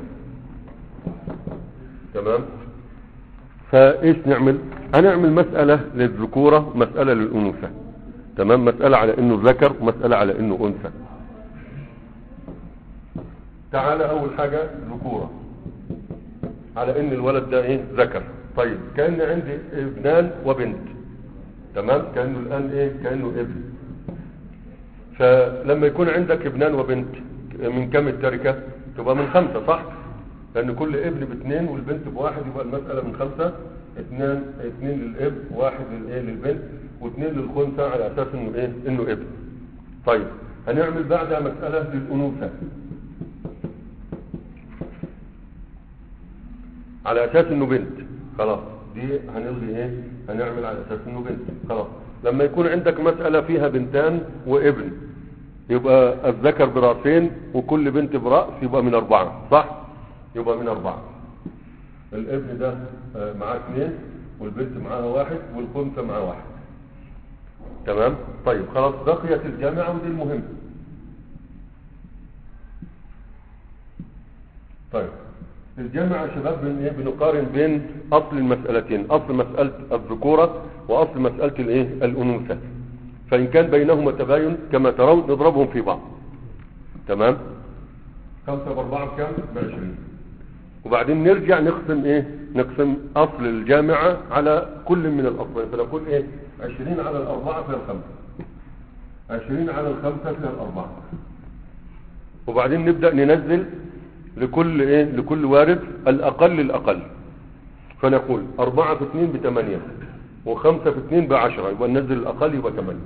تمام فايش نعمل هنعمل مسألة للذكورة ومسألة للأنوثة تمام مسألة على انه ذكر ومسألة على انه انثى تعالى اول حاجة ذكورة على ان الولد ده ايه ذكر طيب كان عندي ابنان وبنت تمام كانه الان ايه كانه ابن فلما يكون عندك ابنان وبنت من كم التركة تبقى من خمسة صح لان كل ابن باثنين والبنت بواحد يبقى المسألة من خمسة اثنين اثنين للاب واحد للايه للبنت واثنين للخنثى على اساس انه ايه انه ابن طيب هنعمل بعدها مسألة للانوثة على اساس انه بنت خلاص دي هنلغي ايه هنعمل على اساس انه بنت خلاص لما يكون عندك مسألة فيها بنتان وابن يبقى الذكر براسين وكل بنت برأس يبقى من اربعة صح يبقى من اربعة الابن ده آه، معاه اثنين والبنت معاها واحد والخنثى معاه واحد تمام طيب خلاص بقيت الجامعة ودي المهم طيب الجامعة يا شباب بن ايه بنقارن بين اصل المسألتين اصل مسألة الذكورة واصل مسألة الايه الانوثة فان كان بينهما تباين كما ترون نضربهم في بعض تمام خمسة باربعة بكام بعشرين وبعدين نرجع نقسم ايه نقسم اصل الجامعة على كل من الاصلين فنقول ايه عشرين على الاربعة فيها الخمسة عشرين على الخمسة فيها الاربعة وبعدين نبدأ ننزل لكل ايه لكل وارد الاقل الاقل فنقول اربعة في اثنين بثمانية وخمسة في اثنين بعشرة يبقى ننزل الاقل يبقى ثمانية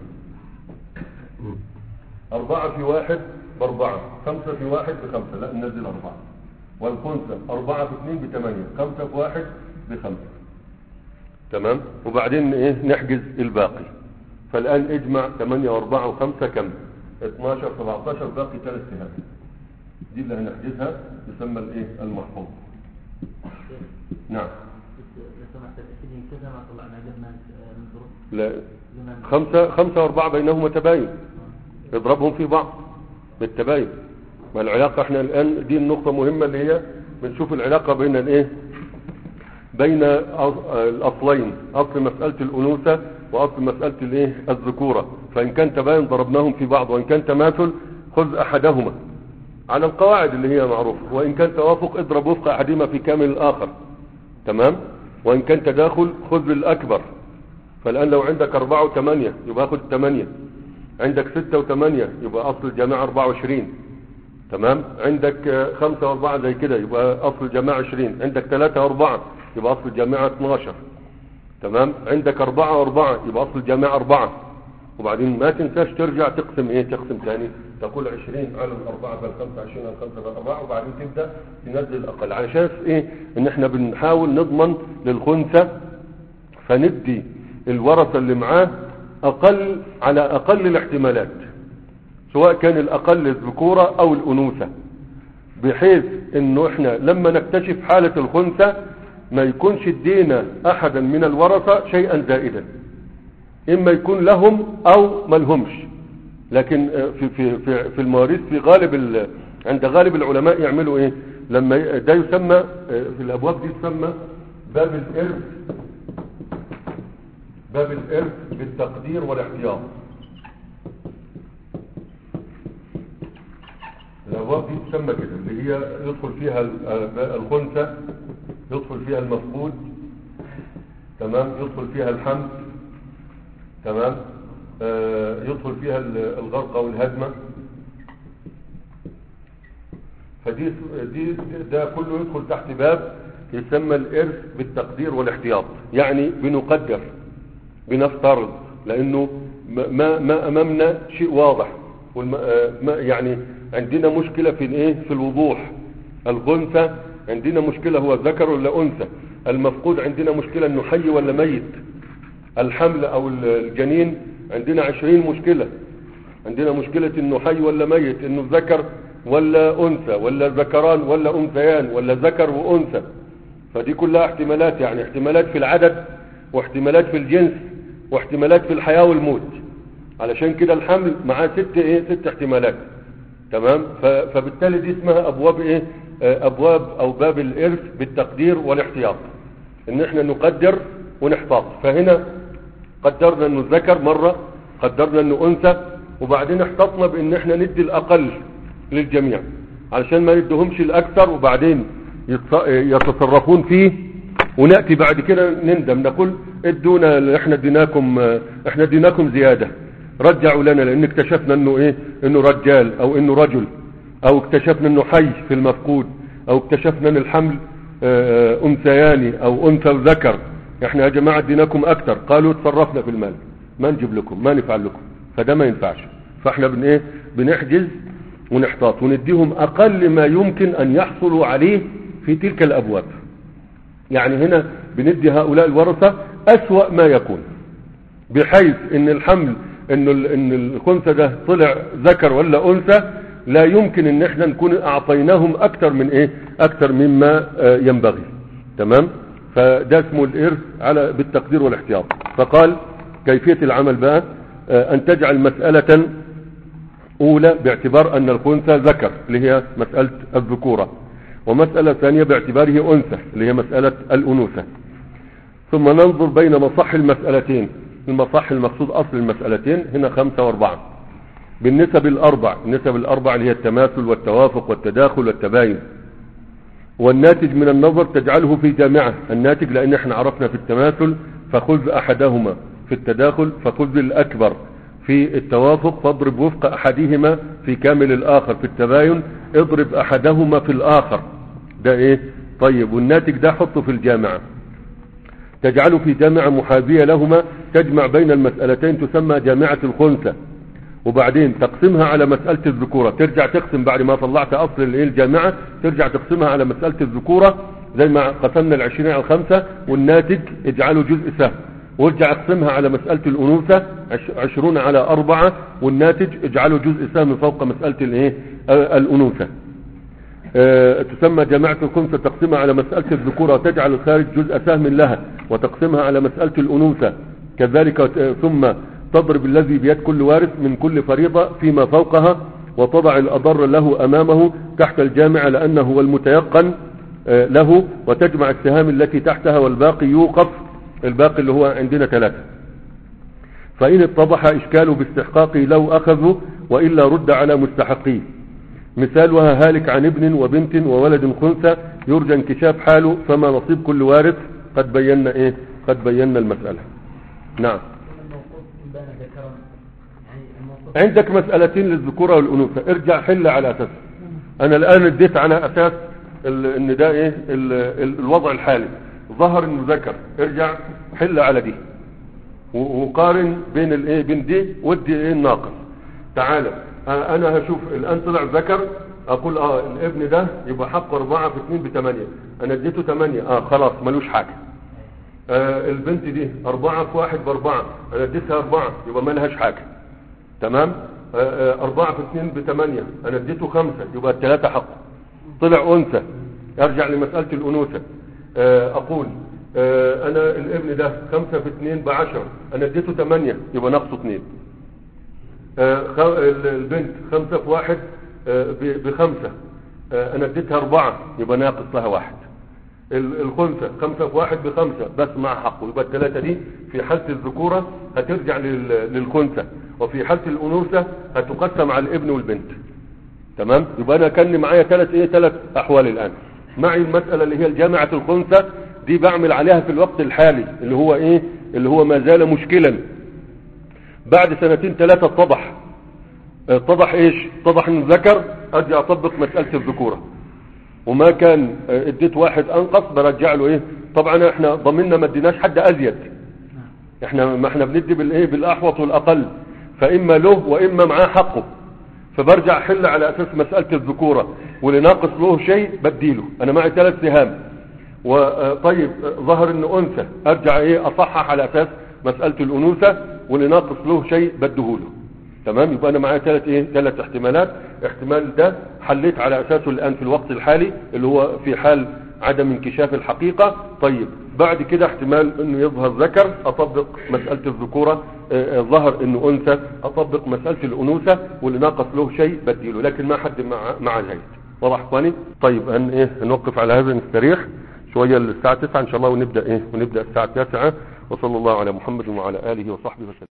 اربعة في واحد باربعة خمسة في واحد بخمسة لا ننزل اربعة والخنثى اربعة في اثنين بثمانية خمسة في واحد بخمسة تمام وبعدين ايه نحجز الباقي فالان اجمع 8 و4 و5 كم 12 17 باقي ثلاث سهام دي اللي هنحجزها تسمى الايه المحفوظ نعم لو سمحت العشرين كذا ما طلعنا قبل ما نضرب لا قبل ما خمسة خمسة واربعة بينهما تباين اضربهم في بعض بالتباين ما العلاقة احنا الان دي النقطة مهمة اللي هي بنشوف العلاقة بين الايه بين أص- الاصلين اصل مسألة الانوثة واصل مسألة الايه الذكورة فان كان تباين ضربناهم في بعض وان كان تماثل خذ احدهما على القواعد اللي هي معروفة وان كان توافق اضرب وفق احدهما في كامل الاخر تمام وان كان تداخل خذ الاكبر فالان لو عندك اربعة وثمانية يبقى خذ ثمانية عندك ستة وثمانية يبقى اصل الجماعة اربعة وعشرين تمام عندك آه، خمسة واربعة زي كده يبقى اصل الجماعة عشرين عندك ثلاثة واربعة يبقى اصل الجماعة 12 تمام عندك اربعة واربعة يبقى اصل الجماعة اربعة وبعدين ما تنساش ترجع تقسم ايه تقسم ثاني تقول 20 على الاربعة بالخمسة 20 على الخمسة بالاربعة وبعدين تبدأ تنزل الاقل على شايف ايه ان احنا بنحاول نضمن للخنثى فندي الورثة اللي معاه اقل على اقل الاحتمالات سواء كان الاقل الذكورة او الانوثة بحيث انه احنا لما نكتشف حالة الخنثى ما يكونش ادينا احدا من الورثة شيئا زائدا اما يكون لهم او ما لهمش لكن آه، في في في في المواريث في غالب ال- عند غالب العلماء يعملوا ايه لما ي- ده يسمى آه، في الابواب دي يسمى باب الارث باب الارث بالتقدير والاحتياط الابواب دي تسمى كده اللي هي يدخل فيها ال- آه، الخنثى يدخل فيها المفقود تمام يدخل فيها الحمل تمام آه يدخل فيها ال- الغرقة والهدمة فدي دي ده كله يدخل تحت باب يسمى الإرث بالتقدير والاحتياط يعني بنقدر بنفترض لأنه ما- ما ما أمامنا شيء واضح والم- آه، ما يعني عندنا مشكلة في الايه في الوضوح الخنثى عندنا مشكلة هو ذكر ولا أنثى المفقود عندنا مشكلة انه حي ولا ميت الحمل او الجنين عندنا عشرين مشكلة عندنا مشكلة انه حي ولا ميت انه ذكر ولا انثى ولا ذكران ولا انثيان ولا ذكر وانثى فدي كلها احتمالات يعني احتمالات في العدد واحتمالات في الجنس واحتمالات في الحياة والموت علشان كده الحمل معاه ست ايه ست احتمالات تمام ف- فبالتالي دي اسمها ابواب ايه آه، ابواب او باب الارث بالتقدير والاحتياط ان احنا نقدر ونحتاط فهنا قدرنا انه ذكر مرة قدرنا انه انثى وبعدين احتطنا بان احنا ندي الاقل للجميع علشان ما ندهمش الاكثر وبعدين يتص- يتصرفون فيه ونأتي بعد كده نندم نقول ادونا احنا اديناكم احنا اديناكم زيادة رجعوا لنا لان اكتشفنا انه ايه انه رجال او انه رجل او اكتشفنا انه حي في المفقود او اكتشفنا ان الحمل آه، آه، انثيان او انثى وذكر احنا يا جماعة اديناكم اكتر قالوا تصرفنا في المال ما نجيب لكم ما نفعل لكم فده ما ينفعش فاحنا بن ايه بنحجز ونحتاط ونديهم اقل ما يمكن ان يحصلوا عليه في تلك الابواب يعني هنا بندي هؤلاء الورثة أسوأ ما يكون بحيث ان الحمل ان ال- ان الخنثى ده طلع ذكر ولا انثى لا يمكن ان احنا نكون اعطيناهم اكتر من ايه اكتر مما آه، ينبغي تمام فده اسمه الارث على بالتقدير والاحتياط فقال كيفية العمل بقى آه، ان تجعل مسألة اولى باعتبار ان الخنثى ذكر اللي هي مسألة الذكورة ومسألة ثانية باعتباره انثى اللي هي مسألة الانوثة ثم ننظر بين مصح المسألتين المصح المقصود أصل المسألتين هنا خمسة واربعة بالنسب الأربع النسب الأربع اللي هي التماثل والتوافق والتداخل والتباين والناتج من النظر تجعله في جامعة الناتج لأن احنا عرفنا في التماثل فخذ أحدهما في التداخل فخذ الأكبر في التوافق فاضرب وفق أحدهما في كامل الآخر في التباين اضرب أحدهما في الآخر ده ايه طيب والناتج ده حطه في الجامعة تجعل في جامعة محاذية لهما تجمع بين المسألتين تسمى جامعة الخنثى وبعدين تقسمها على مسألة الذكورة ترجع تقسم بعد ما طلعت أصل الإيه الجامعة ترجع تقسمها على مسألة الذكورة زي ما قسمنا العشرين على الخمسة والناتج اجعله جزء سهم وارجع اقسمها على مسألة الأنوثة عش- عشرون على أربعة والناتج اجعله جزء سهم فوق مسألة الإيه آه، الأنوثة آه، تسمى جماعة الخنثى تقسمها على مسألة الذكورة وتجعل الخارج جزء سهم لها وتقسمها على مسألة الأنوثة كذلك آه، ثم تضرب الذي بيد كل وارث من كل فريضة فيما فوقها وتضع الأضر له أمامه تحت الجامعة لأنه هو المتيقن آه، له وتجمع السهام التي تحتها والباقي يوقف الباقي اللي هو عندنا ثلاثة فإن اتضح إشكاله باستحقاقه لو أخذه وإلا رد على مستحقيه مثالها هالك عن ابن وبنت وولد خنثى يرجى انكشاف حاله فما نصيب كل وارث قد بينا ايه قد بينا المسألة نعم الموقوف بين ذكران يعني الموقوف عندك مسألتين للذكورة والأنوثة ارجع حل على أساس أنا الآن اديت على أساس ال- ان ده ايه ال- ال- الوضع الحالي ظهر انه ذكر ارجع حل على دي و- وقارن بين الايه بين دي ودي ايه الناقص تعالى آه، انا هشوف الان طلع ذكر اقول اه الابن ده يبقى حقه اربعة في اتنين بثمانية انا اديته ثمانية اه خلاص ملوش حاجة آه البنت دي اربعة في واحد باربعة انا اديتها اربعة يبقى مالهاش حاجة تمام آه، آه، أربعة في اثنين بثمانية أنا اديته خمسة يبقى الثلاثة حقه طلع أنثى أرجع لمسألة الأنوثة آه، أقول آه، أنا الابن ده خمسة في اثنين بعشرة أنا اديته ثمانية يبقى ناقصه اثنين آه، خ- ال- البنت خمسة في واحد آه، ب- بخمسة آه، أنا اديتها أربعة يبقى ناقص لها واحد ال- الخنثى خمسة في واحد بخمسة بس مع حقه يبقى الثلاثة دي في حالة الذكورة هترجع لل- للخنثى وفي حالة الأنوثة هتقسم على الابن والبنت تمام يبقى أنا كان معايا ثلاث إيه ثلاث أحوال الآن معي المسألة اللي هي الجامعة الخنثى دي بعمل عليها في الوقت الحالي اللي هو إيه اللي هو ما زال مشكلا بعد سنتين ثلاثة اتضح اتضح ايش اتضح انه ذكر ارجع اطبق مسألة الذكورة وما كان اه، اديت واحد انقص برجع له ايه طبعا احنا ضمننا ما اديناش حد ازيد احنا ما احنا بندي بالايه بالاحوط والاقل فاما له واما معاه حقه فبرجع احل على اساس مسألة الذكورة واللي ناقص له شيء بديله انا معي ثلاث سهام وطيب ظهر انه انثى ارجع ايه اصحح على اساس مسألة الانوثة واللي ناقص له شيء بديهوله تمام يبقى انا معايا ثلاث ايه ثلاث احتمالات احتمال ده حليت على اساسه الان في الوقت الحالي اللي هو في حال عدم انكشاف الحقيقة طيب بعد كده احتمال انه يظهر ذكر اطبق مسألة الذكورة اه، اه، ظهر انه انثى اطبق مسألة الانوثة واللي ناقص له شيء بديله لكن ما حد مع مع زايد واضح اخواني طيب هن ايه نوقف على هذا نستريح شوية الساعة 9 ان شاء الله ونبدأ ايه ونبدأ الساعة 9 وصلى الله على محمد وعلى اله وصحبه وسلم